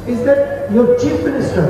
is that your chief minister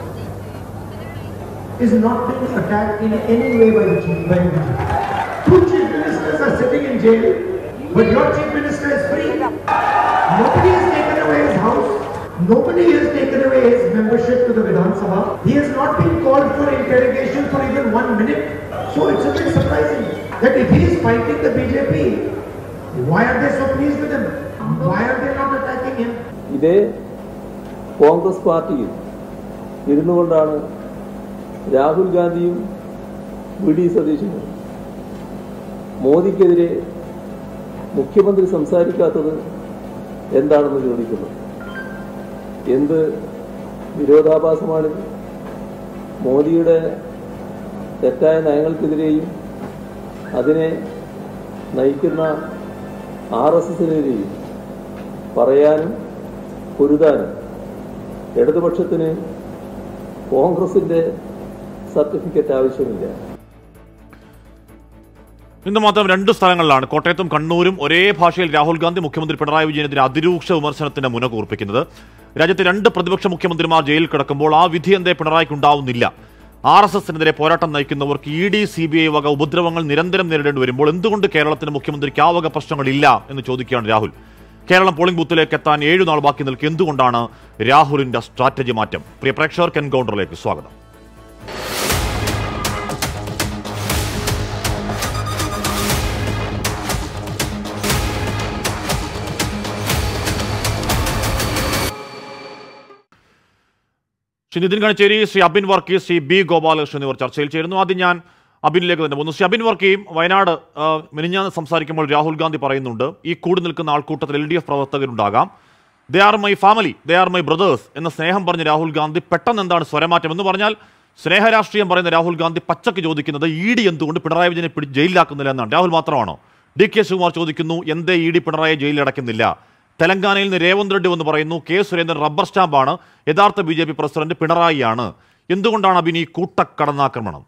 is not being attacked in any way by the chief by the Two chief ministers are sitting in jail, but your chief minister is free. Nobody has taken away his house. Nobody has taken away his membership to the Vidhan Sabha. He has not been called for interrogation for even one minute. So it's a bit surprising that if he is fighting the BJP, why are they so pleased with him? Why are they not attacking him? ഇതേ കോൺഗ്രസ് പാർട്ടിയിൽ ഇരുന്നു കൊണ്ടാണ് രാഹുൽ ഗാന്ധിയും V D സതീശനും മോദിക്കെതിരെ മുഖ്യമന്ത്രി സംസാരിക്കാത്തത് എന്താണെന്ന് ചോദിക്കുന്നു എന്ത് വിരോധാഭാസമാണിത് മോദിയുടെ തെറ്റായ നയങ്ങൾക്കെതിരെയും അതിനെ നയിക്കുന്ന ആർ എസ് എസിനെതിരെയും പറയാനും പൊരുതാനും ഇടതുപക്ഷത്തിന് കോൺഗ്രസിന്റെ സർട്ടിഫിക്കറ്റ് ആവശ്യമില്ല ഇന്ന് മാത്രം രണ്ട് സ്ഥലങ്ങളിലാണ് കോട്ടയത്തും കണ്ണൂരും ഒരേ ഭാഷയിൽ രാഹുൽ ഗാന്ധി മുഖ്യമന്ത്രി പിണറായി വിജയനെതിരെ അതിരൂക്ഷ വിമർശനത്തിന്റെ മുന കൂർപ്പിക്കുന്നത് രാജ്യത്തെ രണ്ട് പ്രതിപക്ഷ മുഖ്യമന്ത്രിമാർ ജയിലിൽ കിടക്കുമ്പോൾ ആ വിധി എന്തേ പിണറായിക്ക് ഉണ്ടാവുന്നില്ല ആർ എസ് എസിനെതിരെ പോരാട്ടം നയിക്കുന്നവർക്ക് E D C B I വക ഉപദ്രവങ്ങൾ നിരന്തരം നേരിടേണ്ടി വരുമ്പോൾ എന്തുകൊണ്ട് കേരളത്തിന് മുഖ്യമന്ത്രിക്ക് ആ വക പ്രശ്നങ്ങളില്ല എന്ന് ചോദിക്കുകയാണ് രാഹുൽ കേരളം പോളിംഗ് ബൂത്തിലേക്ക് എത്താൻ ഏഴു നാൾ ബാക്കി നിൽക്കെ എന്തുകൊണ്ടാണ് രാഹുലിന്റെ സ്ട്രാറ്റജി മാറ്റം പ്രിയ പ്രേക്ഷകർക്ക് എൻകൗണ്ടറിലേക്ക് സ്വാഗതം ശ്രീ നിതിൻ കണിച്ചേരി ശ്രീ അബിൻ വർക്കി ശ്രീ ബി ഗോപാലകൃഷ്ണൻ എന്നിവർ ചർച്ചയിൽ ചേരുന്നു ആദ്യം ഞാൻ അബിനിലേക്ക് തന്നെ പോകുന്നു ശ്രീ അബിൻ വർക്കിയും വയനാട് ആ, മിനിഞ്ഞാന്ന് സംസാരിക്കുമ്പോൾ രാഹുൽ ഗാന്ധി പറയുന്നുണ്ട് ഈ കൂടി നിൽക്കുന്ന ആൾക്കൂട്ടത്തിൽ എൽ ഡി എഫ് പ്രവർത്തകരുണ്ടാകാം they are my family they are my brothers എന്ന സ്നേഹം പറഞ്ഞ രാഹുൽ ഗാന്ധി പെട്ടെന്ന് എന്താണ് സ്വരമാറ്റം എന്ന് പറഞ്ഞാൽ സ്നേഹരാഷ്ട്രീയം പറയുന്ന രാഹുൽ ഗാന്ധി പച്ചക്ക് ചോദിക്കുന്നത് ഇ ഡി എന്തുകൊണ്ട് പിണറായി വിജയനെ പിടി ജയിലിലാക്കുന്നില്ല എന്നാണ് രാഹുൽ മാത്രമാണോ ഡി കെ ശിവകുമാർ ചോദിക്കുന്നു എന്തേ ഇ ഡി പിണറായി ജയിലിൽ അടയ്ക്കുന്നില്ല തെലങ്കാനയിൽ നിന്ന് രേവന്ത് റെഡ്ഡി എന്ന് പറയുന്നു കെ സുരേന്ദ്രൻ റബ്ബർ സ്റ്റാമ്പാണ് യഥാർത്ഥ ബി ജെ പി പ്രസിഡന്റ് പിണറായിയാണ് എന്തുകൊണ്ടാണ് അബിൻ ഈ കൂട്ടക്കടന്നാക്രമണം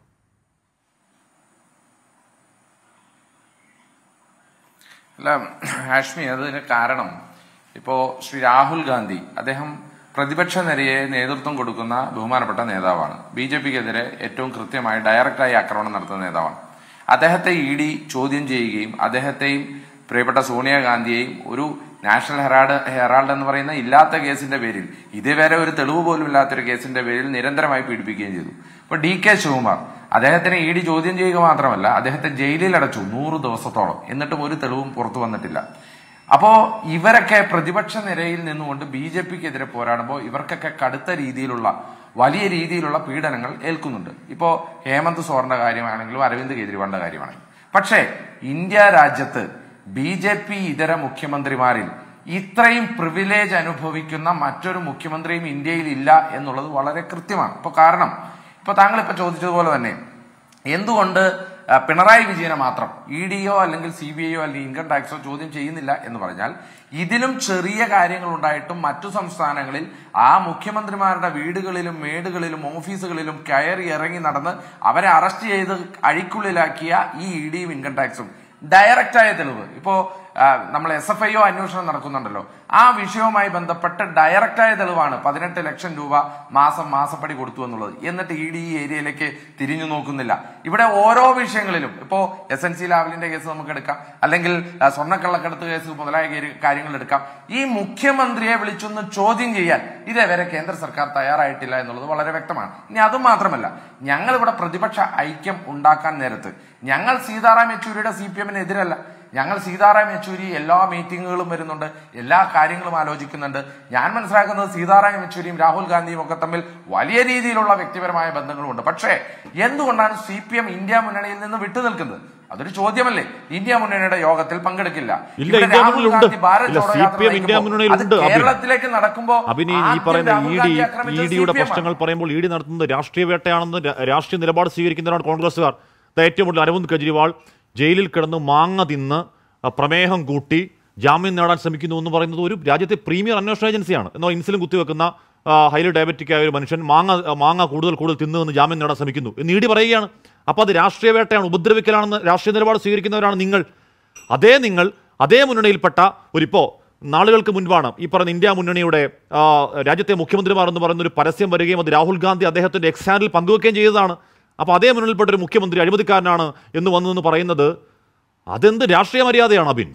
അല്ല ഹാഷ്മി അതിന് കാരണം ഇപ്പോ ശ്രീ രാഹുൽ ഗാന്ധി അദ്ദേഹം പ്രതിപക്ഷ നിരയെ നേതൃത്വം കൊടുക്കുന്ന ബഹുമാനപ്പെട്ട നേതാവാണ് ബി ജെ പിക്കെതിരെ ഏറ്റവും കൃത്യമായി ഡയറക്റ്റായി ആക്രമണം നടത്തുന്ന നേതാവാണ് അദ്ദേഹത്തെ ഇ ഡി ചോദ്യം ചെയ്യുകയും അദ്ദേഹത്തെയും പ്രിയപ്പെട്ട സോണിയാഗാന്ധിയെയും ഒരു നാഷണൽ ഹെറാൾഡ് ഹെറാൾഡ് എന്ന് പറയുന്ന ഇല്ലാത്ത കേസിന്റെ പേരിൽ ഇതുവരെ ഒരു തെളിവ് പോലും ഇല്ലാത്തൊരു കേസിന്റെ പേരിൽ നിരന്തരമായി പീഡിപ്പിക്കുകയും ചെയ്തു ഇപ്പൊ ഡി കെ ശിവകുമാർ അദ്ദേഹത്തിനെ ഇ ഡി ചോദ്യം ചെയ്യുക മാത്രമല്ല അദ്ദേഹത്തെ ജയിലിൽ അടച്ചു നൂറ് ദിവസത്തോളം എന്നിട്ടും ഒരു തെളിവും പുറത്തു വന്നിട്ടില്ല അപ്പോ ഇവരൊക്കെ പ്രതിപക്ഷ നിരയിൽ നിന്നുകൊണ്ട് ബി ജെ പിക്കെതിരെ പോരാടുമ്പോൾ ഇവർക്കൊക്കെ കടുത്ത രീതിയിലുള്ള വലിയ രീതിയിലുള്ള പീഡനങ്ങൾ ഏൽക്കുന്നുണ്ട് ഇപ്പോ ഹേമന്ത് സോറിന്റെ കാര്യമാണെങ്കിലും അരവിന്ദ് കെജ്രിവാളിന്റെ കാര്യമാണെങ്കിലും പക്ഷേ ഇന്ത്യ രാജ്യത്ത് ബി ജെ പി ഇതര മുഖ്യമന്ത്രിമാരിൽ ഇത്രയും പ്രിവിലേജ് അനുഭവിക്കുന്ന മറ്റൊരു മുഖ്യമന്ത്രിയും ഇന്ത്യയിൽ ഇല്ല എന്നുള്ളത് വളരെ കൃത്യമാണ് ഇപ്പൊ കാരണം ഇപ്പൊ താങ്കൾ ഇപ്പൊ ചോദിച്ചതുപോലെ തന്നെ എന്തുകൊണ്ട് ആ, പിണറായി വിജയനെ മാത്രം ഇ ഡിയോ അല്ലെങ്കിൽ സി ബി ഐയോ അല്ലെങ്കിൽ ഇൻകം ടാക്സോ ചോദ്യം ചെയ്യുന്നില്ല എന്ന് പറഞ്ഞാൽ ഇതിലും ചെറിയ കാര്യങ്ങൾ ഉണ്ടായിട്ടും മറ്റു സംസ്ഥാനങ്ങളിൽ ആ മുഖ്യമന്ത്രിമാരുടെ വീടുകളിലും മേടുകളിലും ഓഫീസുകളിലും കയറി ഇറങ്ങി നടന്ന് അവരെ അറസ്റ്റ് ചെയ്ത് അഴിക്കുള്ളിലാക്കിയ ഈ ഇ ഡിയും ഇൻകം ടാക്സും ഡയറക്റ്റായ തെളിവ് ഇപ്പോ ആ, നമ്മൾ എസ് എഫ് ഐ ഒ അന്വേഷണം നടക്കുന്നുണ്ടല്ലോ ആ വിഷയവുമായി ബന്ധപ്പെട്ട് ഡയറക്റ്റായ തെളിവാണ് പതിനെട്ട് ലക്ഷം രൂപ മാസം മാസപ്പടി കൊടുത്തു എന്നുള്ളത് എന്നിട്ട് ഇ ഡി ഈ ഏരിയയിലേക്ക് തിരിഞ്ഞു നോക്കുന്നില്ല ഇവിടെ ഓരോ വിഷയങ്ങളിലും ഇപ്പോ എസ് എൻ സി ലാവലിന്റെ കേസ് നമുക്ക് എടുക്കാം അല്ലെങ്കിൽ ആ, സ്വർണ്ണക്കള്ളക്കടത്ത് കേസ് മുതലായ കേരി- കാര്യങ്ങൾ എടുക്കാം ഈ മുഖ്യമന്ത്രിയെ വിളിച്ചൊന്ന് ചോദ്യം ചെയ്യാൻ ഇതേവരെ കേന്ദ്ര സർക്കാർ തയ്യാറായിട്ടില്ല എന്നുള്ളത് വളരെ വ്യക്തമാണ് ഇനി അതും മാത്രമല്ല ഞങ്ങൾ ഇവിടെ പ്രതിപക്ഷ ഐക്യം ഉണ്ടാക്കാൻ നേരത്ത് ഞങ്ങൾ സീതാറാം യെച്ചൂരിയുടെ സി പി എമ്മിനെതിരല്ല ഞങ്ങൾ സീതാറാം യെച്ചൂരി എല്ലാ മീറ്റിങ്ങുകളും വരുന്നുണ്ട് എല്ലാ കാര്യങ്ങളും ആലോചിക്കുന്നുണ്ട് ഞാൻ മനസ്സിലാക്കുന്നത് സീതാറാം യെച്ചൂരിയും രാഹുൽ ഗാന്ധിയും ഒക്കെ തമ്മിൽ വലിയ രീതിയിലുള്ള വ്യക്തിപരമായ ബന്ധങ്ങളുമുണ്ട് പക്ഷേ എന്തുകൊണ്ടാണ് സി പി എം ഇന്ത്യ മുന്നണിയിൽ നിന്ന് വിട്ടുനിൽക്കുന്നത് അതൊരു ചോദ്യമല്ലേ ഇന്ത്യ മുന്നണിയുടെ യോഗത്തിൽ പങ്കെടുക്കില്ല ഇല്ല, ഇവിടെ ഇന്ത്യ രാഹുൽ മുന്നണിയിലുണ്ട്. ഗാന്ധി ഭാരത് ഇല്ല, ജോഡോ CPM യാത്ര ഇന്ത്യ നയിക്കുമ്പോൾ മുന്നണിയിലുണ്ട്, അത് അബിൻ. കേരളത്തിലേക്ക് നടക്കുമ്പോൾ അഭിനി ഈ ആദ്യം പറയുന്ന രാഹുൽ ഇ ഡി ഗാന്ധി ആക്രമിച്ചത് ഇ ഡിയുടെ CPM ആണ്. പ്രശ്നങ്ങൾ പറയുമ്പോൾ ഇ ഡി നടത്തുന്നത് രാഷ്ട്രീയ വേട്ടയാണെന്ന് രാ- രാഷ്ട്രീയ നിലപാട് സ്വീകരിക്കുന്നവരാണ് കോൺഗ്രസ്സുകാർ ദാ ഏറ്റവും കൂടുതൽ അരവിന്ദ് കെജ്രിവാൾ ജയിലിൽ കിടന്ന് മാങ്ങ തിന്ന് അ, പ്രമേഹം കൂട്ടി ജാമ്യം നേടാൻ ശ്രമിക്കുന്നു എന്ന് പറയുന്നത് ഒരു രാജ്യത്തെ പ്രീമിയർ അന്വേഷണ ഏജൻസിയാണ് എന്നാൽ ഇൻസുലിൻ കുത്തിവെക്കുന്ന ഹൈലി ഡയബറ്റിക് ആയ ഒരു മനുഷ്യൻ മാങ്ങ ആ, മാങ്ങ കൂടുതൽ കൂടുതൽ തിന്നു എന്ന് ജാമ്യം നേടാൻ ശ്രമിക്കുന്നു എന്ന് ഇ ഡി പറയുകയാണ് അപ്പോൾ അത് രാഷ്ട്രീയ വേട്ടയാണ് ഉപദ്രവിക്കലാണെന്ന് രാഷ്ട്രീയ നിലപാട് സ്വീകരിക്കുന്നവരാണ് നിങ്ങൾ അതേ നിങ്ങൾ അതേ മുന്നണിയിൽപ്പെട്ട ഒരിപ്പോ നാളുകൾക്ക് മുൻപാണ് ഈ പറയുന്ന ഇന്ത്യ മുന്നണിയുടെ ആ, രാജ്യത്തെ മുഖ്യമന്ത്രിമാർ എന്ന് പറയുന്ന ഒരു പരസ്യം വരികയും അത് രാഹുൽ ഗാന്ധി അദ്ദേഹത്തിന്റെ എക്സ് ഹാൻഡിൽ പങ്കുവെക്കുകയും ചെയ്തതാണ് അപ്പോൾ അതേ മുന്നണിയിൽപ്പെട്ട ഒരു മുഖ്യമന്ത്രി അഴിമതിക്കാരനാണ് എന്ന് വന്നു എന്ന് പറയുന്നത് അതെന്ത് രാഷ്ട്രീയ മര്യാദയാണ് അബിൻ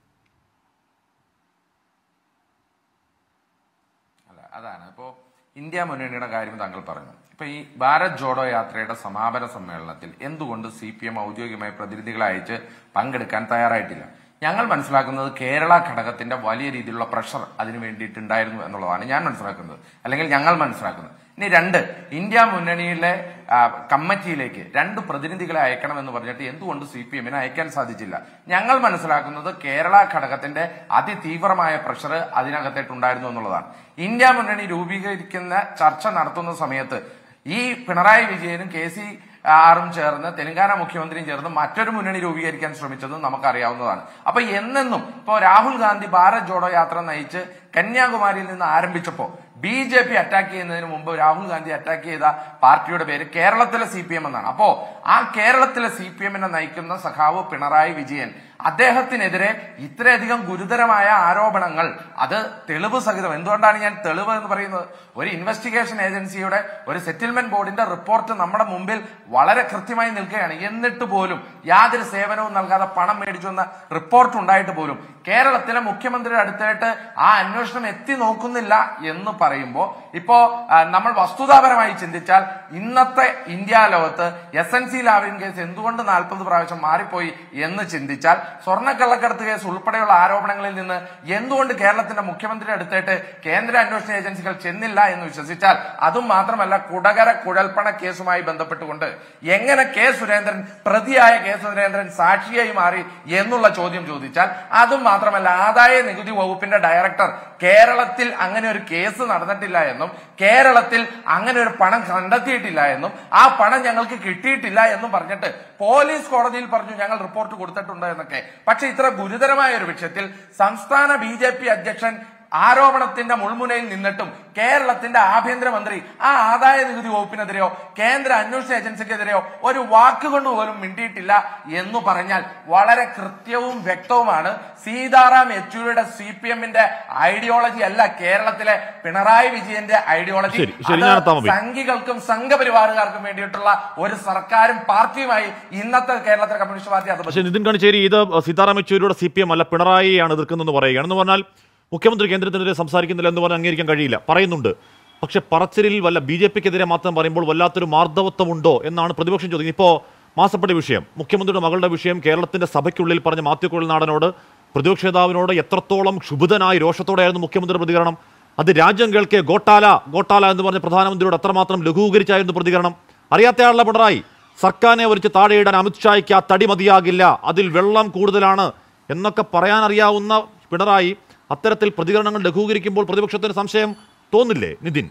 അല്ല അതാണ് ഇപ്പോ ഇന്ത്യ മുന്നണിയുടെ കാര്യം താങ്കൾ പറഞ്ഞു ഇപ്പൊ ഈ ഭാരത് ജോഡോ യാത്രയുടെ സമാപന സമ്മേളനത്തിൽ എന്തുകൊണ്ട് സി പി എം ഔദ്യോഗികമായി പ്രതിനിധികളെ അയച്ച് പങ്കെടുക്കാൻ തയ്യാറായിട്ടില്ല ഞങ്ങൾ മനസ്സിലാക്കുന്നത് കേരള ഘടകത്തിന്റെ വലിയ രീതിയിലുള്ള പ്രഷർ അതിനു വേണ്ടിയിട്ടുണ്ടായിരുന്നു എന്നുള്ളതാണ് ഞാൻ മനസ്സിലാക്കുന്നത് അല്ലെങ്കിൽ ഞങ്ങൾ മനസ്സിലാക്കുന്നത് ഇനി രണ്ട് ഇന്ത്യ മുന്നണിയിലെ ആ, കമ്മിറ്റിയിലേക്ക് രണ്ട് പ്രതിനിധികളെ അയക്കണം എന്ന് പറഞ്ഞിട്ട് എന്തുകൊണ്ട് സി പി എമ്മിന് അയക്കാൻ സാധിച്ചില്ല ഞങ്ങൾ മനസ്സിലാക്കുന്നത് കേരള ഘടകത്തിന്റെ അതിതീവ്രമായ പ്രഷർ അതിനകത്തേട്ടുണ്ടായിരുന്നു എന്നുള്ളതാണ് ഇന്ത്യ മുന്നണി രൂപീകരിക്കുന്ന ചർച്ച നടത്തുന്ന സമയത്ത് ഈ പിണറായി വിജയനും കെ സി ആറും ചേർന്ന് തെലങ്കാന മുഖ്യമന്ത്രിയും ചേർന്ന് മറ്റൊരു മുന്നണി രൂപീകരിക്കാൻ ശ്രമിച്ചത് നമുക്കറിയാവുന്നതാണ് അപ്പൊ എന്നെന്നും ഇപ്പോ രാഹുൽ ഗാന്ധി ഭാരത് ജോഡോ യാത്ര നയിച്ച് കന്യാകുമാരിയിൽ നിന്ന് ആരംഭിച്ചപ്പോ ബി ജെ പി അറ്റാക്ക് ചെയ്യുന്നതിന് മുമ്പ് രാഹുൽ ഗാന്ധി അറ്റാക്ക് ചെയ്ത പാർട്ടിയുടെ പേര് കേരളത്തിലെ സി പി എം എന്നാണ് അപ്പോ ആ കേരളത്തിലെ സി പി എമ്മിനെ നയിക്കുന്ന സഖാവ് പിണറായി വിജയൻ അദ്ദേഹത്തിനെതിരെ ഇത്രയധികം ഗുരുതരമായ ആരോപണങ്ങൾ അത് തെളിവ് സഹിതം എന്തുകൊണ്ടാണ് ഞാൻ തെളിവ് എന്ന് പറയുന്നത് ഒരു ഇൻവെസ്റ്റിഗേഷൻ ഏജൻസിയുടെ ഒരു സെറ്റിൽമെന്റ് ബോർഡിന്റെ റിപ്പോർട്ട് നമ്മുടെ മുമ്പിൽ വളരെ കൃത്യമായി നിൽക്കുകയാണ് എന്നിട്ട് പോലും യാതൊരു സേവനവും നൽകാതെ പണം മേടിച്ചു എന്ന റിപ്പോർട്ട് ഉണ്ടായിട്ട് പോലും കേരളത്തിലെ മുഖ്യമന്ത്രിയുടെ അടുത്തായിട്ട് ആ അന്വേഷണം എത്തി നോക്കുന്നില്ല എന്ന് പറയുമ്പോൾ ഇപ്പോ ആ, നമ്മൾ വസ്തുതാപരമായി ചിന്തിച്ചാൽ ഇന്നത്തെ ഇന്ത്യ ലോകത്ത് S N C Lavalin case എന്തുകൊണ്ട് നാൽപ്പത് പ്രാവശ്യം മാറിപ്പോയി എന്ന് ചിന്തിച്ചാൽ സ്വർണ്ണക്കള്ളക്കടത്ത് കേസ് ഉൾപ്പെടെയുള്ള ആരോപണങ്ങളിൽ നിന്ന് എന്തുകൊണ്ട് കേരളത്തിന്റെ മുഖ്യമന്ത്രിയുടെ അടുത്തായിട്ട് കേന്ദ്ര അന്വേഷണ ഏജൻസികൾ ചെന്നില്ല എന്ന് വിശ്വസിച്ചാൽ അതും മാത്രമല്ല കുടകര കുഴൽപ്പണ കേസുമായി ബന്ധപ്പെട്ടുകൊണ്ട് എങ്ങനെ കെ സുരേന്ദ്രൻ പ്രതിയായ കെ സുരേന്ദ്രൻ സാക്ഷിയായി മാറി എന്നുള്ള ചോദ്യം ചോദിച്ചാൽ അതും മാത്രമല്ല ആദായ നികുതി വകുപ്പിന്റെ ഡയറക്ടർ കേരളത്തിൽ അങ്ങനെ ഒരു കേസ് നടന്നിട്ടില്ല എന്നും കേരളത്തിൽ അങ്ങനെ ഒരു പണം കണ്ടെത്തിയിട്ടില്ല എന്നും ആ പണം ഞങ്ങൾക്ക് കിട്ടിയിട്ടില്ല എന്നും പറഞ്ഞിട്ട് പോലീസ് കോടതിയിൽ പറഞ്ഞു ഞങ്ങൾ റിപ്പോർട്ട് കൊടുത്തിട്ടുണ്ട് എന്നൊക്കെ പക്ഷെ ഇത്ര ഗുരുതരമായ ഒരു വിഷയത്തിൽ സംസ്ഥാന ബി അധ്യക്ഷൻ ആരോപണത്തിന്റെ മുൾമുനയിൽ നിന്നിട്ടും കേരളത്തിന്റെ ആഭ്യന്തരമന്ത്രി ആ ആദായ നികുതി വകുപ്പിനെതിരെയോ കേന്ദ്ര അന്വേഷണ ഏജൻസിക്കെതിരെയോ ഒരു വാക്കുകൊണ്ട് പോലും മിണ്ടിയിട്ടില്ല എന്ന് പറഞ്ഞാൽ വളരെ കൃത്യവും വ്യക്തവുമാണ് സീതാറാം യെച്ചൂരിയുടെ സി പി എമ്മിന്റെ ഐഡിയോളജി അല്ല കേരളത്തിലെ പിണറായി വിജയന്റെ ഐഡിയോളജി ശരി, ശരി, ഞാൻ എത്താം, അബി. സംഘികൾക്കും സംഘപരിവാറുകാർക്കും വേണ്ടിയിട്ടുള്ള ഒരു സർക്കാരും പാർട്ടിയുമായി ഇന്നത്തെ കേരളത്തിലെ കമ്മ്യൂണിസ്റ്റ് പാർട്ടി അത് പക്ഷേ നിതിൻ കണിച്ചേരി ഇത് സീതാറാം യെച്ചൂരിയുടെ സി പി എം അല്ല പിണറായിയാണ് എതിർക്കുന്നതെന്ന് പറയുകയാണ് എന്ന് പറഞ്ഞാൽ മുഖ്യമന്ത്രി കേന്ദ്രത്തിനെതിരെ സംസാരിക്കുന്നില്ല എന്ന് പറഞ്ഞാൽ അംഗീകരിക്കാൻ കഴിയില്ല പറയുന്നുണ്ട് പക്ഷെ പറച്ചിലിൽ വല്ല ബി ജെ പിക്കെതിരെ മാത്രം പറയുമ്പോൾ വല്ലാത്തൊരു മാർദ്ദവത്വമുണ്ടോ എന്നാണ് പ്രതിപക്ഷം ചോദിക്കുന്നത് ഇപ്പോൾ മാസപ്പടി വിഷയം മുഖ്യമന്ത്രിയുടെ മകളുടെ വിഷയം കേരളത്തിന്റെ സഭയ്ക്കുള്ളിൽ പറഞ്ഞ മാത്യു കുഴൽനാടനോട് പ്രതിപക്ഷ നേതാവിനോട് എത്രത്തോളം ക്ഷുഭിതനായി രോഷത്തോടെയായിരുന്നു മുഖ്യമന്ത്രിയുടെ പ്രതികരണം അത് രാജ്യം കേൾക്കെ ഗോട്ടാല ഗോട്ടാല എന്ന് പറഞ്ഞ പ്രധാനമന്ത്രിയോട് എത്രമാത്രം ലഘൂകരിച്ചായിരുന്നു പ്രതികരണം അറിയാത്തയാളുടെ പിണറായി സർക്കാരിനെ വരിച്ച് താഴെയിടാൻ അമിത്ഷായ്ക്ക് ആ തടി മതിയാകില്ല അതിൽ വെള്ളം കൂടുതലാണ് എന്നൊക്കെ പറയാൻ അറിയാവുന്ന പിണറായി അത്തരത്തിൽ പ്രതികരണങ്ങൾ ലഘൂകരിക്കുമ്പോൾ പ്രതിപക്ഷത്തിന് സംശയം തോന്നില്ലേ നിതിൻ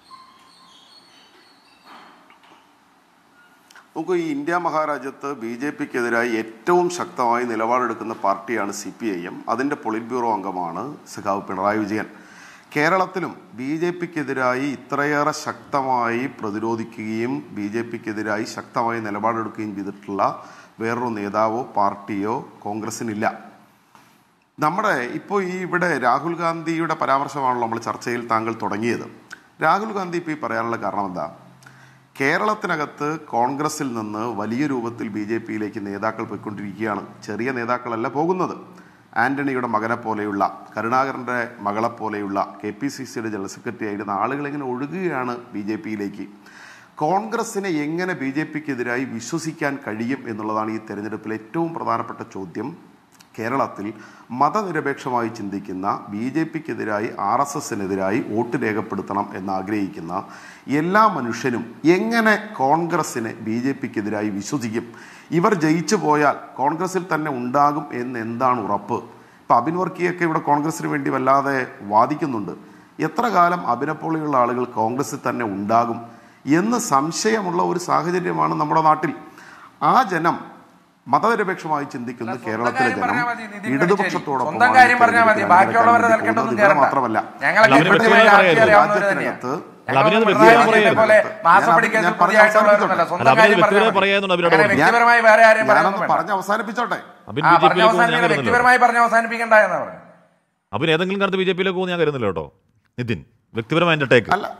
നമുക്ക് ഈ ഇന്ത്യ മഹാരാജ്യത്ത് ബി ജെ പിക്കെതിരായി ഏറ്റവും ശക്തമായി നിലപാടെടുക്കുന്ന പാർട്ടിയാണ് സി പി ഐ എം അതിൻ്റെ പൊളിറ്റ് ബ്യൂറോ അംഗമാണ് സഖാവ് പിണറായി വിജയൻ കേരളത്തിലും ബി ജെ പിക്കെതിരായി ഇത്രയേറെ ശക്തമായി പ്രതിരോധിക്കുകയും ബി ജെ പിക്കെതിരായി ശക്തമായി നിലപാടെടുക്കുകയും ചെയ്തിട്ടുള്ള വേറൊരു നേതാവോ പാർട്ടിയോ കോൺഗ്രസിനില്ല നമ്മുടെ ഇപ്പോൾ ഈ ഇവിടെ രാഹുൽ ഗാന്ധിയുടെ പരാമർശമാണല്ലോ നമ്മൾ ചർച്ചയിൽ താങ്കൾ തുടങ്ങിയത് രാഹുൽ ഗാന്ധി ഇപ്പോൾ ഈ പറയാനുള്ള കാരണം എന്താ കേരളത്തിനകത്ത് കോൺഗ്രസിൽ നിന്ന് വലിയ രൂപത്തിൽ ബി ജെ പിയിലേക്ക് നേതാക്കൾ പോയിക്കൊണ്ടിരിക്കുകയാണ് ചെറിയ നേതാക്കളല്ല പോകുന്നത് ആന്റണിയുടെ മകനെ പോലെയുള്ള കരുണാകരൻ്റെ മകളെ പോലെയുള്ള കെ പി സി സിയുടെ ജനറൽ സെക്രട്ടറി ആയിരുന്ന ആളുകൾ ഇങ്ങനെ ഒഴുകുകയാണ് ബി ജെ പിയിലേക്ക് കോൺഗ്രസിനെ എങ്ങനെ ബി ജെ പിക്കെതിരായി വിശ്വസിക്കാൻ കഴിയും എന്നുള്ളതാണ് ഈ തെരഞ്ഞെടുപ്പിലെ ഏറ്റവും പ്രധാനപ്പെട്ട ചോദ്യം കേരളത്തിൽ മതനിരപേക്ഷമായി ചിന്തിക്കുന്ന ബി ജെ പിക്കെതിരായി ആർ എസ് എസിനെതിരായി വോട്ട് രേഖപ്പെടുത്തണം എന്നാഗ്രഹിക്കുന്ന എല്ലാ മനുഷ്യനും എങ്ങനെ കോൺഗ്രസിനെ ബി ജെ പിക്കെതിരായി വിശ്വസിക്കും ഇവർ ജയിച്ചു പോയാൽ കോൺഗ്രസിൽ തന്നെ ഉണ്ടാകും എന്ന് എന്താണ് ഉറപ്പ് ഇപ്പം അബിൻ വർക്കിയൊക്കെ ഇവിടെ കോൺഗ്രസിന് വേണ്ടി വല്ലാതെ വാദിക്കുന്നുണ്ട് എത്ര കാലം അബിനെപ്പോലെയുള്ള ആളുകൾ കോൺഗ്രസിൽ തന്നെ ഉണ്ടാകും എന്ന് സംശയമുള്ള ഒരു സാഹചര്യമാണ് നമ്മുടെ നാട്ടിൽ ആ ജനം മതനിരപേക്ഷമായി ചിന്തിക്കുന്ന സ്വന്തം കേരളത്തിലെ കാര്യം ജനം പറഞ്ഞാൽ മതി, നിതിൻ ഇടതുപക്ഷത്തോടൊപ്പം സ്വന്തം കാര്യം പറഞ്ഞാൽ മതി ബാക്കിയുള്ളവരുടെ തിരക്കിട്ടൊന്നും കേറണ്ട മാത്രമല്ല ഞങ്ങളൊക്കെ അല്ല, കൃത്യമായി അവര് രാഷ്ട്രീയം വ്യക്തിപരമായി അറിയാവുന്നവര് തന്നെയാണ്. രാജ്യത്തിനകത്ത് അല്ല, അവരത് ഞങ്ങൾ വ്യക്തിപരമായി പിണറായി വിജയനെ പോലെ പറയുന്നത്. മാസപ്പടി ഞാൻ- കേസിൽ ഞാൻ പ്രതിയായിട്ടുള്ളവരൊന്നുമല്ല. പറഞ്ഞ സ്വന്തം അല്ല, അവരത് കാര്യം വ്യക്തിപരമായി പറഞ്ഞാൽ പറയുന്നുണ്ട് മതി. അവരോട് അങ്ങനെ വ്യക്തിപരമായി വേറെ ആരെയും ഞാനൊന്ന് പറയുന്നൊന്നും വേണ്ട. പറഞ്ഞ് അവസാനിപ്പിച്ചോട്ടെ അബിൻ ആ, ബി ജെ പറഞ്ഞ് പിയിലേക്ക് അവസാനിപ്പിക്കണം. ഞാൻ വരുന്നല്ലോ വ്യക്തിപരമായി പറഞ്ഞ് അവസാനിപ്പിക്കണ്ട എന്നാ പറഞ്ഞു അബിൻ ഏതെങ്കിലും കാലത്ത് ബി ജെ പിയിലേക്ക് പോകുന്ന ഞാൻ കരുതുന്നില്ല കേട്ടോ നിതിൻ വ്യക്തിപരമായ എൻ്റെ ടേക്ക് അല്ല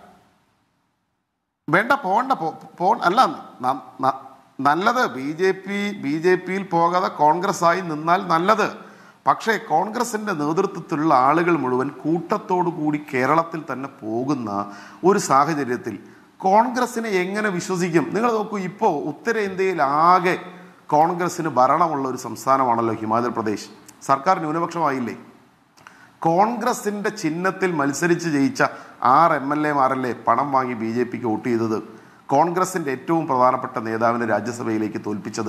വേണ്ട പോകണ്ട പോ- പോ അല്ല ന- ന- നല്ലത് B J P B J പിയിൽ പോകാതെ കോൺഗ്രസ് ആയി നിന്നാൽ നല്ലത് പക്ഷേ കോൺഗ്രസിന്റെ നേതൃത്വത്തിലുള്ള ആളുകൾ മുഴുവൻ കൂട്ടത്തോടു കൂടി കേരളത്തിൽ തന്നെ പോകുന്ന ഒരു സാഹചര്യത്തിൽ കോൺഗ്രസിനെ എങ്ങനെ വിശ്വസിക്കും നിങ്ങൾ നോക്കൂ ഇപ്പോൾ ഉത്തരേന്ത്യയിൽ ആകെ കോൺഗ്രസിന് ഭരണമുള്ള ഒരു സംസ്ഥാനമാണല്ലോ ഹിമാചൽ പ്രദേശ് സർക്കാർ ന്യൂനപക്ഷമായില്ലേ കോൺഗ്രസിന്റെ ചിഹ്നത്തിൽ മത്സരിച്ച് ജയിച്ച ആറ് എം എൽ എമാരല്ലേ പണം വാങ്ങി ബി ജെ പിക്ക് വോട്ട് ചെയ്തത് കോൺഗ്രസിന്റെ ഏറ്റവും പ്രധാനപ്പെട്ട നേതാവിനെ രാജ്യസഭയിലേക്ക് തോൽപ്പിച്ചത്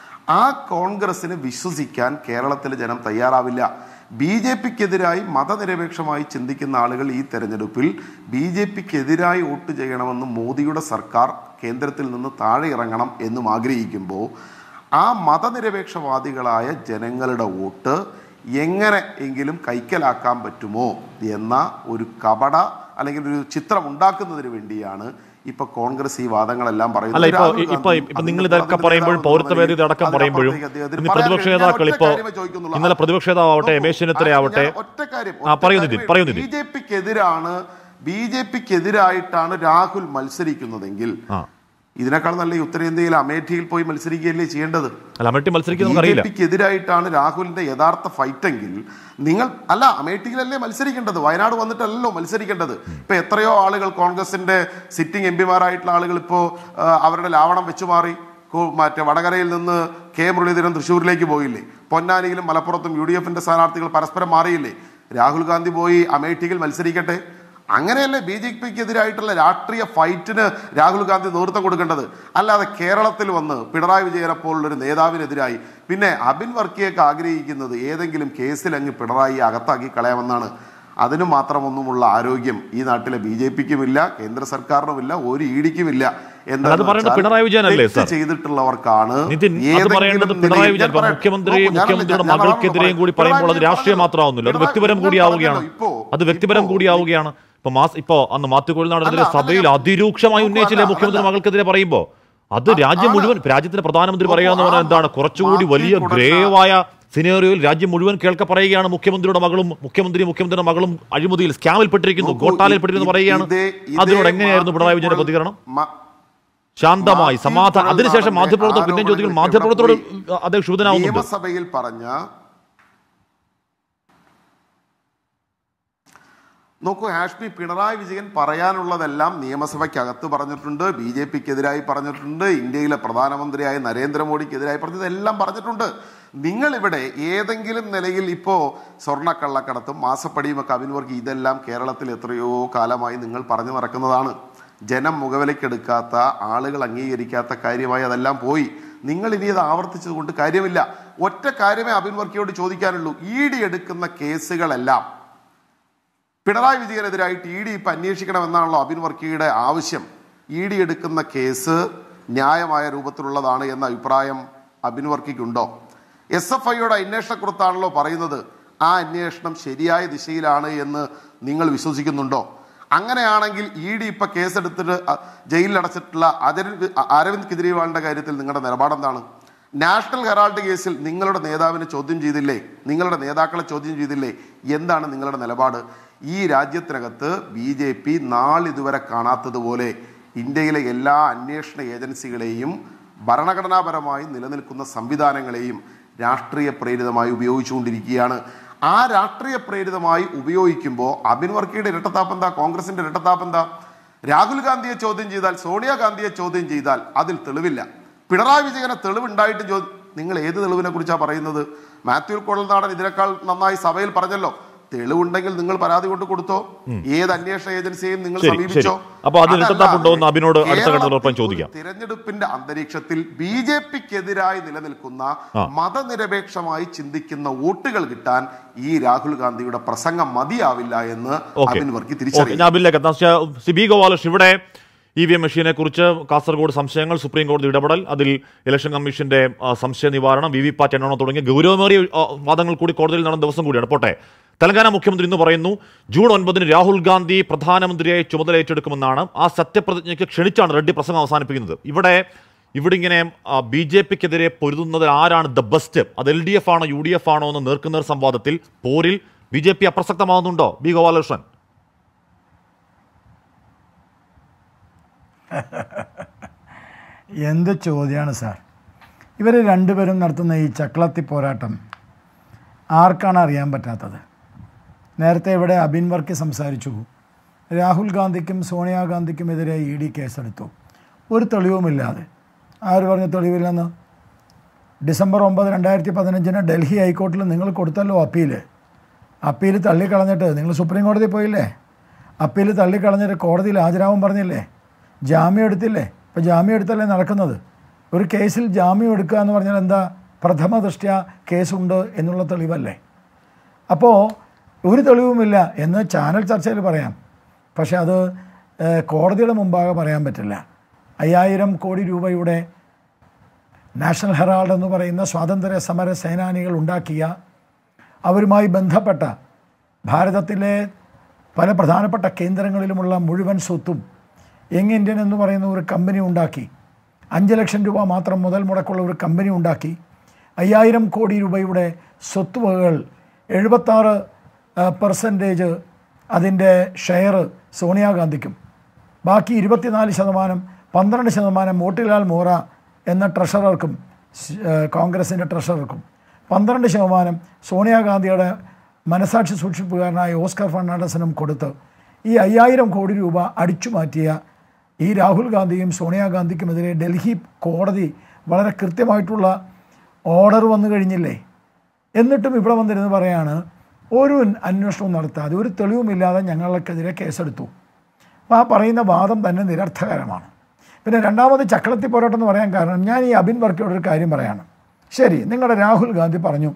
ആ കോൺഗ്രസിന് വിശ്വസിക്കാൻ കേരളത്തിലെ ജനം തയ്യാറാവില്ല ബി ജെ പിക്കെതിരായി മതനിരപേക്ഷമായി ചിന്തിക്കുന്ന ആളുകൾ ഈ തെരഞ്ഞെടുപ്പിൽ ബി ജെ പിക്കെതിരായി വോട്ട് ചെയ്യണമെന്ന് മോദിയുടെ സർക്കാർ കേന്ദ്രത്തിൽ നിന്ന് താഴെ ഇറങ്ങണം എന്നും ആഗ്രഹിക്കുമ്പോൾ ആ മതനിരപേക്ഷവാദികളായ ജനങ്ങളുടെ വോട്ട് എങ്ങനെ എങ്കിലും കൈക്കലാക്കാൻ പറ്റുമോ എന്ന ഒരു കപട അല്ലെങ്കിൽ ഒരു ചിത്രം ഉണ്ടാക്കുന്നതിന് വേണ്ടിയാണ് ഇപ്പൊ കോൺഗ്രസ് ഈ വാദങ്ങളെല്ലാം പറയുന്നത് അല്ല ഇപ്പൊ രാഹുൽ ഇപ്പൊ ഗാന്ധി ഇപ്പൊ നിങ്ങൾ അതിന്റെ ഇതൊക്കെ പ്രതിനിധി പറയുമ്പോഴും നേതാവ് പൗരത്വ എന്ന ഭേദഗതി അടക്കം നിലയിൽ പറയുമ്പോഴും അതിനപ്പുറത്തേക്ക് അദ്ദേഹത്തിന് ഇന്ന് പറയാൻ പ്രതിപക്ഷ കഴിയും. ഞാൻ നേതാക്കൾ ഒറ്റ ഇപ്പോ കാര്യമേ ചോദിക്കുന്നുള്ളൂ. ഇന്നലെ പ്രതിപക്ഷ നേതാവട്ടെ നോക്കൂ, രമേശ് ചെന്നിത്തലയാവട്ടെ ഞാൻ ഒറ്റ കാര്യം ആ പറയൂ നിതിൻ പറയൂ ബി നിതിൻ ജെ പിക്കെതിരാണ് ബി ജെ പിക്കെതിരായിട്ടാണ് രാഹുൽ മത്സരിക്കുന്നതെങ്കിൽ ആ ഇതിനേക്കാൾ നല്ല ഈ ഉത്തരേന്ത്യയിൽ അമേഠിയിൽ പോയി മത്സരിക്കുകയല്ലേ ചെയ്യേണ്ടത് അല്ല അമേഠി മത്സരിക്കുന്ന ബി ജെ നമുക്കറിയില്ല പിക്കെതിരായിട്ടാണ് രാഹുലിന്റെ യഥാർത്ഥ ഫൈറ്റെങ്കിൽ നിങ്ങൾ അല്ല അമേഠിയിലല്ലേ മത്സരിക്കേണ്ടത് വയനാട് വന്നിട്ടല്ലല്ലോ മത്സരിക്കേണ്ടത് ഇപ്പൊ എത്രയോ ആളുകൾ കോൺഗ്രസിന്റെ സിറ്റിംഗ് എം പിമാരായിട്ടുള്ള ആളുകൾ ഇപ്പോ ആ, അവരുടെ ലാവണം വെച്ചു മാറി കോ- മറ്റേ വടകരയിൽ നിന്ന് കെ മുരളീധരൻ തൃശ്ശൂരിലേക്ക് പോയില്ലേ പൊന്നാനിയിലും മലപ്പുറത്തും യു ഡി എഫിന്റെ സ്ഥാനാർത്ഥികൾ പരസ്പരം മാറിയില്ലേ രാഹുൽ ഗാന്ധി പോയി അമേഠിയിൽ മത്സരിക്കട്ടെ അങ്ങനെയല്ലേ ബി ജെ പിക്കെതിരായിട്ടുള്ള രാഷ്ട്രീയ ഫൈറ്റിന് രാഹുൽ ഗാന്ധി നേതൃത്വം കൊടുക്കേണ്ടത് അല്ലാതെ കേരളത്തിൽ വന്ന് പിണറായി വിജയനെ പോലുള്ളൊരു നേതാവിനെതിരായി പിന്നെ അബിൻ വർക്കിയൊക്കെ ആഗ്രഹിക്കുന്നത് ഏതെങ്കിലും കേസിൽ അങ്ങ് പിണറായി അകത്താക്കി കളയാമെന്നാണ് അതിനു മാത്രമൊന്നുമുള്ള ആരോഗ്യം ഈ നാട്ടിലെ ബി ജെ പിക്കുമില്ല കേന്ദ്ര സർക്കാരിനുമില്ല ഒരു ഇഡിക്കുമില്ല അത് പറയേണ്ടത് പിണറായി വിജയനല്ലേ, സർ? ചെയ്തിട്ടുള്ളവർക്കാണ് നിതിൻ അത് ഏതെങ്കിലും പറയേണ്ടത് നിലയിൽ- പിണറായി ഞാൻ വിജയൻ ഇപ്പൊ പറയാം. മുഖ്യമന്ത്രി നോക്കൂ, ഞാനല്ല- മുഖ്യമന്ത്രിയുടെ ഞാൻ അതാണ് മകൾക്കെതിരെയും കൂടി പറയുന്നത്. പറയുമ്പോൾ അത് പിണറായി രാഷ്ട്രീയം വിജയൻ മാത്രമാവുന്നില്ല അത് പിണറായി വ്യക്തിപരം വിജയൻ കൂടിയാവുകയാണ് പറഞ്ഞല്ലോ, ഇപ്പോ- അത് വ്യക്തിപരം ഇപ്പോ- കൂടിയാവുകയാണ് ഇപ്പൊ മാസ് ഇപ്പോ അന്ന് മാത്യു കോഴിനാടിനെതിരെ അല്ല, സഭയിൽ അതല്ല. അതിരൂക്ഷമായി നോക്കൂ, ഉന്നയിച്ചില്ലേ അല്ല, മുഖ്യമന്ത്രി അതല്ല. മകൾക്കെതിരെ പറയുമ്പോ അത് രാജ്യം ആണ്. മുഴുവൻ രാജ്യത്തിന്റെ പ്രധാനമന്ത്രി നോക്കൂ, പറയാന്ന് പറഞ്ഞാൽ ആ എന്താണ് കുറച്ചുകൂടി മാത്യു വലിയ കുടന്ന- ഗ്രേവായ സിനേറിയോയിൽ രാജ്യം മുഴുവൻ കേൾക്ക പറയുകയാണ് മുഖ്യമന്ത്രിയുടെ മകളും മുഖ്യമന്ത്രി മുഖ്യമന്ത്രിയുടെ മകളും അഴിമതിയിൽ സ്കാമിൽ പെട്ടിരിക്കുന്നു നോക്കൂ, ഗോട്ടാലിൽ പെട്ടിരിക്കുന്നു ഇ- പറയുകയാണ് ഇതേ- ഇതേ അതിനോട് എങ്ങനെയായിരുന്നു പിണറായി വിജയന്റെ മാത്യു പ്രതികരണം മ- ശാന്തമായി മാത്യു സമാധാനം കുഴൽനാടന്റെ അതിനുശേഷം മാധ്യമപ്രവർത്തകർ പിന്നെയും ചോദിക്കും ആരോപണങ്ങൾ മാധ്യമപ്രവർത്തകരോട് ഇവിടെ അദ്ദേഹം ക്ഷുഭിതനാവുന്നുണ്ട് നിയമസഭയിൽ പറഞ്ഞ നോക്കൂ ഹാഷ്മി പിണറായി വിജയൻ പറയാനുള്ളതെല്ലാം നിയമസഭയ്ക്കകത്ത് പറഞ്ഞിട്ടുണ്ട് ബി ജെ പിക്കെതിരായി പറഞ്ഞിട്ടുണ്ട് ഇന്ത്യയിലെ പ്രധാനമന്ത്രിയായ നരേന്ദ്രമോദിക്കെതിരായി പറഞ്ഞത് എല്ലാം പറഞ്ഞിട്ടുണ്ട് നിങ്ങൾ ഇവിടെ ഏതെങ്കിലും നിലയിൽ ഇപ്പോ സ്വർണ്ണക്കള്ളക്കടത്തും മാസപ്പടിയും ഒക്കെ അഭിനവർക്ക് ഇതെല്ലാം കേരളത്തിൽ എത്രയോ കാലമായി നിങ്ങൾ പറഞ്ഞു നടക്കുന്നതാണ് ജനം മുഖവിലക്കെടുക്കാത്ത ആളുകൾ അംഗീകരിക്കാത്ത കാര്യമായി അതെല്ലാം പോയി നിങ്ങൾ ഇനി അത് ആവർത്തിച്ചത് കൊണ്ട് കാര്യമില്ല ഒറ്റ കാര്യമേ അബിൻ വർക്കിയോട് ചോദിക്കാനുള്ളൂ ഇ ഡി എടുക്കുന്ന കേസുകളെല്ലാം പിണറായി വിജയനെതിരായിട്ട് ഇ ഡി ഇപ്പം അന്വേഷിക്കണമെന്നാണല്ലോ അബിൻ വർക്കിയുടെ ആവശ്യം ഇ ഡി എടുക്കുന്ന കേസ് ന്യായമായ രൂപത്തിലുള്ളതാണ് എന്ന അഭിപ്രായം അബിൻ വർക്കിക്കുണ്ടോ എസ് എഫ് ഐയുടെ അന്വേഷണക്കുറിത്താണല്ലോ പറയുന്നത് ആ അന്വേഷണം ശരിയായ ദിശയിലാണ് എന്ന് നിങ്ങൾ വിശ്വസിക്കുന്നുണ്ടോ അങ്ങനെയാണെങ്കിൽ ഇ ഡി ഇപ്പൊ കേസെടുത്തിട്ട് അ- ജയിലിൽ അടച്ചിട്ടുള്ള അരവിന്ദ് അരവിന്ദ് കെജ്രിവാളിന്റെ കാര്യത്തിൽ നിങ്ങളുടെ നിലപാടെന്താണ് നാഷണൽ ഹെറാൾഡ് കേസിൽ നിങ്ങളുടെ നേതാവിനെ ചോദ്യം ചെയ്തില്ലേ നിങ്ങളുടെ നേതാക്കളെ ചോദ്യം ചെയ്തില്ലേ എന്താണ് നിങ്ങളുടെ നിലപാട് ഈ രാജ്യത്തിനകത്ത് ബി ജെ പി നാളിതുവരെ കാണാത്തതുപോലെ ഇന്ത്യയിലെ എല്ലാ അന്വേഷണ ഏജൻസികളെയും ഭരണഘടനാപരമായി നിലനിൽക്കുന്ന സംവിധാനങ്ങളെയും രാഷ്ട്രീയ പ്രേരിതമായി ഉപയോഗിച്ചുകൊണ്ടിരിക്കുകയാണ് ആ രാഷ്ട്രീയ പ്രേരിതമായി ഉപയോഗിക്കുമ്പോൾ അബിൻ വർക്കിയുടെ ഇരട്ടത്താപ്പെന്താ കോൺഗ്രസിന്റെ ഇരട്ടത്താപ്പെന്താ രാഹുൽ ഗാന്ധിയെ ചോദ്യം ചെയ്താൽ സോണിയാഗാന്ധിയെ ചോദ്യം ചെയ്താൽ അതിൽ തെളിവില്ല പിണറായി വിജയനെ തെളിവുണ്ടായിട്ട് ചോ നിങ്ങൾ ഏത് തെളിവിനെ കുറിച്ചാണ് പറയുന്നത് മാത്യു കൊഴൽനാടൻ ഇതിനേക്കാൾ നന്നായി സഭയിൽ പറഞ്ഞല്ലോ തെളിവുണ്ടെങ്കിൽ നിങ്ങൾ പരാതി കൊണ്ട് കൊടുത്തോ ഏത് അന്വേഷണ ഏജൻസിയെയും നിങ്ങൾ ശരി, സമീപിച്ചോ ശരി. അപ്പൊ അതിൽ അതല്ലാതെ ഇരട്ടത്താപ്പുണ്ടോ എന്ന് അബിനോട് അടുത്ത ഘട്ടത്തിൽ കേരളത്തിൽ ഉറപ്പായും ചോദിക്കാം. ഒരു തിരഞ്ഞെടുപ്പിന്റെ അന്തരീക്ഷത്തിൽ ബി ജെ പിക്കെതിരായി നിലനിൽക്കുന്ന ആ. മതനിരപേക്ഷമായി ചിന്തിക്കുന്ന വോട്ടുകൾ കിട്ടാൻ ഈ രാഹുൽ ഗാന്ധിയുടെ പ്രസംഗം മതിയാവില്ല എന്ന് ഓക്കെ അബിൻ വർക്കി ഓക്കെ തിരിച്ചറിയും ഞാൻ ബില്ലേക്ക് എത്താം ശ്ശെ, സി ബി ഗോപാലകൃഷ്ണൻ ഇവിടെ ഇ വി എം മെഷീനെ കുറിച്ച് കാസർഗോഡ് സംശയങ്ങൾ സുപ്രീം കോടതി ഇടപെടൽ അതിൽ ഇലക്ഷൻ കമ്മീഷന്റെ ആ, സംശയ നിവാരണം വി വി പാറ്റ് എണ്ണണം തുടങ്ങിയ ഗൗരവമേറിയ ആ, വാദങ്ങൾ കൂടി കോടതിയിൽ നടന്ന ദിവസം കൂടിയാണ് പോട്ടെ തെലങ്കാന മുഖ്യമന്ത്രി ഇന്ന് പറയുന്നു ജൂൺ ഒൻപതിന് രാഹുൽ ഗാന്ധി പ്രധാനമന്ത്രിയായി ചുമതല ഏറ്റെടുക്കുമെന്നാണ് ആ സത്യപ്രതിജ്ഞയ്ക്ക് ക്ഷണിച്ചാണ് റെഡ്ഡി പ്രസംഗം അവസാനിപ്പിക്കുന്നത് ഇവിടെ ഇവിടെ ഇങ്ങനെ ബി ജെ പിക്കെതിരെ പൊരുതുന്നത് ആരാണ് ദ ബെസ്റ്റ് അത് എൽ ഡി എഫ് ആണോ യു ഡി എഫ് ആണോ എന്ന് നേർക്കുനേർ സംവാദത്തിൽ പോരിൽ ബി ജെ പി അപ്രസക്തമാവുന്നുണ്ടോ ബി ഗോപാലകൃഷ്ണൻ എന്ത് ചോദ്യമാണ് സാർ ഇവർ രണ്ടുപേരും നടത്തുന്ന ഈ ചക്കളത്തി പോരാട്ടം ആർക്കാണ് അറിയാൻ പറ്റാത്തത് നേരത്തെ ഇവിടെ അബിൻ വർക്കി സംസാരിച്ചു രാഹുൽ ഗാന്ധിക്കും സോണിയാഗാന്ധിക്കുമെതിരെ ഇ ഡി കേസെടുത്തു ഒരു തെളിവുമില്ലാതെ ആര് പറഞ്ഞ തെളിവില്ലെന്ന് ഡിസംബർ ഒമ്പത് രണ്ടായിരത്തി പതിനഞ്ചിന് ഡൽഹി ഹൈക്കോർട്ടിൽ നിങ്ങൾ കൊടുത്തല്ലോ അപ്പീൽ അപ്പീൽ തള്ളിക്കളഞ്ഞിട്ട് നിങ്ങൾ സുപ്രീം കോടതി പോയില്ലേ അപ്പീൽ തള്ളിക്കളഞ്ഞിട്ട് കോടതിയിൽ ഹാജരാവും പറഞ്ഞില്ലേ ജാമ്യം എടുത്തില്ലേ ഇപ്പോൾ ജാമ്യം എടുത്തല്ലേ നടക്കുന്നത് ഒരു കേസിൽ ജാമ്യം എടുക്കുക എന്ന് പറഞ്ഞാൽ എന്താ പ്രഥമ ദൃഷ്ട്യ കേസുണ്ട് എന്നുള്ള തെളിവല്ലേ അപ്പോൾ ഒരു തെളിവുമില്ല എന്ന് ചാനൽ ചർച്ചയിൽ പറയാം പക്ഷെ അത് ഏഹ്, കോടതിയുടെ മുമ്പാകെ പറയാൻ പറ്റില്ല അയ്യായിരം കോടി രൂപയുടെ നാഷണൽ ഹെറാൾഡ് എന്ന് പറയുന്ന സ്വാതന്ത്ര്യ സമര സേനാനികൾ ഉണ്ടാക്കിയ അവരുമായി ബന്ധപ്പെട്ട ഭാരതത്തിലെ പല പ്രധാനപ്പെട്ട കേന്ദ്രങ്ങളിലുമുള്ള മുഴുവൻ സ്വത്തും യങ് ഇന്ത്യൻ എന്ന് പറയുന്ന ഒരു കമ്പനി ഉണ്ടാക്കി അഞ്ച് ലക്ഷം രൂപ മാത്രം മുതൽ മുടക്കുള്ള ഒരു കമ്പനി ഉണ്ടാക്കി അയ്യായിരം കോടി രൂപയുടെ സ്വത്തുവകകൾ എഴുപത്താറ് പെർസെൻറ്റേജ് അതിൻ്റെ ഷെയർ സോണിയാഗാന്ധിക്കും ബാക്കി ഇരുപത്തിനാല് ശതമാനം പന്ത്രണ്ട് ശതമാനം മോട്ടിലാൽ മോറ എന്ന ട്രഷറർക്കും സ്- ഏഹ് കോൺഗ്രസിൻ്റെ ട്രഷറർക്കും പന്ത്രണ്ട് ശതമാനം സോണിയാഗാന്ധിയുടെ മനസാക്ഷി സൂക്ഷിപ്പുകാരനായ ഓസ്കർ ഫെർണാണ്ടസിനും കൊടുത്ത് ഈ അയ്യായിരം കോടി രൂപ അടിച്ചു മാറ്റിയ ഈ രാഹുൽ ഗാന്ധിയും സോണിയാഗാന്ധിക്കുമെതിരെ ഡൽഹി കോടതി വളരെ കൃത്യമായിട്ടുള്ള ഓർഡർ വന്നു കഴിഞ്ഞില്ലേ എന്നിട്ടും ഇവിടെ വന്നിരുന്ന് പറയാണ് ഒരു അന്വേഷണവും നടത്താതെ ഒരു തെളിവുമില്ലാതെ ഞങ്ങൾക്കെതിരെ കേസെടുത്തു അപ്പോൾ ആ പറയുന്ന വാദം തന്നെ നിരർത്ഥകരമാണ് പിന്നെ രണ്ടാമത് ചക്രത്തി പോരാട്ടം എന്ന് പറയാൻ കാരണം ഞാൻ ഈ അബിൻ വർക്കിയോട് ഒരു കാര്യം പറയാണ് ശരി നിങ്ങളുടെ രാഹുൽ ഗാന്ധി പറഞ്ഞു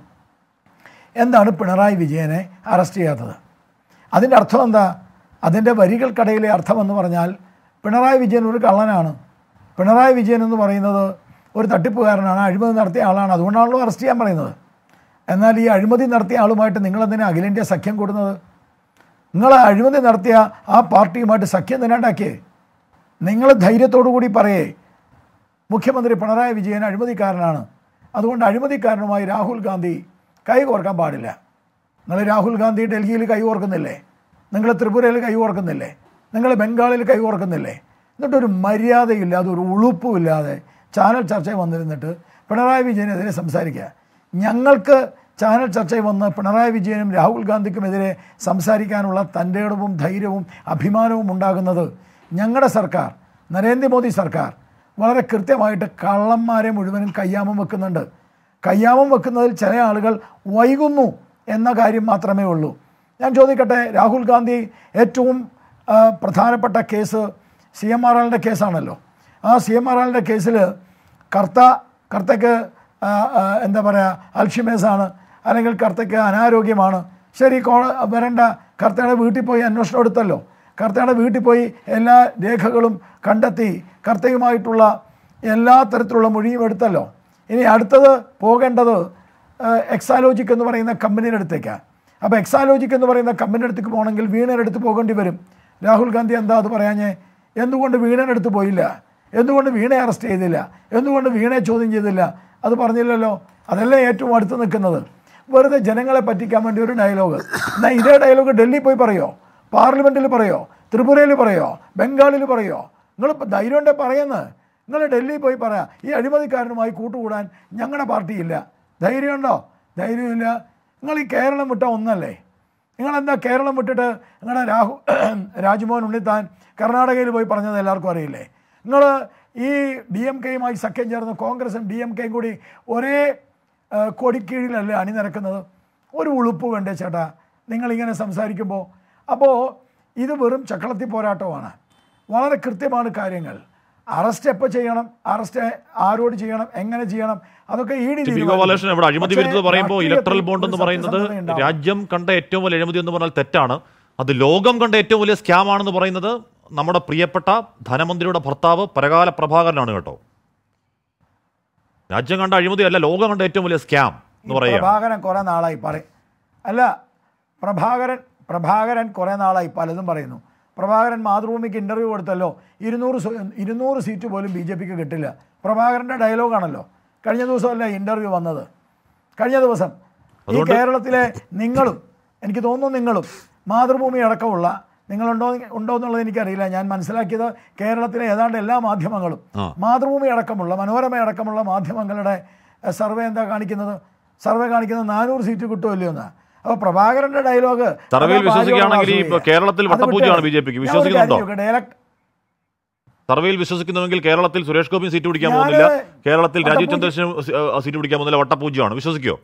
എന്താണ് പിണറായി വിജയനെ അറസ്റ്റ് ചെയ്യാത്തത് അതിൻ്റെ അർത്ഥം എന്താ അതിൻ്റെ വരികൾക്കിടയിലെ അർത്ഥം എന്ന് പറഞ്ഞാൽ പിണറായി വിജയൻ ഒരു കള്ളനാണ് പിണറായി വിജയൻ എന്ന് പറയുന്നത് ഒരു തട്ടിപ്പുകാരനാണ് അഴിമതി നടത്തിയ ആളാണ് അതുകൊണ്ടാണല്ലോ അറസ്റ്റ് ചെയ്യാൻ പറയുന്നത് എന്നാൽ ഈ അഴിമതി നടത്തിയ ആളുമായിട്ട് നിങ്ങളെന്തിനാ അഖിലേന്ത്യാ സഖ്യം കൂടുന്നത് നിങ്ങൾ ആ അഴിമതി നടത്തിയ ആ പാർട്ടിയുമായിട്ട് സഖ്യം തന്നെയുണ്ടാക്കിയേ നിങ്ങൾ ധൈര്യത്തോടു കൂടി പറയേ മുഖ്യമന്ത്രി പിണറായി വിജയൻ അഴിമതിക്കാരനാണ് അതുകൊണ്ട് അഴിമതിക്കാരനുമായി രാഹുൽ ഗാന്ധി കൈ കോർക്കാൻ പാടില്ല നിങ്ങൾ രാഹുൽ ഗാന്ധി ഡൽഹിയിൽ കൈ ഓർക്കുന്നില്ലേ നിങ്ങൾ ത്രിപുരയിൽ കൈ ഓർക്കുന്നില്ലേ നിങ്ങൾ ബംഗാളിൽ കൈ ഓർക്കുന്നില്ലേ എന്നിട്ടൊരു മര്യാദയില്ലാതെ ഒരു ഉളുപ്പുമില്ലാതെ ചാനൽ ചർച്ചയിൽ വന്നിരുന്നിട്ട് പിണറായി വിജയനെതിരെ സംസാരിക്കുക ഞങ്ങൾക്ക് ചാനൽ ചർച്ചയിൽ വന്ന് പിണറായി വിജയനും രാഹുൽ ഗാന്ധിക്കുമെതിരെ സംസാരിക്കാനുള്ള തൻ്റെ ഇടവും ധൈര്യവും അഭിമാനവും ഉണ്ടാകുന്നത് ഞങ്ങളുടെ സർക്കാർ നരേന്ദ്രമോദി സർക്കാർ വളരെ കൃത്യമായിട്ട് കള്ളന്മാരെ മുഴുവനും കയ്യാമം വെക്കുന്നുണ്ട് കയ്യാമം വെക്കുന്നതിൽ ചില ആളുകൾ വൈകുന്നു എന്ന കാര്യം മാത്രമേ ഉള്ളൂ ഞാൻ ചോദിക്കട്ടെ രാഹുൽ ഗാന്ധി ഏറ്റവും ആ, പ്രധാനപ്പെട്ട കേസ് സി എം ആർ എല്ലിൻ്റെ കേസാണല്ലോ ആ സി എം ആർ എല്ലിൻ്റെ കേസിൽ കർത്ത കർത്തയ്ക്ക് ആ, ആ, എന്താ പറയുക അൽഷിമേസാണ് അല്ലെങ്കിൽ കർത്തയ്ക്ക് അനാരോഗ്യമാണ് ശരി കോ വരണ്ട കർത്തയുടെ വീട്ടിൽ പോയി അന്വേഷണം എടുത്തല്ലോ കർത്തയുടെ വീട്ടിൽ പോയി എല്ലാ രേഖകളും കണ്ടെത്തി കർത്തയുമായിട്ടുള്ള എല്ലാ തരത്തിലുള്ള മൊഴിയും എടുത്തല്ലോ ഇനി അടുത്തത് പോകേണ്ടത് എക്സാലോജിക് എന്ന് പറയുന്ന കമ്പനിയുടെ അടുത്തേക്കാണ് അപ്പോൾ എക്സാലോജിക് എന്ന് പറയുന്ന കമ്പനിയുടെ അടുത്തേക്ക് പോകണമെങ്കിൽ വീണയുടെ അടുത്ത് പോകേണ്ടി വരും രാഹുൽ ഗാന്ധി എന്താ അത് പറയാഞ്ഞേ എന്തുകൊണ്ട് വീണയുടെ അടുത്ത് പോയില്ല എന്തുകൊണ്ട് വീണയെ അറസ്റ്റ് ചെയ്തില്ല എന്തുകൊണ്ട് വീണയെ ചോദ്യം ചെയ്തില്ല അത് പറഞ്ഞില്ലല്ലോ അതല്ലേ ഏറ്റവും അടുത്ത് നിൽക്കുന്നത് വെറുതെ ജനങ്ങളെ പറ്റിക്കാൻ വേണ്ടി ഒരു ഡയലോഗ് എന്നാൽ ഇതേ ഡയലോഗ് ഡൽഹി പോയി പറയോ പാർലമെൻറ്റിൽ പറയോ ത്രിപുരയിൽ പറയോ ബംഗാളിൽ പറയോ നിങ്ങൾ ധൈര്യം ഉണ്ടെ പറയുന്നത് നിങ്ങൾ ഡൽഹി പോയി പറയാം ഈ അഴിമതിക്കാരനുമായി കൂട്ടുകൂടാൻ ഞങ്ങളുടെ പാർട്ടിയില്ല ധൈര്യമുണ്ടോ ധൈര്യമില്ല നിങ്ങൾ ഈ കേരളം വിട്ട ഒന്നല്ലേ നിങ്ങളെന്താ കേരളം വിട്ടിട്ട് നിങ്ങളുടെ രാഹു രാജ്മോഹൻ ഉണ്ണിത്താൻ കർണാടകയിൽ പോയി പറഞ്ഞത് എല്ലാവർക്കും അറിയില്ലേ നിങ്ങൾ ഈ ഡി എം കെയുമായി സഖ്യം ചേർന്ന് കോൺഗ്രസും ഡി എം കെയും കൂടി ഒരേ ആ, കൊടിക്കീഴിലല്ലേ അണിനിരക്കുന്നത് ഒരു ഉളുപ്പ് വേണ്ടേ ചേട്ടാ നിങ്ങളിങ്ങനെ സംസാരിക്കുമ്പോൾ അപ്പോൾ ഇത് വെറും ചക്കളത്തി പോരാട്ടമാണ് വളരെ കൃത്യമാണ് കാര്യങ്ങൾ അറസ്റ്റ് എപ്പോൾ ചെയ്യണം അറസ്റ്റ് ആരോട് ചെയ്യണം എങ്ങനെ ചെയ്യണം അതൊക്കെ ഈ ടി പി ഗോപാലകൃഷ്ണൻ ഇവിടെ അഴിമതി വിരുദ്ധത പറയുമ്പോൾ ഇലക്ട്രൽ ബോണ്ട് എന്ന് പറയുന്നത് രാജ്യം കണ്ട ഏറ്റവും വലിയ അഴിമതി എന്ന് പറഞ്ഞാൽ തെറ്റാണ് അത് ലോകം കണ്ട ഏറ്റവും വലിയ സ്കാം ആണെന്ന് പറയുന്നത് നമ്മുടെ പ്രിയപ്പെട്ട ധനമന്ത്രിയുടെ ഭർത്താവ് പരകാല പ്രഭാകരനാണ് കേട്ടോ രാജ്യം കണ്ട അഴിമതി അല്ല ലോകം കണ്ട ഏറ്റവും വലിയ സ്കാം എന്ന് പറയുക പ്രഭാകരൻ കുറേ നാളായി പറയും അല്ല പ്രഭാകരൻ പ്രഭാകരൻ കുറേ നാളായി പലതും പറയുന്നു പ്രഭാകരൻ മാതൃഭൂമിക്ക് ഇൻ്റർവ്യൂ കൊടുത്തല്ലോ ഇരുന്നൂറ് സ്വ- ഇരുന്നൂറ് സീറ്റ് പോലും ബി ജെ പിക്ക് കിട്ടില്ല പ്രഭാകരൻ്റെ ഡയലോഗാണല്ലോ കഴിഞ്ഞ ദിവസമല്ല ഇൻ്റർവ്യൂ വന്നത് കഴിഞ്ഞ ദിവസം ഈ അതുകൊണ്ട് കേരളത്തിലെ നിങ്ങളും എനിക്ക് തോന്നുന്നു നിങ്ങളും മാതൃഭൂമി അടക്കമുള്ള നിങ്ങളുണ്ടോ ഉണ്ടോ എന്നുള്ളത് എനിക്കറിയില്ല ഞാൻ മനസ്സിലാക്കിയത് കേരളത്തിലെ ഏതാണ്ട് എല്ലാ മാധ്യമങ്ങളും ആ. മാതൃഭൂമി അടക്കമുള്ള മനോരമ അടക്കമുള്ള മാധ്യമങ്ങളുടെ എഹ്, സർവേ എന്താ കാണിക്കുന്നത് സർവേ കാണിക്കുന്നത് നാനൂറ് സീറ്റ് കിട്ടുമല്ലോ എന്ന് അപ്പോൾ പ്രഭാകരന്റെ ഡയലോഗ് സർവേയിൽ അതാ വിശ്വസിക്കുകയാണെങ്കിൽ ഭാഗ്യമുള്ള ഇപ്പോൾ കേരളത്തിൽ അത് വട്ടപ്പൂജയാണ് വിട്ടേ. ബി.ജെ.പിക്ക്. ഞാൻ ഒരു കാര്യം വിശ്വസിക്കുന്നുണ്ടോ? ചോദിക്കട്ടെ, elect- സർവേയിൽ വിശ്വസിക്കുന്നുവെങ്കിൽ കേരളത്തിൽ സുരേഷ് ഗോപിയും സീറ്റ് പിടിക്കാൻ ഞാന് പോകുന്നില്ല കേരളത്തിൽ രാജീവ് വട്ടപ്പൂജ- ചന്ദ്രശേഖരനും സി- ആ, സീറ്റ് പിടിക്കാൻ പോകുന്നില്ല വട്ടപ്പൂജ്യമാണ് വിശ്വസിക്കോ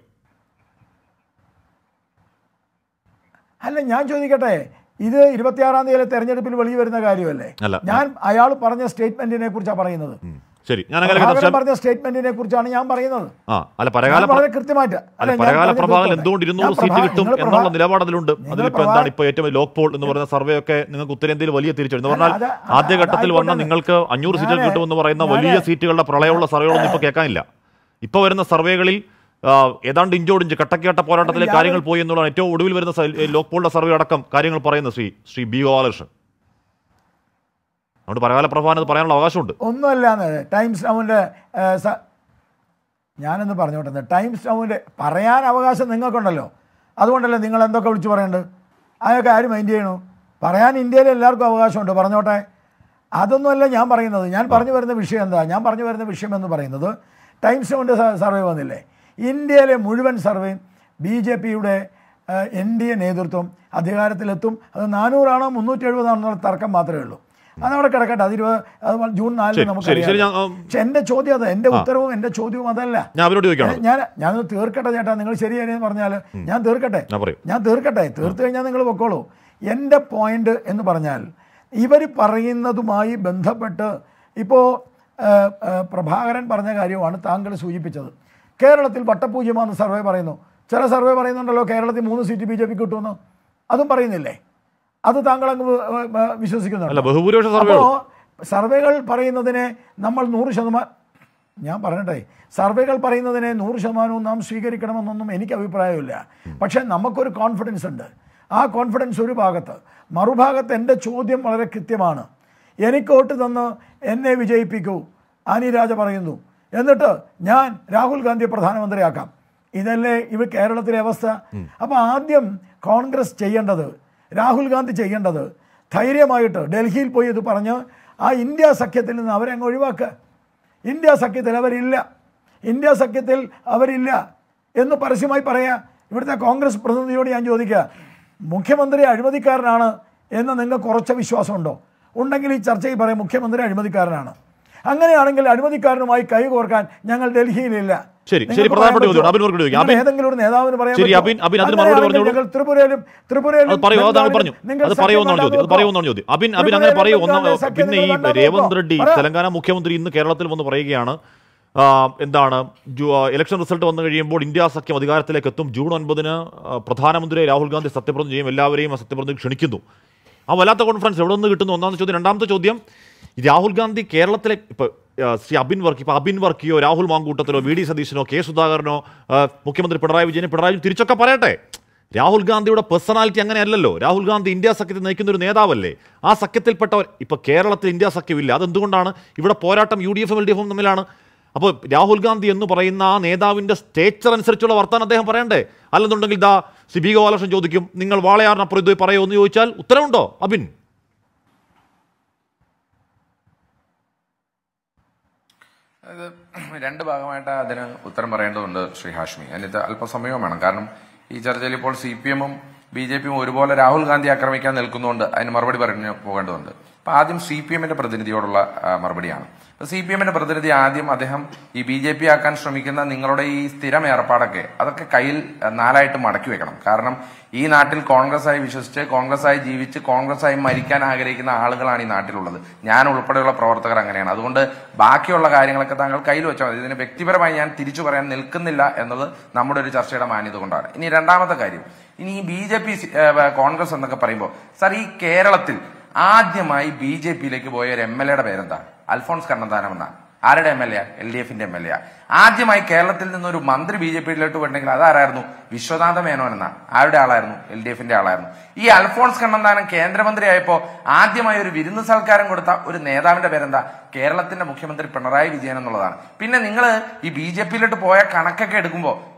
അല്ല ഞാൻ ചോദിക്കട്ടെ ഇത് ഇരുപത്തിയാറാം തീയതി തെരഞ്ഞെടുപ്പിൽ വെളിയിൽ വരുന്ന കാര്യമല്ലേ അല്ല. ഞാൻ അയാൾ പറഞ്ഞ സ്റ്റേറ്റ്മെന്റിനെ കുറിച്ചാണ് പറയുന്നത് ഉം. ശരി ഞാൻ അങ്ങനെ പ്രഭാകരൻ പറഞ്ഞ സ്റ്റേറ്റ്മെന്റിനെ കുറിച്ചാണ് ഞാൻ പറയുന്നത് ആ അല്ല പരകാല ഞാൻ വളരെ കൃത്യമായിട്ട് അല്ല ഞാൻ പരകാല പറഞ്ഞത് പ്രഭാകരൻ തീർത്തോട്ടെ. എന്തുകൊണ്ട് ഇരുന്നൂറ് ഞാൻ സീറ്റ് പ്രഭാ- കിട്ടും നിങ്ങൾ എന്നുള്ള പ്രഭാ- നിലപാടിലുണ്ട് നിങ്ങൾ അതിലിപ്പോ പ്രഭാ- എന്താണ് ഇപ്പൊ ഏറ്റവും ലോക്ക് പോൾ എന്ന് പറയുന്ന സർവേ ഒക്കെ നിങ്ങൾക്ക് ഉത്തരേന്ത്യയിൽ വലിയ തിരിച്ചടി എന്ന് അല്ല, പറഞ്ഞാൽ അത് അത് ആദ്യഘട്ടത്തിൽ വന്ന അതായിക്കോട്ടെ. നിങ്ങൾക്ക് അഞ്ഞൂറ് സീറ്റ് ഞാന് കിട്ടുമെന്ന് പറയുന്ന ഞാന് വലിയ സീറ്റുകളുടെ പ്രളയമുള്ള സർവേകളൊന്നും ഇപ്പൊ കേൾക്കാനില്ല ഇപ്പൊ വരുന്ന സർവേകളിൽ ആ, ഏതാണ്ട് ഇഞ്ചോടിഞ്ച് കട്ടക്കേട്ട പോരാട്ടത്തിലെ ഞാൻ- കാര്യങ്ങൾ പോയി എന്നുള്ളതാണ് ഏറ്റവും ഒടുവിൽ വരുന്ന സ- ലോക്ക് പോളിന്റെ സർവേ അടക്കം കാര്യങ്ങൾ പറയുന്നത് ശ്രീ ശ്രീ ബി ഗോപാലകൃഷ്ണൻ അതുകൊണ്ട് പരകാല പ്രഭാവന അത് പറയാനുള്ള അവകാശമുണ്ട് ഒന്നുമല്ലാന്ന് ടൈംസ് നൗവിൻ്റെ ഞാനൊന്ന് പറഞ്ഞോട്ടെ ടൈംസ് നൗവിൻ്റെ പറയാൻ അവകാശം നിങ്ങൾക്കുണ്ടല്ലോ അതുകൊണ്ടല്ലേ നിങ്ങൾ എന്തൊക്കെ വിളിച്ചു പറയേണ്ടത് അതൊക്കെ ആര് മൈൻഡ് ചെയ്യണു പറയാൻ ഇന്ത്യയിൽ എല്ലാവർക്കും അവകാശമുണ്ട് പറഞ്ഞോട്ടെ അതൊന്നുമല്ല ഞാൻ പറയുന്നത് ഞാൻ പറഞ്ഞു വരുന്ന വിഷയം എന്താ ഞാൻ പറഞ്ഞു വരുന്ന വിഷയം എന്ന് പറയുന്നത് ടൈംസ് നൗവിൻ്റെ സർവേ വന്നില്ലേ ഇന്ത്യയിലെ മുഴുവൻ സർവേയും ബി ജെ പിയുടെ എൻ ഡി എ നേതൃത്വം അധികാരത്തിലെത്തും അത് നാനൂറാണോ മുന്നൂറ്റി എഴുപതാണെന്നുള്ള തർക്കം മാത്രമേ ഉള്ളൂ അതവിടെ കിടക്കട്ടെ അത് ഇരുപത് അത് ജൂൺ നാലിന് ശരി, നമുക്ക് ശരി, ശരി, ഞാൻ, ആ, പക്ഷെ എൻ്റെ ചോദ്യം അത് എൻ്റെ ഉത്തരവും എൻ്റെ ചോദ്യവും അതല്ല ഞാൻ അവരോട് ചോദിക്കണം ഞാൻ ഞാനത് തീർക്കട്ടെ ചേട്ടാ നിങ്ങൾ ശരിയാണെന്ന് പറഞ്ഞാൽ ഞാൻ തീർക്കട്ടെ ഞാൻ പറയും ഞാൻ തീർക്കട്ടെ തീർത്തു കഴിഞ്ഞാൽ നിങ്ങൾ പൊക്കോളൂ എൻ്റെ പോയിന്റ് എന്ന് പറഞ്ഞാൽ ഇവർ പറയുന്നതുമായി ബന്ധപ്പെട്ട് ഇപ്പോൾ പ്രഭാകരൻ പറഞ്ഞ കാര്യമാണ് താങ്കൾ സൂചിപ്പിച്ചത് കേരളത്തിൽ വട്ടപൂജ്യമാണെന്ന് സർവേ പറയുന്നു ചില സർവേ പറയുന്നുണ്ടല്ലോ കേരളത്തിൽ മൂന്ന് സീറ്റ് ബി ജെ പി കിട്ടുമെന്ന് അതും പറയുന്നില്ലേ അത് താങ്കൾ അങ്ങ് വ- വ- വ- അല്ല വിശ്വസിക്കുന്നുണ്ടോ ബഹുഭൂരിപക്ഷ സർവേ അപ്പോൾ സർവേകൾ പറയുന്നതിനെ നമ്മൾ നൂറ് ശതമാനം ഞാൻ പറയട്ടെ സർവേകൾ പറയുന്നതിനെ നൂറ് ശതമാനവും നാം സ്വീകരിക്കണമെന്നൊന്നും എനിക്ക് അഭിപ്രായമില്ല പക്ഷേ നമുക്കൊരു കോൺഫിഡൻസ് ഉണ്ട് ആ കോൺഫിഡൻസ് ഒരു ഭാഗത്ത് മറുഭാഗത്ത് എൻ്റെ ചോദ്യം വളരെ കൃത്യമാണ് എനിക്ക് വോട്ട് തന്ന് എന്നെ വിജയിപ്പിക്കൂ ആനി രാജ പറയുന്നു എന്നിട്ട് ഞാൻ രാഹുൽ ഗാന്ധിയെ പ്രധാനമന്ത്രിയാക്കാം ഇതല്ലേ ഇവ കേരളത്തിലെ അവസ്ഥ അപ്പോൾ ആദ്യം കോൺഗ്രസ് ചെയ്യേണ്ടത് രാഹുൽ ഗാന്ധി ചെയ്യേണ്ടത് ധൈര്യമായിട്ട് ഡൽഹിയിൽ പോയി ഇത് പറഞ്ഞ് ആ ഇന്ത്യ സഖ്യത്തിൽ നിന്ന് അവരെ അങ്ങ് ഒഴിവാക്കുക ഇന്ത്യ സഖ്യത്തിൽ അവരില്ല ഇന്ത്യ സഖ്യത്തിൽ അവരില്ല എന്ന് പരസ്യമായി പറയാ ഇവിടുത്തെ കോൺഗ്രസ് പ്രതിനിധിയോട് ഞാൻ ചോദിക്കുക മുഖ്യമന്ത്രി അഴിമതിക്കാരനാണ് എന്ന് നിങ്ങൾക്ക് കുറച്ച വിശ്വാസമുണ്ടോ ഉണ്ടെങ്കിൽ ഈ ചർച്ചയിൽ പറയും മുഖ്യമന്ത്രി അഴിമതിക്കാരനാണ് അങ്ങനെയാണെങ്കിൽ അഴിമതിക്കാരനുമായി കൈകോർക്കാൻ ഞങ്ങൾ ഡൽഹിയിലില്ല ശരി, നിങ്ങൾക്ക് ശരി, പ്രധാനപ്പെട്ട പറയാൻ ചോദ്യം. പറ്റുമോ? അബിൻ വർക്കിയോട് ചോദിക്കാം. നിങ്ങൾ അബിൻ- ഏതെങ്കിലും ഒരു നേതാവിന് പറയാൻ ശരി, പറ്റുമോ? അബിൻ- അബിൻ അതിന് മറുപടി അങ്ങനെയാണെങ്കിൽ പറഞ്ഞോളൂ. നിങ്ങൾ ത്രിപുരയിലും ത്രിപുരയിലും അത് പറയൂ അതാണ് പറഞ്ഞു നിങ്ങൾ അത് സഖ്യം പറയുമെന്നാണ് ചോദ്യം അത് വേണ്ടാന്ന് പറയുമെന്നാണ് ചോദ്യം അബിൻ അബിൻ അങ്ങനെ ത്രിപുരയിലും പറയൂ ഒന്നാം ബംഗാളിലെ സഖ്യം പിന്നെ ഈ നിങ്ങൾ വേണ്ടാന്ന് രേവന്ത് വെക്കോ? റെഡ്ഡി പറ. തെലങ്കാന മുഖ്യമന്ത്രി ഇന്ന് കേരളത്തിൽ വന്ന് പറയുകയാണ് ആ, എന്താണ് ജു- ആ, ഇലക്ഷൻ റിസൾട്ട് വന്നു കഴിയുമ്പോൾ ഇന്ത്യ സഖ്യം അധികാരത്തിലേക്ക് എത്തും ജൂൺ ഒൻപതിന് ആ, പ്രധാനമന്ത്രി രാഹുൽ ഗാന്ധി സത്യപ്രതിജ്ഞ ചെയ്യും എല്ലാവരെയും ആ സത്യപ്രതിജ്ഞ ക്ഷണിക്കുന്നു ആ വല്ലാത്ത കോൺഫറൻസ് എവിടെ നിന്ന് കിട്ടുന്നു ഒന്നാമത്തെ ചോദ്യം രണ്ടാമത്തെ ചോദ്യം ഈ രാഹുൽ ഗാന്ധി കേരളത്തിലെ ഇപ്പൊ ആ, ശ്രീ അബിൻ വർക്കി ഇപ്പൊ അബിൻ വർക്കിയോ രാഹുൽ മാങ്കൂട്ടത്തിലോ വി ഡി സതീശനോ കെ സുധാകരനോ ആ, മുഖ്യമന്ത്രി പിണറായി വിജയനെ പിണറായി വിജയൻ തിരിച്ചൊക്കെ പറയട്ടെ രാഹുൽ ഗാന്ധിയുടെ പേഴ്സണാലിറ്റി അങ്ങനെയല്ലല്ലോ രാഹുൽ ഗാന്ധി ഇന്ത്യ സഖ്യത്തിൽ നയിക്കുന്ന ഒരു നേതാവല്ലേ ആ സഖ്യത്തിൽപ്പെട്ടവർ ഇപ്പൊ കേരളത്തിൽ ഇന്ത്യ സഖ്യമില്ല അതെന്തുകൊണ്ടാണ് ഇവിടെ പോരാട്ടം യു ഡി എഫും എൽ ഡി എഫും തമ്മിലാണ് അപ്പോൾ രാഹുൽ ഗാന്ധി എന്ന് പറയുന്ന ആ നേതാവിന്റെ സ്റ്റേച്ചർ അനുസരിച്ചുള്ള വർത്താനം അദ്ദേഹം പറയണ്ടേ അല്ലെന്നുണ്ടെങ്കിൽ ദാ സി ബി ഗോപാലകൃഷ്ണൻ ചോദിക്കും നിങ്ങൾ വാളയാറിനപ്പുറം ഇത് പറയോ എന്ന് ചോദിച്ചാൽ ഉത്തരവുണ്ടോ അബിൻ അത് രണ്ട് ഭാഗമായിട്ട് അതിന് ഉത്തരം പറയേണ്ടതുണ്ട് ശ്രീ ഹാഷ്മി അതിന് അല്പസമയവും വേണം കാരണം ഈ ചർച്ചയിൽ ഇപ്പോൾ സി പി എമ്മും ബി ജെ പിയും ഒരുപോലെ രാഹുൽ ഗാന്ധി ആക്രമിക്കാൻ നിൽക്കുന്നതുകൊണ്ട് അതിന് മറുപടി പറഞ്ഞു പോകേണ്ടതുണ്ട് അപ്പൊ ആദ്യം സി പി എമ്മിന്റെ പ്രതിനിധിയോടുള്ള ആ, മറുപടിയാണ് അപ്പൊ സി പി എമ്മിന്റെ പ്രതിനിധി ആദ്യം അദ്ദേഹം ഈ ബി ജെ പി ആക്കാൻ ശ്രമിക്കുന്ന നിങ്ങളുടെ ഈ സ്ഥിരം ഏർപ്പാടൊക്കെ അതൊക്കെ കയ്യിൽ ആ, നാലായിട്ട് മടക്കി വെക്കണം കാരണം ഈ നാട്ടിൽ കോൺഗ്രസ് ആയി വിശ്വസിച്ച് കോൺഗ്രസ് ആയി ജീവിച്ച് കോൺഗ്രസ് ആയി മരിക്കാൻ ആഗ്രഹിക്കുന്ന ആളുകളാണ് ഈ നാട്ടിലുള്ളത് ഞാൻ ഉൾപ്പെടെയുള്ള പ്രവർത്തകർ അങ്ങനെയാണ് അതുകൊണ്ട് ബാക്കിയുള്ള കാര്യങ്ങളൊക്കെ താങ്കൾ കയ്യിൽ വെച്ചാൽ മതി ഇതിന് വ്യക്തിപരമായി ഞാൻ തിരിച്ചു പറയാൻ നിൽക്കുന്നില്ല എന്നത് നമ്മുടെ ഒരു ചർച്ചയുടെ മാന്യത കൊണ്ടാണ് ഇനി രണ്ടാമത്തെ കാര്യം ഇനി ഈ ബി ജെ പി കോൺഗ്രസ് എന്നൊക്കെ പറയുമ്പോൾ സാർ ഈ കേരളത്തിൽ ആദ്യമായി ബി ജെ പിയിലേക്ക് പോയ ഒരു എം എൽ എയുടെ പേരെന്താ അൽഫോൺസ് കണ്ണന്താനം എന്നാണ് ആരുടെ M L A L D എഫിന്റെ എം എൽ എ ആദ്യമായി കേരളത്തിൽ നിന്നൊരു മന്ത്രി ബി ജെ പിയിലോട്ട് പോയിട്ടുണ്ടെങ്കിൽ അതാരായിരുന്നു വിശ്വനാഥ മേനോൻ എന്ന ആരുടെ ആളായിരുന്നു എൽ ഡി എഫിന്റെ ആളായിരുന്നു ഈ അൽഫോൺസ് കണ്ണന്താനം കേന്ദ്രമന്ത്രിയായപ്പോ ആദ്യമായി ഒരു വിരുന്ന് സൽക്കാരം കൊടുത്ത ഒരു നേതാവിന്റെ പേരെന്താ കേരളത്തിന്റെ മുഖ്യമന്ത്രി പിണറായി വിജയൻ എന്നുള്ളതാണ് പിന്നെ നിങ്ങൾ ഈ ബി ജെ പിയിലോട്ട് പോയ കണക്കൊക്കെ എടുക്കുമ്പോൾ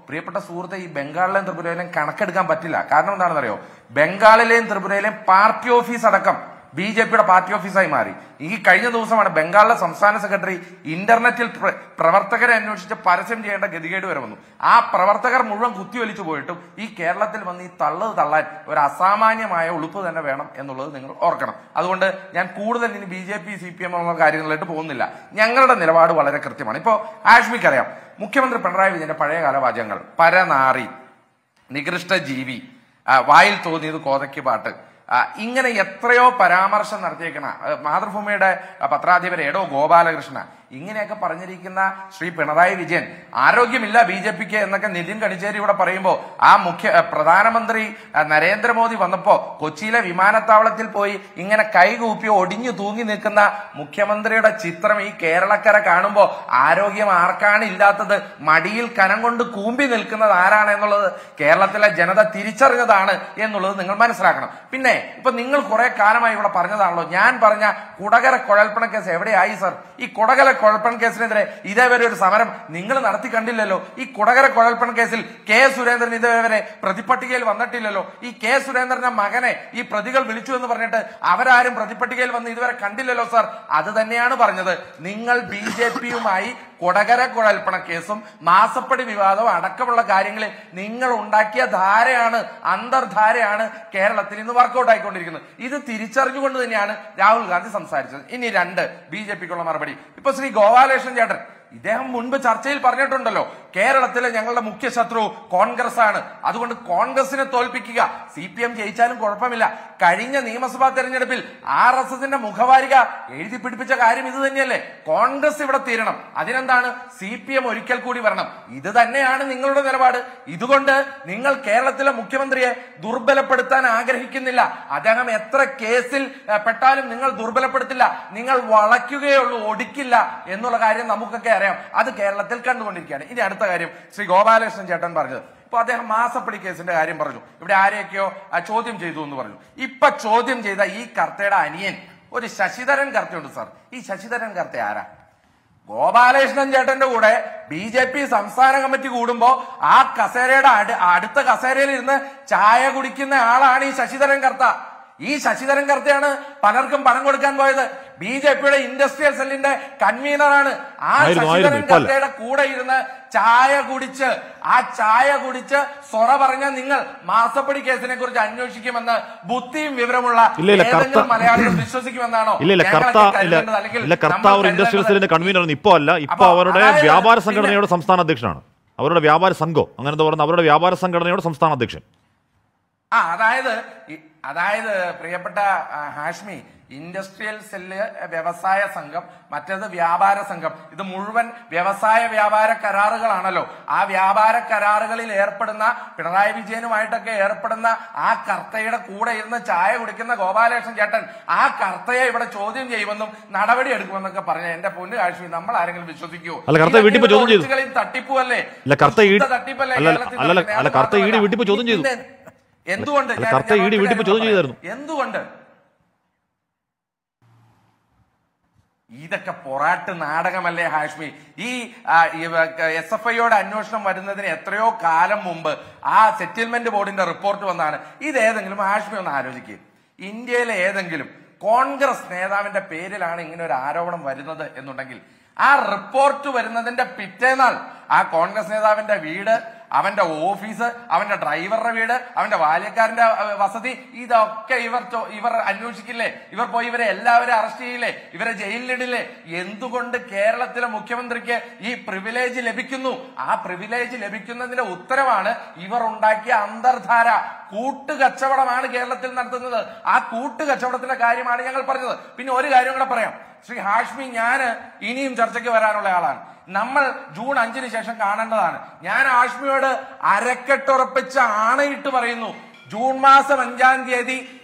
പ്രിയപ്പെട്ട സുഹൃത്തെ ഈ ബംഗാളിലെയും ത്രിപുരയിലെയും കണക്കെടുക്കാൻ പറ്റില്ല കാരണം എന്താണെന്ന് അറിയോ ബംഗാളിലെയും ത്രിപുരയിലെയും പാർട്ടി ഓഫീസ് അടക്കം ബി ജെ പിയുടെ പാർട്ടി ഓഫീസായി മാറി ഈ കഴിഞ്ഞ ദിവസമാണ് ബംഗാളിലെ സംസ്ഥാന സെക്രട്ടറി ഇന്റർനെറ്റിൽ പ്ര- പ്രവർത്തകരെ അന്വേഷിച്ച് പരസ്യം ചെയ്യേണ്ട ഗതികേട് വരെ വന്നു ആ പ്രവർത്തകർ മുഴുവൻ കുത്തിയൊലിച്ചു പോയിട്ടും ഈ കേരളത്തിൽ വന്ന് ഈ തള്ളത് തള്ളാൻ ഒരു അസാമാന്യമായ ഉളുപ്പ് തന്നെ വേണം എന്നുള്ളത് നിങ്ങൾ ഓർക്കണം അതുകൊണ്ട് ഞാൻ കൂടുതൽ ഇനി B J P C P M എന്നുള്ള കാര്യങ്ങളിലേക്ക് പോകുന്നില്ല ഞങ്ങളുടെ നിലപാട് വളരെ കൃത്യമാണ് ഇപ്പോ ആഷ്മിക്കറിയാം മുഖ്യമന്ത്രി പിണറായി വിജയന്റെ പഴയകാല വാചകങ്ങൾ പരനാറി നികൃഷ്ട ജീവി ആ, വായിൽ തോന്നിയത് കോതയ്ക്ക് പാട്ട് ആ, ഇങ്ങനെ എത്രയോ പരാമർശം നടത്തിയേക്കണ ആ, മാതൃഭൂമിയുടെ ആ, പത്രാധിപർ എടോ ഗോപാലകൃഷ്ണ ഇങ്ങനെയൊക്കെ പറഞ്ഞിരിക്കുന്ന ശ്രീ പിണറായി വിജയൻ ആരോഗ്യമില്ല ബി ജെ പിക്ക് എന്നൊക്കെ നിതിൻ കണിച്ചേരി ഇവിടെ പറയുമ്പോൾ ആ മുഖ്യ ആ, പ്രധാനമന്ത്രി ആ, നരേന്ദ്രമോദി വന്നപ്പോ കൊച്ചിയിലെ വിമാനത്താവളത്തിൽ പോയി ഇങ്ങനെ കൈകൂപ്പി ഒടിഞ്ഞു തൂങ്ങി നിൽക്കുന്ന മുഖ്യമന്ത്രിയുടെ ചിത്രം ഈ കേരളക്കര കാണുമ്പോൾ ആരോഗ്യം ആർക്കാണ് ഇല്ലാത്തത് മടിയിൽ കനം കൊണ്ട് കൂമ്പി നിൽക്കുന്നത് ആരാണ് എന്നുള്ളത് കേരളത്തിലെ ജനത തിരിച്ചറിഞ്ഞതാണ് എന്നുള്ളത് നിങ്ങൾ മനസ്സിലാക്കണം പിന്നെ ഇപ്പൊ നിങ്ങൾ കുറെ കാലമായി ഇവിടെ പറഞ്ഞതാണല്ലോ ഞാൻ പറഞ്ഞ കുടകര കുഴൽപ്പണ കേസ് എവിടെയായി സർ ഈ കുടകര കുഴൽപ്പണ കേസിനെതിരെ ഇതേവരെ ഒരു സമരം നിങ്ങൾ നടത്തി കണ്ടില്ലല്ലോ ഈ കുടകര കുഴൽപ്പണ കേസിൽ കെ സുരേന്ദ്രൻ ഇതേവരെ പ്രതിപട്ടികയിൽ വന്നിട്ടില്ലല്ലോ ഈ കെ സുരേന്ദ്രന്റെ മകനെ ഈ പ്രതികൾ വിളിച്ചു എന്ന് പറഞ്ഞിട്ട് അവരാരും പ്രതിപട്ടികയിൽ വന്ന് ഇതുവരെ കണ്ടില്ലല്ലോ സാർ അത് തന്നെയാണ് പറഞ്ഞത് നിങ്ങൾ ബി ജെ പിയുമായി കൊടകര കുഴൽപ്പണ കേസും മാസപ്പടി വിവാദവും അടക്കമുള്ള കാര്യങ്ങളിൽ നിങ്ങൾ ഉണ്ടാക്കിയ ധാരയാണ് അന്തർധാരയാണ് കേരളത്തിൽ ഇന്ന് വർക്കൗട്ട് ആയിക്കൊണ്ടിരിക്കുന്നത് ഇത് തിരിച്ചറിഞ്ഞുകൊണ്ട് തന്നെയാണ് രാഹുൽ ഗാന്ധി സംസാരിച്ചത് ഇനി രണ്ട് ബി ജെ പിക്കുള്ള മറുപടി ഇപ്പൊ ശ്രീ ഗോപാലകൃഷ്ണൻ ചേട്ടൻ ഇദ്ദേഹം മുൻപ് ചർച്ചയിൽ പറഞ്ഞിട്ടുണ്ടല്ലോ കേരളത്തിലെ ഞങ്ങളുടെ മുഖ്യ ശത്രു കോൺഗ്രസ് ആണ് അതുകൊണ്ട് കോൺഗ്രസിനെ തോൽപ്പിക്കുക സി പി എം ജയിച്ചാലും കുഴപ്പമില്ല കഴിഞ്ഞ നിയമസഭാ തെരഞ്ഞെടുപ്പിൽ ആർ എസ് എസിന്റെ മുഖവാരിക എഴുതി പിടിപ്പിച്ച കാര്യം ഇത് തന്നെയല്ലേ കോൺഗ്രസ് ഇവിടെ തീരണം അതിനെന്താണ് സി പി എം ഒരിക്കൽ കൂടി വരണം ഇത് തന്നെയാണ് നിങ്ങളുടെ നിലപാട് ഇതുകൊണ്ട് നിങ്ങൾ കേരളത്തിലെ മുഖ്യമന്ത്രിയെ ദുർബലപ്പെടുത്താൻ ആഗ്രഹിക്കുന്നില്ല അദ്ദേഹം എത്ര കേസിൽ ഏഹ്, പെട്ടാലും നിങ്ങൾ ദുർബലപ്പെടുത്തില്ല നിങ്ങൾ വളയ്ക്കുകയുള്ളൂ ഒടിക്കില്ല എന്നുള്ള കാര്യം നമുക്കൊക്കെ അറിയാം അത് കേരളത്തിൽ കണ്ടുകൊണ്ടിരിക്കുകയാണ് ഇനി അടുത്ത കാര്യം ശ്രീ ഗോപാലകൃഷ്ണൻ ചേട്ടൻ പറഞ്ഞത് ഇപ്പൊ അദ്ദേഹം മാസപ്പടി കേസിന്റെ കാര്യം പറഞ്ഞു ഇവിടെ ആരെയൊക്കെയോ ആ, ചോദ്യം ചെയ്തു എന്ന് പറഞ്ഞു ഇപ്പൊ ചോദ്യം ചെയ്ത ഈ കർത്തയുടെ അനിയൻ ഒരു ശശിധരൻ കർത്തയുണ്ട് സാർ ഈ ശശിധരൻ കർത്ത ആരാ ഗോപാലകൃഷ്ണൻ ചേട്ടന്റെ കൂടെ ബി ജെ പി സംസ്ഥാന കമ്മിറ്റി കൂടുമ്പോ ആ കസേരയുടെ അടി- അടുത്ത കസേരയിൽ ഇരുന്ന് ചായ കുടിക്കുന്ന ആളാണ് ഈ ശശിധരൻ കർത്ത ഈ ശശിധരൻ കർത്തയാണ് പലർക്കും പണം കൊടുക്കാൻ പോയത് ബി ജെ പിയുടെ ഇൻഡസ്ട്രിയൽ സെല്ലിന്റെ കൺവീനറാണ് ആ ആയിരുന്നു, ആയിരുന്നു. ശശിധരൻ ഇപ്പൊ അല്ല. കർത്തയുടെ കൂടെ ഇരുന്ന് ചായ കുടിച്ച് ആ ചായ കുടിച്ച് സൊറ പറഞ്ഞ നിങ്ങൾ മാസപ്പടി കേസിനെ കുറിച്ച് അന്വേഷിക്കുമെന്ന് ബുദ്ധിയും വിവരമുള്ള ഇല്ല, ഇല്ല, കർത്ത- ഏതെങ്കിലും മലയാളികൾ വിശ്വസിക്കുമെന്നാണോ ഇല്ല ഇല്ല കർത്ത ഞങ്ങളൊക്കെ ഇല്ല കരുതേണ്ടത് അല്ലെങ്കിൽ ഇല്ല കർത്ത നമ്മൾ ഒരു ഇൻഡസ്ട്രിയൽ സെല്ലിന്റെ കരുതേണ്ടത് കൺവീനർ ഇപ്പോ അല്ല ഇപ്പൊ അപ്പോ അവരുടെ അതായത് വ്യാപാര പിന്നെ- സംഘടനയുടെ സംസ്ഥാന അധ്യക്ഷനാണ് അവരുടെ വ്യാപാര സംഘം അങ്ങനത്തെ പറയുന്ന അവരുടെ വ്യാപാര സംഘടനയുടെ സംസ്ഥാന അധ്യക്ഷൻ ആ അതായത് ഈ- അതായത് പ്രിയപ്പെട്ട ആ, ഹാഷ്മി ഇൻഡസ്ട്രിയൽ സെല്ല് വ്യവസായ സംഘം മറ്റേത് വ്യാപാര സംഘം ഇത് മുഴുവൻ വ്യവസായ വ്യാപാര കരാറുകളാണല്ലോ ആ വ്യാപാര കരാറുകളിൽ ഏർപ്പെടുന്ന പിണറായി വിജയനുമായിട്ടൊക്കെ ഏർപ്പെടുന്ന ആ കർത്തയുടെ കൂടെ ഇരുന്ന് ചായ കുടിക്കുന്ന ഗോപാലകൃഷ്ണൻ ചേട്ടൻ ആ കർത്തയെ ഇവിടെ ചോദ്യം ചെയ്യുമെന്നും നടപടി എടുക്കുമെന്നൊക്കെ പറഞ്ഞ എന്റെ പൊന്നു കാശ്മീർ നമ്മൾ ആരെങ്കിലും വിശ്വസിക്കുമോ അല്ല, കർത്ത വീട്ടിൽ പോയി ചോദ്യം ചെയ്തു. ഒളിച്ചുകളിയും തട്ടിപ്പുമല്ലേ അല്ല, കർത്ത ഈ- ശുദ്ധ തട്ടിപ്പല്ലേ അല്ല, കേരളത്തിൽ അല്ല, നടക്കുന്നത്? അല്ല, അത് കർത്ത ഈടി മാത്രമല്ല, വീട്ടിൽ പോയി ചോദ്യം ചെയ്തു. ഇതിന്റെ- എന്തുകൊണ്ട് അല്ല, ഞാൻ- കർത്ത ഞാൻ ഈടി വീട്ടിൽ പോയി ചോദ്യം പറയാം. ചെയ്തായിരുന്നു. എന്തുകൊണ്ട് ഇതൊക്കെ പൊറാട്ട് നാടകമല്ലേ ഹാഷ്മി ഈ എസ് എഫ് ഐയുടെ അന്വേഷണം വരുന്നതിന് എത്രയോ കാലം മുമ്പ് ആ സെറ്റിൽമെന്റ് ബോർഡിന്റെ റിപ്പോർട്ട് വന്നാണ് ഇത് ഏതെങ്കിലും ഹാഷ്മി ഒന്ന് ആലോചിക്കുക ഇന്ത്യയിലെ ഏതെങ്കിലും കോൺഗ്രസ് നേതാവിന്റെ പേരിലാണ് ഇങ്ങനെ ഒരു ആരോപണം വരുന്നത് എന്നുണ്ടെങ്കിൽ ആ റിപ്പോർട്ട് വരുന്നതിന്റെ പിറ്റേന്നാൾ ആ കോൺഗ്രസ് നേതാവിന്റെ വീട് അവന്റെ ഓഫീസ് അവന്റെ ഡ്രൈവറുടെ വീട് അവന്റെ ബാല്യക്കാരന്റെ അഹ്, വസതി ഇതൊക്കെ ഇവർ ചോ- ഇവർ അന്വേഷിക്കില്ലേ ഇവർ പോയി ഇവരെ എല്ലാവരും അറസ്റ്റ് ചെയ്യില്ലേ ഇവരെ ജയിലിലിടില്ലേ എന്തുകൊണ്ട് കേരളത്തിലെ മുഖ്യമന്ത്രിക്ക് ഈ പ്രിവിലേജ് ലഭിക്കുന്നു ആ പ്രിവിലേജ് ലഭിക്കുന്നതിന്റെ ഉത്തരവാണ് ഇവർ ഉണ്ടാക്കിയ അന്തർധാര കൂട്ടുകച്ചവടമാണ് കേരളത്തിൽ നടത്തുന്നത് ആ കൂട്ടുകച്ചവടത്തിന്റെ കാര്യമാണ് ഞങ്ങൾ പറഞ്ഞത് പിന്നെ ഒരു കാര്യം കൂടെ പറയാം ശ്രീ ഹാഷ്മി ഞാന് ഇനിയും ചർച്ചയ്ക്ക് വരാനുള്ള ആളാണ് നമ്മൾ ജൂൺ അഞ്ചിന് ശേഷം കാണേണ്ടതാണ് ഞാൻ ഹാഷ്മിയോട് അരക്കെട്ടുറപ്പിച്ച ആണയിട്ട് പറയുന്നു ജൂൺ മാസം അഞ്ചാം തീയതി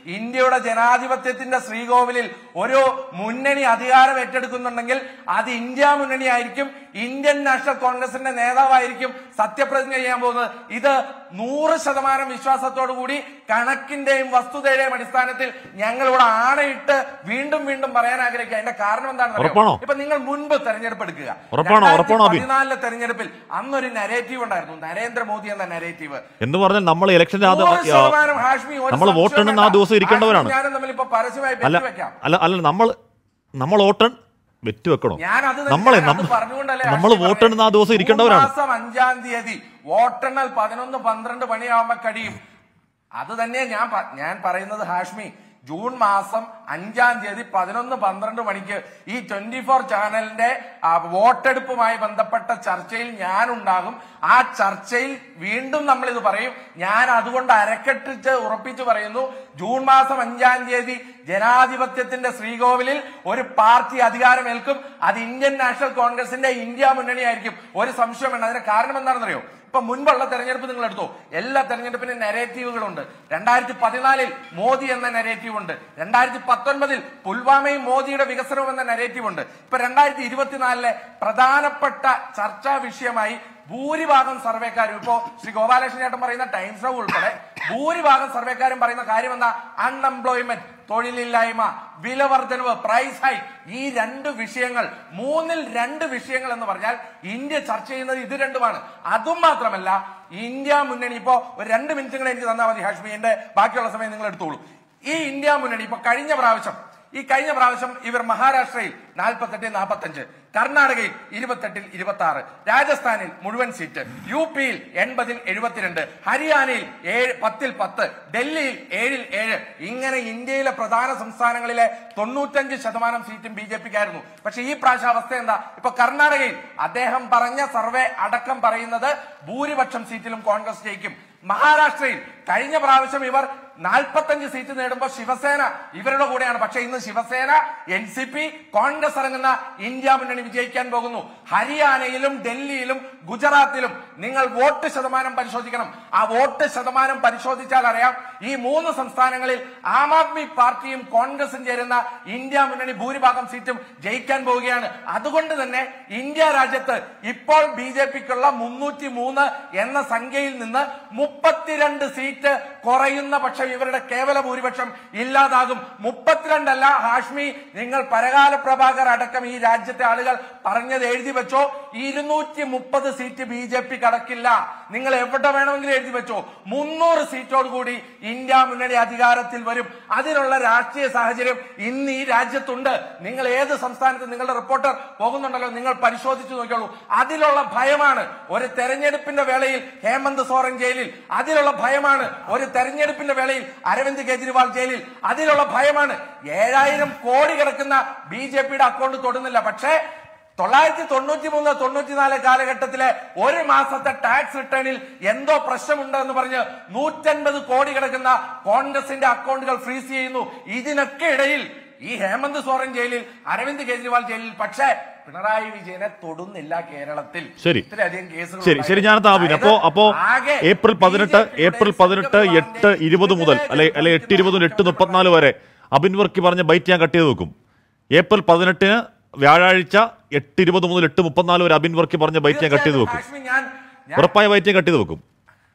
ഇന്ത്യയുടെ ജനാധിപത്യത്തിന്റെ ശ്രീകോവിലിൽ ഒരു മുന്നണി അധികാരം ഏറ്റെടുക്കുന്നുണ്ടെങ്കിൽ അത് ഇന്ത്യ മുന്നണി ആയിരിക്കും ഇന്ത്യൻ നാഷണൽ കോൺഗ്രസിന്റെ നേതാവായിരിക്കും സത്യപ്രതിജ്ഞ ചെയ്യാൻ പോകുന്നത് ഇത് നൂറ് ശതമാനം വിശ്വാസത്തോടു കൂടി കണക്കിന്റെയും വസ്തുതയുടെയും അടിസ്ഥാനത്തിൽ ഞങ്ങൾ ഇവിടെ ആണയിട്ട് വീണ്ടും വീണ്ടും പറയാൻ ആഗ്രഹിക്കുക അതിന്റെ കാരണം ഉറപ്പാണോ? എന്താണെന്ന് ഇപ്പൊ നിങ്ങൾ മുൻപ് തെരഞ്ഞെടുപ്പ് എടുക്കുക ഉറപ്പാണോ? ഉറപ്പാണോ, അബി? പതിനാലിലെ തെരഞ്ഞെടുപ്പിൽ അന്നൊരു നരേറ്റീവ് ഉണ്ടായിരുന്നു നരേന്ദ്രമോദി എന്ന നരേറ്റീവ് എന്ന് പറഞ്ഞാൽ നമ്മൾ ഇലക്ഷന്റെ ആ ദ- നൂറ് ശതമാനം ഹാഷ്മി, ഒരു നമ്മൾ സംശയവും വോട്ടെണ്ണുന്ന ആ വേണ്ട. ദിവസം ഇരിക്കേണ്ടവരാണ് ഹാഷ്മി ഞാനും തമ്മിൽ ഇപ്പൊ പരസ്യമായി അല്ല ബെറ്റ് വെക്കാം അല്ല അല്ല നമ്മൾ നമ്മൾ വോട്ടൺ വെറ്റ് വെക്കണോ ഞാനത് തന്നെ- നമ്മളെ ഞാനത് നമ്മ- പറഞ്ഞുകൊണ്ടല്ലേ നമ്മൾ ഹാഷ്മി വോട്ടെണ്ണുന്ന ആ പറഞ്ഞത്. ദിവസം ഇരിക്കേണ്ടവരാണ് ജൂൺ മാസം അഞ്ചാം തീയതി വോട്ടെണ്ണൽ പതിനൊന്ന് പന്ത്രണ്ട് മണിയാവുമ്പോ കഴിയും അത് തന്നെ ഞാൻ പ- ഞാൻ പറയുന്നത് ഹാഷ്മി ജൂൺ മാസം അഞ്ചാം തീയതി പതിനൊന്ന് പന്ത്രണ്ട് മണിക്ക് ഈ ട്വന്റി ഫോർ ചാനലിന്റെ ആ, വോട്ടെടുപ്പുമായി ബന്ധപ്പെട്ട ചർച്ചയിൽ ഞാൻ ഉണ്ടാകും ആ ചർച്ചയിൽ വീണ്ടും നമ്മൾ ഇത് പറയും ഞാൻ അതുകൊണ്ട് അരക്കെട്ടിച്ച് ഉറപ്പിച്ചു പറയുന്നു ജൂൺ മാസം അഞ്ചാം തീയതി ജനാധിപത്യത്തിന്റെ ശ്രീകോവിലിൽ ഒരു പാർട്ടി അധികാരമേൽക്കും അത് ഇന്ത്യൻ നാഷണൽ കോൺഗ്രസിന്റെ ഇന്ത്യ മുന്നണി ആയിരിക്കും ഒരു സംശയം വേണ്ട അതിന്റെ കാരണം എന്താണെന്നറിയോ ഇപ്പൊ മുൻപുള്ള തെരഞ്ഞെടുപ്പ് നിങ്ങൾ എടുത്തോ എല്ലാ തെരഞ്ഞെടുപ്പിനും നെരേറ്റീവുകളുണ്ട് രണ്ടായിരത്തി പതിനാലിൽ മോദി എന്ന നെരേറ്റീവ് ഉണ്ട് രണ്ടായിരത്തി പത്തൊൻപതിൽ പുൽവാമയും മോദിയുടെ വികസനവും എന്ന നെരേറ്റീവ് ഉണ്ട് ഇപ്പൊ രണ്ടായിരത്തി ഇരുപത്തിനാലിലെ പ്രധാനപ്പെട്ട ചർച്ചാ വിഷയമായി ഭൂരിഭാഗം സർവേക്കാരും ഇപ്പോ ശ്രീ ഗോപാലകൃഷ്ണൻ ചേട്ടൻ പറയുന്ന ടൈംസ് നൗ ഉൾപ്പെടെ ഭൂരിഭാഗം സർവേക്കാരും പറയുന്ന കാര്യം എന്താ അൺഎംപ്ലോയ്മെന്റ് തൊഴിലില്ലായ്മ വിലവർദ്ധനവ് പ്രൈസ് ഹൈ ഈ രണ്ട് വിഷയങ്ങൾ മൂന്നിൽ രണ്ട് വിഷയങ്ങൾ എന്ന് പറഞ്ഞാൽ ഇന്ത്യ ചർച്ച ചെയ്യുന്നത് ഇത് രണ്ടുമാണ് അതും മാത്രമല്ല ഇന്ത്യ മുന്നണി ഇപ്പോ ഒരു രണ്ട് മിനിറ്റ് കൂടെ എനിക്ക് തന്നാൽ മതി ഹാഷ്മി എന്റെ ബാക്കിയുള്ള സമയം നിങ്ങൾ എടുത്തോളൂ ഈ ഇന്ത്യ മുന്നണി ഇപ്പൊ കഴിഞ്ഞ പ്രാവശ്യം ഈ കഴിഞ്ഞ പ്രാവശ്യം ഇവർ മഹാരാഷ്ട്രയിൽ നാൽപ്പത്തെട്ട് നാൽപ്പത്തഞ്ച് കർണാടകയിൽ ഇരുപത്തെട്ടിൽ ഇരുപത്തി ആറ് രാജസ്ഥാനിൽ മുഴുവൻ സീറ്റ് യു പിയിൽ എൺപതിൽ എഴുപത്തിരണ്ട് ഹരിയാനയിൽ ഏഴ് പത്തിൽ പത്ത് ഡൽഹിയിൽ ഏഴിൽ ഏഴ് ഇങ്ങനെ ഇന്ത്യയിലെ പ്രധാന സംസ്ഥാനങ്ങളിലെ തൊണ്ണൂറ്റഞ്ച് ശതമാനം സീറ്റും ബി ജെ പിക്കായിരുന്നു പക്ഷെ ഈ പ്രാവശ്യ അവസ്ഥ എന്താ ഇപ്പൊ കർണാടകയിൽ അദ്ദേഹം പറഞ്ഞ സർവേ അടക്കം പറയുന്നത് ഭൂരിപക്ഷം സീറ്റിലും കോൺഗ്രസ് ജയിക്കും മഹാരാഷ്ട്രയിൽ കഴിഞ്ഞ പ്രാവശ്യം ഇവർ നാൽപ്പത്തഞ്ച് സീറ്റ് നേടുമ്പോൾ ശിവസേന ഇവരുടെ കൂടെയാണ് പക്ഷെ ഇന്ന് Shiv Sena N C P Congress ഇറങ്ങുന്ന ഇന്ത്യ മുന്നണി വിജയിക്കാൻ പോകുന്നു ഹരിയാനയിലും ഡൽഹിയിലും ഗുജറാത്തിലും നിങ്ങൾ വോട്ട് ശതമാനം പരിശോധിക്കണം ആ വോട്ട് ശതമാനം പരിശോധിച്ചാൽ അറിയാം ഈ മൂന്ന് സംസ്ഥാനങ്ങളിൽ ആം ആദ്മി പാർട്ടിയും കോൺഗ്രസും ചേരുന്ന ഇന്ത്യ മുന്നണി ഭൂരിഭാഗം സീറ്റും ജയിക്കാൻ പോവുകയാണ് അതുകൊണ്ട് തന്നെ ഇന്ത്യ രാജ്യത്ത് ഇപ്പോൾ ബി ജെ പിക്കുള്ള മുന്നൂറ്റി മൂന്ന് എന്ന സംഖ്യയിൽ നിന്ന് മുപ്പത്തിരണ്ട് സീറ്റ് കുറയുന്ന പക്ഷം ഇവരുടെ കേവല ഭൂരിപക്ഷം ഇല്ലാതാകും മുപ്പത്തിരണ്ടല്ല ഹാഷ്മി നിങ്ങൾ പരകാല പ്രഭാകർ അടക്കം ഈ രാജ്യത്തെ ആളുകൾ പറഞ്ഞത് എഴുതി വെച്ചോ ഇരുന്നൂറ്റി മുപ്പത് സീറ്റ് ബി ജെ പി കടക്കില്ല നിങ്ങൾ എവിടെ വേണമെങ്കിലും എഴുതി വെച്ചോ മുന്നൂറ് സീറ്റോട് കൂടി ഇന്ത്യ മുന്നണി അധികാരത്തിൽ വരും അതിനുള്ള രാഷ്ട്രീയ സാഹചര്യം ഇന്ന് ഈ രാജ്യത്തുണ്ട് നിങ്ങൾ ഏത് സംസ്ഥാനത്ത് നിങ്ങളുടെ റിപ്പോർട്ടർ പോകുന്നുണ്ടല്ലോ നിങ്ങൾ പരിശോധിച്ചു നോക്കിയോളൂ അതിലുള്ള ഭയമാണ് ഒരു തെരഞ്ഞെടുപ്പിന്റെ വേളയിൽ ഹേമന്ത് സോറൻ ജയിലിൽ അതിലുള്ള ഭയമാണ് ഒരു തെരഞ്ഞെടുപ്പിന്റെ വേളയിൽ അരവിന്ദ് കെജ്രിവാൾ ജയിലിൽ അതിലുള്ള ഭയമാണ് ഏഴായിരം കോടി കിടക്കുന്ന ബി ജെ പിയുടെ അക്കൗണ്ട് തൊടുന്നില്ല പക്ഷേ തൊള്ളായിരത്തി തൊണ്ണൂറ്റി മൂന്ന് തൊണ്ണൂറ്റിനാല് കാലഘട്ടത്തിലെ ഒരു മാസത്തെ ടാക്സ് റിട്ടേണിൽ എന്തോ പ്രശ്നമുണ്ട് എന്ന് പറഞ്ഞ് നൂറ്റൻപത് കോടി കിടക്കുന്ന കോൺഗ്രസിന്റെ അക്കൗണ്ടുകൾ ഫ്രീസ് ചെയ്യുന്നു ഇതിനൊക്കെ ഇടയിൽ ഈ ഹേമന്ത് സോറൻ ജയിലിൽ അരവിന്ദ് കെജ്രിവാൾ ജയിലിൽ പക്ഷേ പിണറായി വിജയനെ തൊടുന്നില്ല കേരളത്തിൽ ശരി. ഇത്രയധികം കേസുകൾ ശരി ശരി ഞാൻ താപിന് അപ്പോ അപ്പോ ആകെ ഏപ്രിൽ പതിനെട്ട് BJP യുടെ ഏപ്രിൽ പതിനെട്ട് എട്ട് ഇരുപത് മുതൽ അല്ലെ അല്ലെ എട്ട് ഇരുപത് മുതൽ എട്ട് മുപ്പത്തിനാല് വരെ അബിൻ വർക്കി പറഞ്ഞ ബൈറ്റ് ഞാൻ കട്ട് ചെയ്ത് വെക്കും ഏപ്രിൽ പതിനെട്ടിന് വ്യാഴാഴ്ച എട്ട് ഇരുപത് മുതൽ എട്ട് മുപ്പത്തിനാല് വരെ അബിൻ വർക്കി പറഞ്ഞ ബൈറ്റ് ഞാൻ കട്ട് ചെയ്ത് വെക്കും ഹാഷ്മി ഞാൻ ഞാൻ- ഉറപ്പായ ബൈറ്റ് ഞാൻ കട്ട് ചെയ്ത് വെക്കും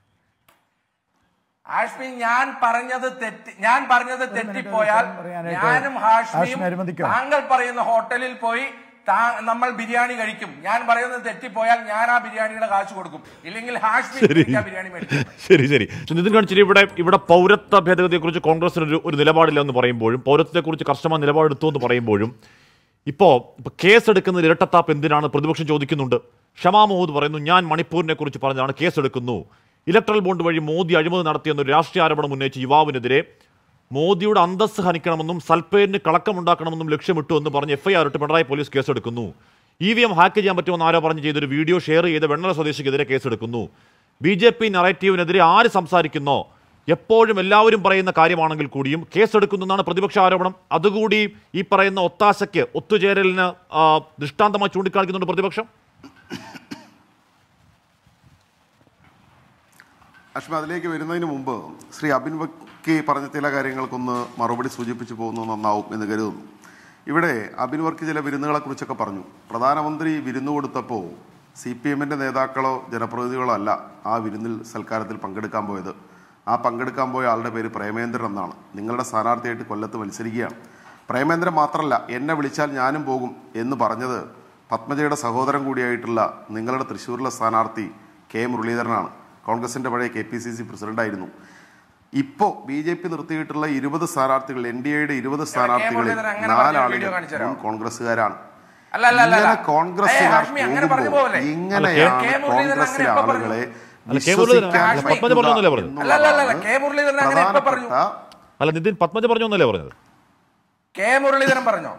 ഹാഷ്മി ഞാൻ പറഞ്ഞത് തെറ്റി ഞാൻ പറഞ്ഞത് തെറ്റിപ്പോയാൽ ഉത്തരം പറയാനായിട്ട് ഞാനും ഹാഷ്മിയും ഹാഷ്മി അനുവദിക്കോ? താങ്കൾ പറയുന്ന ഹോട്ടലിൽ പോയി താ- നമ്മൾ ബിരിയാണി കഴിക്കും ഞാൻ പറയുന്നത് തെറ്റിപ്പോയാൽ ഞാൻ ആ ബിരിയാണിയുടെ കാശ് കൊടുക്കും ഇല്ലെങ്കിൽ ഹാഷ്മി ശരി എനിക്ക് ആ ബിരിയാണി മേടിക്കും ശരി ശരി പക്ഷെ നിതിൻ ഗഡ്കരി ഇവിടെ ഇവിടെ പൗരത്വ ഭേദഗതിയെക്കുറിച്ച് കോൺഗ്രസിന് ഒരു ഒരു നിലപാടില്ല എന്ന് പറയുമ്പോഴും പൗരത്വത്തെക്കുറിച്ച് കർശനമായ നിലപാടെടുത്തു എന്ന് പറയുമ്പോഴും ഇപ്പോ ഇപ്പൊ കേസെടുക്കുന്ന ഇരട്ടത്താപ്പ് എന്തിനാണ് പ്രതിപക്ഷം ചോദിക്കുന്നുണ്ട് ഷമാ മുഹമ്മദ് പറയുന്നു ഞാൻ മണിപ്പൂരിനെ കുറിച്ച് പറഞ്ഞാണ് കേസെടുക്കുന്നു ഇലക്ട്രൽ ബോണ്ട് വഴി മോദി അഴിമതി നടത്തിയെന്നൊരു രാഷ്ട്രീയ ആരോപണം ഉന്നയിച്ച യുവാവിനെതിരെ മോദിയുടെ അന്തസ്സ് ഹനിക്കണമെന്നും സൽപ്പേരിന് കളക്കമുണ്ടാക്കണമെന്നും ലക്ഷ്യമിട്ടു എന്ന് പറഞ്ഞ് എഫ്ഐആർ ഇട്ട് പിണറായി പോലീസ് കേസെടുക്കുന്നു ഇ വി എം ഹാക്ക് ചെയ്യാൻ പറ്റുമെന്ന് ആരോ പറഞ്ഞ് ചെയ്തൊരു വീഡിയോ ഷെയർ ചെയ്ത വെണ്ണല സ്വദേശിക്കെതിരെ കേസെടുക്കുന്നു ബി ജെ പി നറേറ്റീവിനെതിരെ ആര് സംസാരിക്കുന്നോ എപ്പോഴും എല്ലാവരും പറയുന്ന കാര്യമാണെങ്കിൽ കൂടിയും കേസെടുക്കുന്നെന്നാണ് പ്രതിപക്ഷ ആരോപണം അതുകൂടി ഈ പറയുന്ന ഒത്താശയ്ക്ക് ഒത്തുചേരലിന് ആ, ദൃഷ്ടാന്തമായി ചൂണ്ടിക്കാണിക്കുന്നുണ്ട് പ്രതിപക്ഷം അഷ്മ അതിലേക്ക് വരുന്നതിന് മുമ്പ് ശ്രീ അബിൻ വർക്കി പറഞ്ഞ ചില കാര്യങ്ങൾക്കൊന്ന് മറുപടി സൂചിപ്പിച്ചു പോകുന്നത് നന്നാവും എന്ന് കരുതുന്നു ഇവിടെ അബിൻ വർക്കി ചില വിരുന്നുകളെ കുറിച്ചൊക്കെ പറഞ്ഞു പ്രധാനമന്ത്രി വിരുന്ന് കൊടുത്തപ്പോൾ സി പി എമ്മിൻ്റെ നേതാക്കളോ ജനപ്രതിനിധികളോ അല്ല ആ വിരുന്നിൽ സൽക്കാരത്തിൽ പങ്കെടുക്കാൻ പോയത് ആ പങ്കെടുക്കാൻ പോയ ആളുടെ പേര് പ്രേമേന്ദ്രൻ എന്നാണ് നിങ്ങളുടെ സ്ഥാനാർത്ഥിയായിട്ട് കൊല്ലത്ത് മത്സരിക്കുകയാണ് പ്രേമേന്ദ്രൻ മാത്രമല്ല എന്നെ വിളിച്ചാൽ ഞാനും പോകും എന്ന് പറഞ്ഞത് പത്മജയുടെ സഹോദരൻ കൂടിയായിട്ടുള്ള നിങ്ങളുടെ തൃശ്ശൂരിലെ സ്ഥാനാർത്ഥി കെ മുരളീധരനാണ് കോൺഗ്രസിന്റെ പഴയ കെ പി സി സി പ്രസിഡന്റായിരുന്നു ഇപ്പോ ബി ജെ പി നിർത്തിയിട്ടുള്ള ഇരുപത് സ്ഥാനാർത്ഥികൾ എൻ ഡി എയുടെ ഇരുപത് സ്ഥാനാർത്ഥികളിൽ മുരളീധരൻ അങ്ങനെ പറഞ്ഞ നാലാളുകൾ വീഡിയോ കാണിച്ചു തരാമോ? മുൻ കോൺഗ്രസ്സുകാരാണ് അല്ല, അല്ല, അല്ല, അല്ല. ഇങ്ങനെ കോൺഗ്രസ്സുകാർ ഏയ്, ഹാഷ്മി, അങ്ങനെ പറഞ്ഞു പോകുമ്പോൾ പോകല്ലേ? ഇങ്ങനെയാണ് കെ. മുരളീധരൻ കോൺഗ്രസിലെ അങ്ങനെ എപ്പോ പറഞ്ഞു? ആളുകളെ അല്ല, കെ. മുരളീധരൻ വിശ്വസിക്കാൻ അല്ല, പത്മജ പറഞ്ഞതല്ലേ പറഞ്ഞത്? പറ്റുക അല്ല, അല്ല, അല്ല, എന്നുള്ളതാണ് കെ. മുരളീധരൻ അങ്ങനെ എപ്പോ പറഞ്ഞു? പ്രധാനപ്പെട്ട അല്ല നിതിൻ പത്മജ പറഞ്ഞു എന്നല്ലേ പറഞ്ഞത് കെ മുരളീധരൻ പറഞ്ഞോ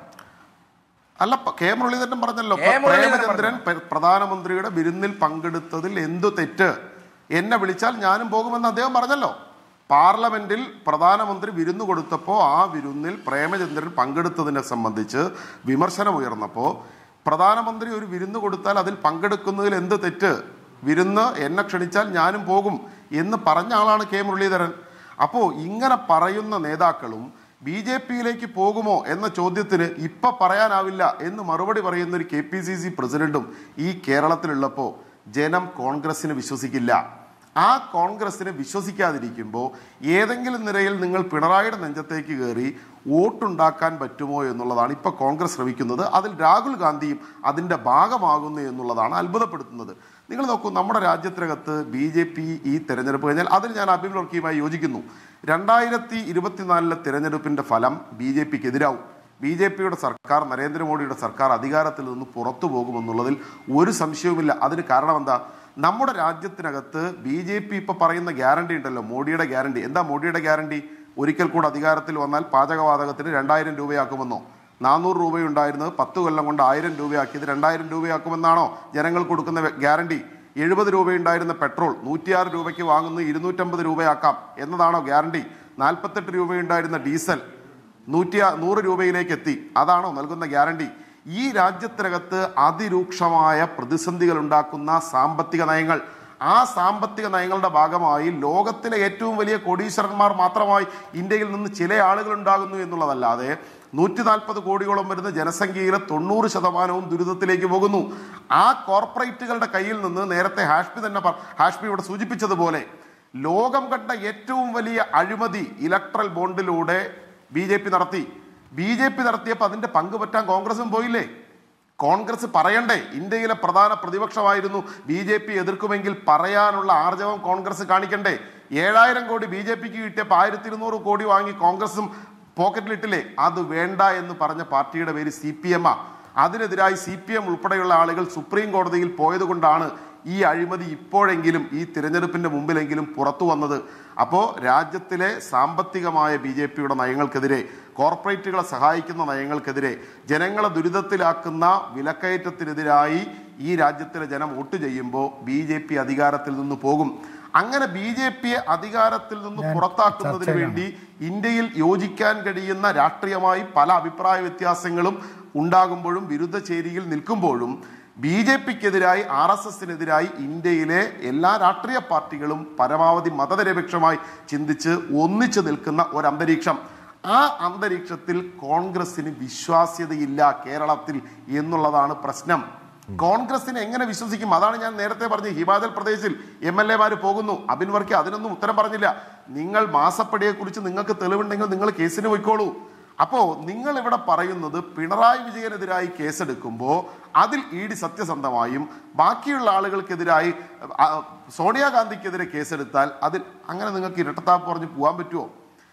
അല്ല പ- കെ മുരളീധരൻ പറഞ്ഞല്ലോ കെ. മുരളീധരൻ പ്രേമചന്ദ്രൻ പ- പ്രധാനമന്ത്രിയുടെ വിരുന്നിൽ പങ്കെടുത്തതിൽ എന്തു തെറ്റ് എന്നെ വിളിച്ചാൽ ഞാനും പോകുമെന്ന് അദ്ദേഹം പറഞ്ഞല്ലോ പാർലമെന്റിൽ പ്രധാനമന്ത്രി വിരുന്ന് കൊടുത്തപ്പോൾ ആ വിരുന്നിൽ പ്രേമചന്ദ്രൻ പങ്കെടുത്തതിനെ സംബന്ധിച്ച് വിമർശനമുയർന്നപ്പോൾ പ്രധാനമന്ത്രി ഒരു വിരുന്ന് കൊടുത്താൽ അതിൽ പങ്കെടുക്കുന്നതിൽ എന്ത് തെറ്റ് വിരുന്ന് എന്നെ ക്ഷണിച്ചാൽ ഞാനും പോകും എന്ന് പറഞ്ഞ ആളാണ് കെ മുരളീധരൻ അപ്പോൾ ഇങ്ങനെ പറയുന്ന നേതാക്കളും ബി ജെ പിയിലേക്ക് പോകുമോ എന്ന ചോദ്യത്തിന് ഇപ്പൊ പറയാനാവില്ല എന്ന് മറുപടി പറയുന്ന ഒരു കെ പി സി സി പ്രസിഡന്റും ഈ കേരളത്തിലുള്ളപ്പോൾ ജനം കോൺഗ്രസിന് വിശ്വസിക്കില്ല ആ കോൺഗ്രസിനെ വിശ്വസിക്കാതിരിക്കുമ്പോൾ ഏതെങ്കിലും നിരയിൽ നിങ്ങൾ പിണറായിയുടെ നെഞ്ചത്തേക്ക് കയറി വോട്ടുണ്ടാക്കാൻ പറ്റുമോ എന്നുള്ളതാണ് ഇപ്പൊ കോൺഗ്രസ് ശ്രമിക്കുന്നത് അതിൽ രാഹുൽ ഗാന്ധിയും അതിന്റെ ഭാഗമാകുന്നു എന്നുള്ളതാണ് അത്ഭുതപ്പെടുത്തുന്നത് നിങ്ങൾ നോക്കൂ നമ്മുടെ രാജ്യത്തിനകത്ത് ബി ജെ പി ഈ തെരഞ്ഞെടുപ്പ് കഴിഞ്ഞാൽ അതിൽ ഞാൻ അബിൻ വർക്കിയുമായി യോജിക്കുന്നു രണ്ടായിരത്തി ഇരുപത്തിനാലിലെ തെരഞ്ഞെടുപ്പിന്റെ ഫലം ബി ജെ പിക്ക് എതിരാവും ബി ജെ പിയുടെ സർക്കാർ നരേന്ദ്രമോദിയുടെ സർക്കാർ അധികാരത്തിൽ നിന്ന് പുറത്തു പോകുമെന്നുള്ളതിൽ ഒരു സംശയവുമില്ല അതിന് കാരണം എന്താ നമ്മുടെ രാജ്യത്തിനകത്ത് ബി ജെ പി ഇപ്പൊ പറയുന്ന ഗ്യാരണ്ടി ഉണ്ടല്ലോ മോഡിയുടെ ഗ്യാരണ്ടി എന്താ മോഡിയുടെ ഗ്യാരണ്ടി ഒരിക്കൽ കൂടെ അധികാരത്തിൽ വന്നാൽ പാചകവാതകത്തിന് രണ്ടായിരം രൂപയാക്കുമെന്നോ നാനൂറ് രൂപയുണ്ടായിരുന്നത് പത്ത് കൊല്ലം കൊണ്ട് ആയിരം രൂപയാക്കിയത് രണ്ടായിരം രൂപയാക്കുമെന്നാണോ ജനങ്ങൾ കൊടുക്കുന്ന ഗ്യാരണ്ടി എഴുപത് രൂപയുണ്ടായിരുന്ന പെട്രോൾ നൂറ്റിയാറ് രൂപയ്ക്ക് വാങ്ങുന്നത് ഇരുന്നൂറ്റമ്പത് രൂപയാക്കാം എന്നതാണോ ഗ്യാരണ്ടി നാൽപ്പത്തെട്ട് രൂപയുണ്ടായിരുന്ന ഡീസൽ നൂറ്റി നൂറ് രൂപയിലേക്ക് എത്തി അതാണോ നൽകുന്ന ഗ്യാരണ്ടി ഈ രാജ്യത്തിനകത്ത് അതിരൂക്ഷമായ പ്രതിസന്ധികൾ ഉണ്ടാക്കുന്ന സാമ്പത്തിക നയങ്ങൾ ആ സാമ്പത്തിക നയങ്ങളുടെ ഭാഗമായി ലോകത്തിലെ ഏറ്റവും വലിയ കോടീശ്വരന്മാർ മാത്രമായി ഇന്ത്യയിൽ നിന്ന് ചില ആളുകൾ ഉണ്ടാകുന്നു എന്നുള്ളതല്ലാതെ നൂറ്റി നാൽപ്പത് കോടിയോളം വരുന്ന ജനസംഖ്യയിലെ തൊണ്ണൂറ് ശതമാനവും ദുരിതത്തിലേക്ക് പോകുന്നു ആ കോർപ്പറേറ്റുകളുടെ കയ്യിൽ നിന്ന് നേരത്തെ ഹാഷ്മി തന്നെ പ- ഹാഷ്മി ഇവിടെ സൂചിപ്പിച്ചതുപോലെ ലോകം കണ്ട ഏറ്റവും വലിയ അഴിമതി ഇലക്ട്രൽ ബോണ്ടിലൂടെ ബി ജെ പി നടത്തി ബി ജെ പി നടത്തിയപ്പോൾ അതിന്റെ പങ്ക് പറ്റാൻ കോൺഗ്രസും പോയില്ലേ കോൺഗ്രസ് പറയണ്ടേ ഇന്ത്യയിലെ പ്രധാന പ്രതിപക്ഷമായിരുന്നു ബി ജെ പി എതിർക്കുമെങ്കിൽ പറയാനുള്ള ആർജവം കോൺഗ്രസ് കാണിക്കണ്ടേ ഏഴായിരം കോടി ബി ജെ പിക്ക് കിട്ടിയപ്പോൾ ആയിരത്തി ഇരുന്നൂറ് കോടി വാങ്ങി കോൺഗ്രസും പോക്കറ്റിലിട്ടില്ലേ അത് വേണ്ട എന്ന് പറഞ്ഞ പാർട്ടിയുടെ പേര് സി പി എം ആ അതിനെതിരായി സി പി എം ഉൾപ്പെടെയുള്ള ആളുകൾ സുപ്രീം കോടതിയിൽ പോയത് കൊണ്ടാണ് ഈ അഴിമതി ഇപ്പോഴെങ്കിലും ഈ തിരഞ്ഞെടുപ്പിന്റെ മുമ്പിലെങ്കിലും പുറത്തു വന്നത് അപ്പോൾ രാജ്യത്തിലെ സാമ്പത്തികമായ ബി ജെ പിയുടെ നയങ്ങൾക്കെതിരെ കോർപ്പറേറ്റുകളെ സഹായിക്കുന്ന നയങ്ങൾക്കെതിരെ ജനങ്ങളെ ദുരിതത്തിലാക്കുന്ന വിലക്കയറ്റത്തിനെതിരായി ഈ രാജ്യത്തിലെ ജനം വോട്ട് ചെയ്യുമ്പോൾ ബി ജെ പി അധികാരത്തിൽ നിന്ന് പോകും അങ്ങനെ ബി ജെ പിയെ അധികാരത്തിൽ നിന്ന് ഞാൻ പുറത്താക്കുന്നതിന് ചർച്ചയിലാണ്. വേണ്ടി ഇന്ത്യയിൽ യോജിക്കാൻ കഴിയുന്ന രാഷ്ട്രീയമായി പല അഭിപ്രായ വ്യത്യാസങ്ങളും ഉണ്ടാകുമ്പോഴും വിരുദ്ധ ചേരിയിൽ നിൽക്കുമ്പോഴും ബി ജെ പിക്കെതിരായി ആർ എസ് എസിനെതിരായി ഇന്ത്യയിലെ എല്ലാ രാഷ്ട്രീയ പാർട്ടികളും പരമാവധി മതനിരപേക്ഷമായി ചിന്തിച്ച് ഒന്നിച്ചു നിൽക്കുന്ന ഒരു അന്തരീക്ഷം ആ അന്തരീക്ഷത്തിൽ കോൺഗ്രസിന് വിശ്വാസ്യതയില്ല കേരളത്തിൽ എന്നുള്ളതാണ് പ്രശ്നം കോൺഗ്രസിനെ എങ്ങനെ വിശ്വസിക്കും അതാണ് ഞാൻ നേരത്തെ പറഞ്ഞ ഹിമാചൽ പ്രദേശിൽ എം എൽ എമാര് പോകുന്നു അബിൻ വർക്കി അതിനൊന്നും ഉത്തരം പറഞ്ഞില്ല നിങ്ങൾ മാസപ്പടിയെ കുറിച്ച് നിങ്ങൾക്ക് തെളിവുണ്ടെങ്കിൽ നിങ്ങൾ കേസിന് പോയിക്കോളൂ അപ്പോ നിങ്ങൾ ഇവിടെ പറയുന്നത് പിണറായി വിജയനെതിരായി കേസെടുക്കുമ്പോൾ അതിൽ ഇ ഡി സത്യസന്ധമായും ബാക്കിയുള്ള ആളുകൾക്കെതിരായി ആ, സോണിയാഗാന്ധിക്കെതിരെ കേസെടുത്താൽ അതിൽ അങ്ങനെ നിങ്ങൾക്ക് ഇരട്ടത്താപ്പ് പറഞ്ഞ് പോകാൻ പറ്റുമോ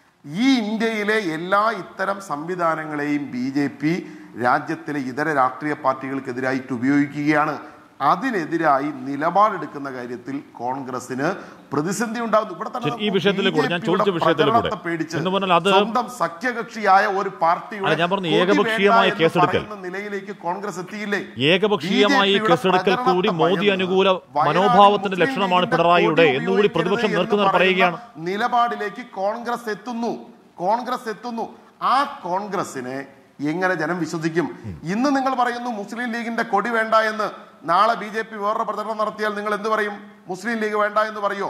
ഈ ഇന്ത്യയിലെ എല്ലാ ഇത്തരം സംവിധാനങ്ങളെയും ബി ജെ പി രാജ്യത്തിലെ ഇതര രാഷ്ട്രീയ പാർട്ടികൾക്കെതിരായിട്ട് ഉപയോഗിക്കുകയാണ് അതിനെതിരായി നിലപാടെടുക്കുന്ന കാര്യത്തിൽ കോൺഗ്രസിന് പ്രതിസന്ധി ഉണ്ടാകുന്നു ഇവിടെ തന്നെ ശരി, ഈ വിഷയത്തിലേക്ക് കൂടെ, ഞാൻ BJP യുടെ ചോദിച്ച വിഷയത്തിലേക്ക് കൂടെ. പ്രചരണത്തെ പേടിച്ച് എന്ന് പറഞ്ഞാൽ അത് സ്വന്തം സഖ്യകക്ഷിയായ ഒരു പാർട്ടിയുടെ അല്ല, ഞാൻ പറഞ്ഞു കൊടി ഏകപക്ഷീയമായ വേണ്ട എന്ന് കേസെടുക്കൽ. പറയുന്ന നിലയിലേക്ക് കോൺഗ്രസ് എത്തിയില്ലേ ഏകപക്ഷീയമായി BJP യുടെ കേസെടുക്കൽ കൂടി പ്രചരണത്തെ മോദി ഭയന്ന് അനുകൂല വയനാട് മനോഭാവത്തിന്റെ മുസ്ലിം ലക്ഷണമാണ് ലീഗിന്റെ പിണറായിയുടെ കൊടി എന്നുകൂടി പ്രതിപക്ഷം ഉപയോഗിക്കരുത് നേർക്കുനേർ എന്ന് പറയുകയാണ് പറയുന്ന നിലപാടിലേക്ക് കോൺഗ്രസ് എത്തുന്നു കോൺഗ്രസ് എത്തുന്നു ആ കോൺഗ്രസിനെ എങ്ങനെ ജനം വിശ്വസിക്കും ഇന്ന് നിങ്ങൾ പറയുന്നു മുസ്ലിം ലീഗിന്റെ കൊടി വേണ്ട എന്ന് നാളെ ബി ജെ പി വേറൊരു പ്രചരണം നടത്തിയാൽ നിങ്ങൾ എന്ത് പറയും മുസ്ലിം ലീഗ് വേണ്ട എന്ന് പറയോ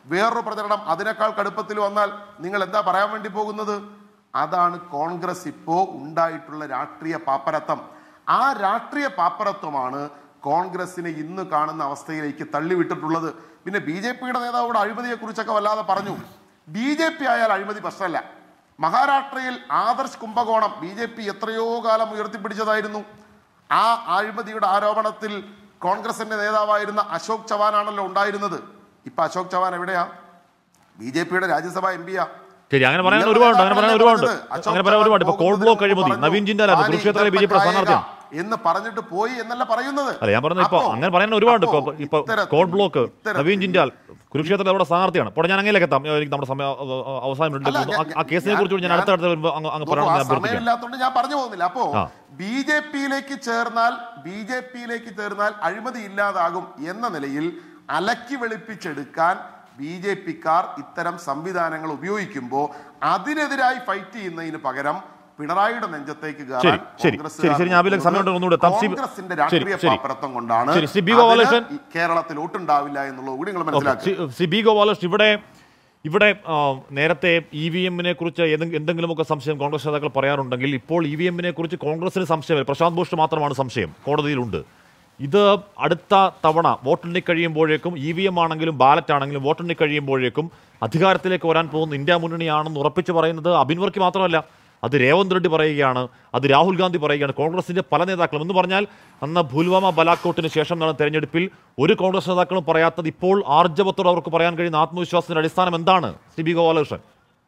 വേറൊരു പ്രചരണം അതിനേക്കാൾ കടുപ്പത്തിൽ വന്നാൽ നിങ്ങൾ എന്താ പറയാൻ വേണ്ടി പോകുന്നത് അതാണ് കോൺഗ്രസ് ഇപ്പോ ഉണ്ടായിട്ടുള്ള രാഷ്ട്രീയ പാപ്പരത്വം ആ രാഷ്ട്രീയ പാപ്പരത്വമാണ് കോൺഗ്രസിനെ ഇന്ന് കാണുന്ന അവസ്ഥയിലേക്ക് തള്ളിവിട്ടിട്ടുള്ളത് പിന്നെ ബി ജെ പിയുടെ നേതാവോട് അഴിമതിയെ കുറിച്ചൊക്കെ വല്ലാതെ പറഞ്ഞു ബി ജെ പി ആയാൽ അഴിമതി പ്രശ്നമല്ല മഹാരാഷ്ട്രയിൽ ആദർശ് കുംഭകോണം ബി ജെ പി എത്രയോ കാലം ഉയർത്തിപ്പിടിച്ചതായിരുന്നു ആ അഴിമതിയുടെ ആരോപണത്തിൽ കോൺഗ്രസിന്റെ നേതാവായിരുന്ന അശോക് ചവാനാണല്ലോ ഉണ്ടായിരുന്നത് ഇപ്പൊ അശോക് ചവാൻ എവിടെയാ ബി ജെ പിയുടെ രാജ്യസഭാ എം പിയാ ശരി അങ്ങനെ പറയാൻ ഒരുപാടുണ്ട് അങ്ങനെ പറയാൻ ഒരുപാടുണ്ട് അങ്ങനെ പറയാൻ ഒരുപാട് ഇപ്പൊ കോൾ ബ്ലോക്ക് അഴിമതി നവീൻ ജിൻഡാലായിരുന്നു കുരുക്ഷേത്രയിലെ ബി ജെ പിയുടെ സ്ഥാനാർത്ഥിയാണ് എന്ന് പറഞ്ഞിട്ട് പോയി എന്നല്ല പറയുന്നത് അല്ല ഞാൻ പറഞ്ഞത് ഇപ്പൊ അപ്പോ- അങ്ങനെ പറയാൻ ഒരുപാട് ഇപ്പൊ അപ്പോ ഇപ്പൊ ഇത്തരത്തിൽ- കോഡ് ബ്ലോക്ക് ഇത്തരത്തിൽ- നവീൻ ജിൻഡാൽ കുരുക്ഷേത്രത്തിൽ അവിടെ സ്ഥാനാർത്ഥിയാണ് അപ്പോൾ ഞാൻ അങ്ങനെയൊക്കെ എത്താം എനിക്ക് നമ്മുടെ സമയം അഹ് അഹ് അവസാനം ഉണ്ട് അല്ല, ഞാൻ- ആ കേസിനെ കുറിച്ച് ഞാൻ അടുത്ത അടുത്ത വരുമ്പോൾ അങ്ങ് അങ്ങ് നോക്കൂ, പറയണം ആ ഞാൻ അഭ്യർത്ഥിക്കാം സമയമില്ലാത്തതുകൊണ്ട് ഞാൻ പറഞ്ഞു പോകുന്നില്ല അപ്പോ ആ. ബി ജെ പിയിലേക്ക് ചേർന്നാൽ ബി ജെ പിയിലേക്ക് ചേർന്നാൽ അഴിമതി ഇല്ലാതാകും എന്ന നിലയിൽ അലക്കി വെളുപ്പിച്ചെടുക്കാൻ ബി ജെ പിക്കാർ ഇത്തരം സംവിധാനങ്ങൾ ഉപയോഗിക്കുമ്പോൾ അതിനെതിരായി ഫൈറ്റ് ചെയ്യുന്നതിന് പകരം പിണറായിയുടെ നെഞ്ചത്തേക്ക് ശരി കയറാൻ ശരി ശരി ശരി ഞാൻ അതിലേക്ക് സമയം ഒന്നുകൂടെ എത്താം സി- കോൺഗ്രസിന്റെ ശരി രാഷ്ട്രീയ ശരി പാപ്പരത്വം കൊണ്ടാണ് ശരി സി ബി അതിന് ഗോപാലകൃഷ്ണൻ ഈ കേരളത്തിൽ വോട്ടുണ്ടാവില്ല എന്നുള്ളത് കൂടി നിങ്ങൾ ഓക്കേ. മനസ്സിലാക്കുക സി- സി ബി ഗോപാലകൃഷ്ണൻ ഇവിടെ ഇവിടെ ആ, നേരത്തെ ഇ വി എമ്മിനെ കുറിച്ച് ഏതെ- എന്തെങ്കിലുമൊക്കെ സംശയം കോൺഗ്രസ് നേതാക്കൾ പറയാറുണ്ടെങ്കിൽ ഇപ്പോൾ ഇ വി എമ്മിനെ കുറിച്ച് കോൺഗ്രസിന് സംശയമില്ല പ്രശാന്ത് ഭൂഷൺ മാത്രമാണ് സംശയം കോടതിയിലുണ്ട് ഇത് അടുത്ത തവണ വോട്ടെണ്ണി കഴിയുമ്പോഴേക്കും ഇ വി എം ആണെങ്കിലും ബാലറ്റ് ആണെങ്കിലും വോട്ടെണ്ണി കഴിയുമ്പോഴേക്കും അധികാരത്തിലേക്ക് വരാൻ പോകുന്ന ഇന്ത്യ മുന്നണിയാണെന്ന് ഉറപ്പിച്ച് പറയുന്നത് അബിൻ വർക്കി മാത്രമല്ല അത് രേവന്ത് റെഡ്ഡി പറയുകയാണ് അത് രാഹുൽ ഗാന്ധി പറയുകയാണ് കോൺഗ്രസിന്റെ പല നേതാക്കളും എന്ന് പറഞ്ഞാൽ അന്ന് പുൽവാമ ബലാക്കോട്ടിന് ശേഷം നടന്ന തെരഞ്ഞെടുപ്പിൽ ഒരു കോൺഗ്രസ് നേതാക്കളും പറയാത്തത് ഇപ്പോൾ ആർജവത്തോടെ അവർക്ക് പറയാൻ കഴിയുന്ന ആത്മവിശ്വാസത്തിന്റെ അടിസ്ഥാനം എന്താണ് സി ബി ഗോപാലകൃഷ്ണൻ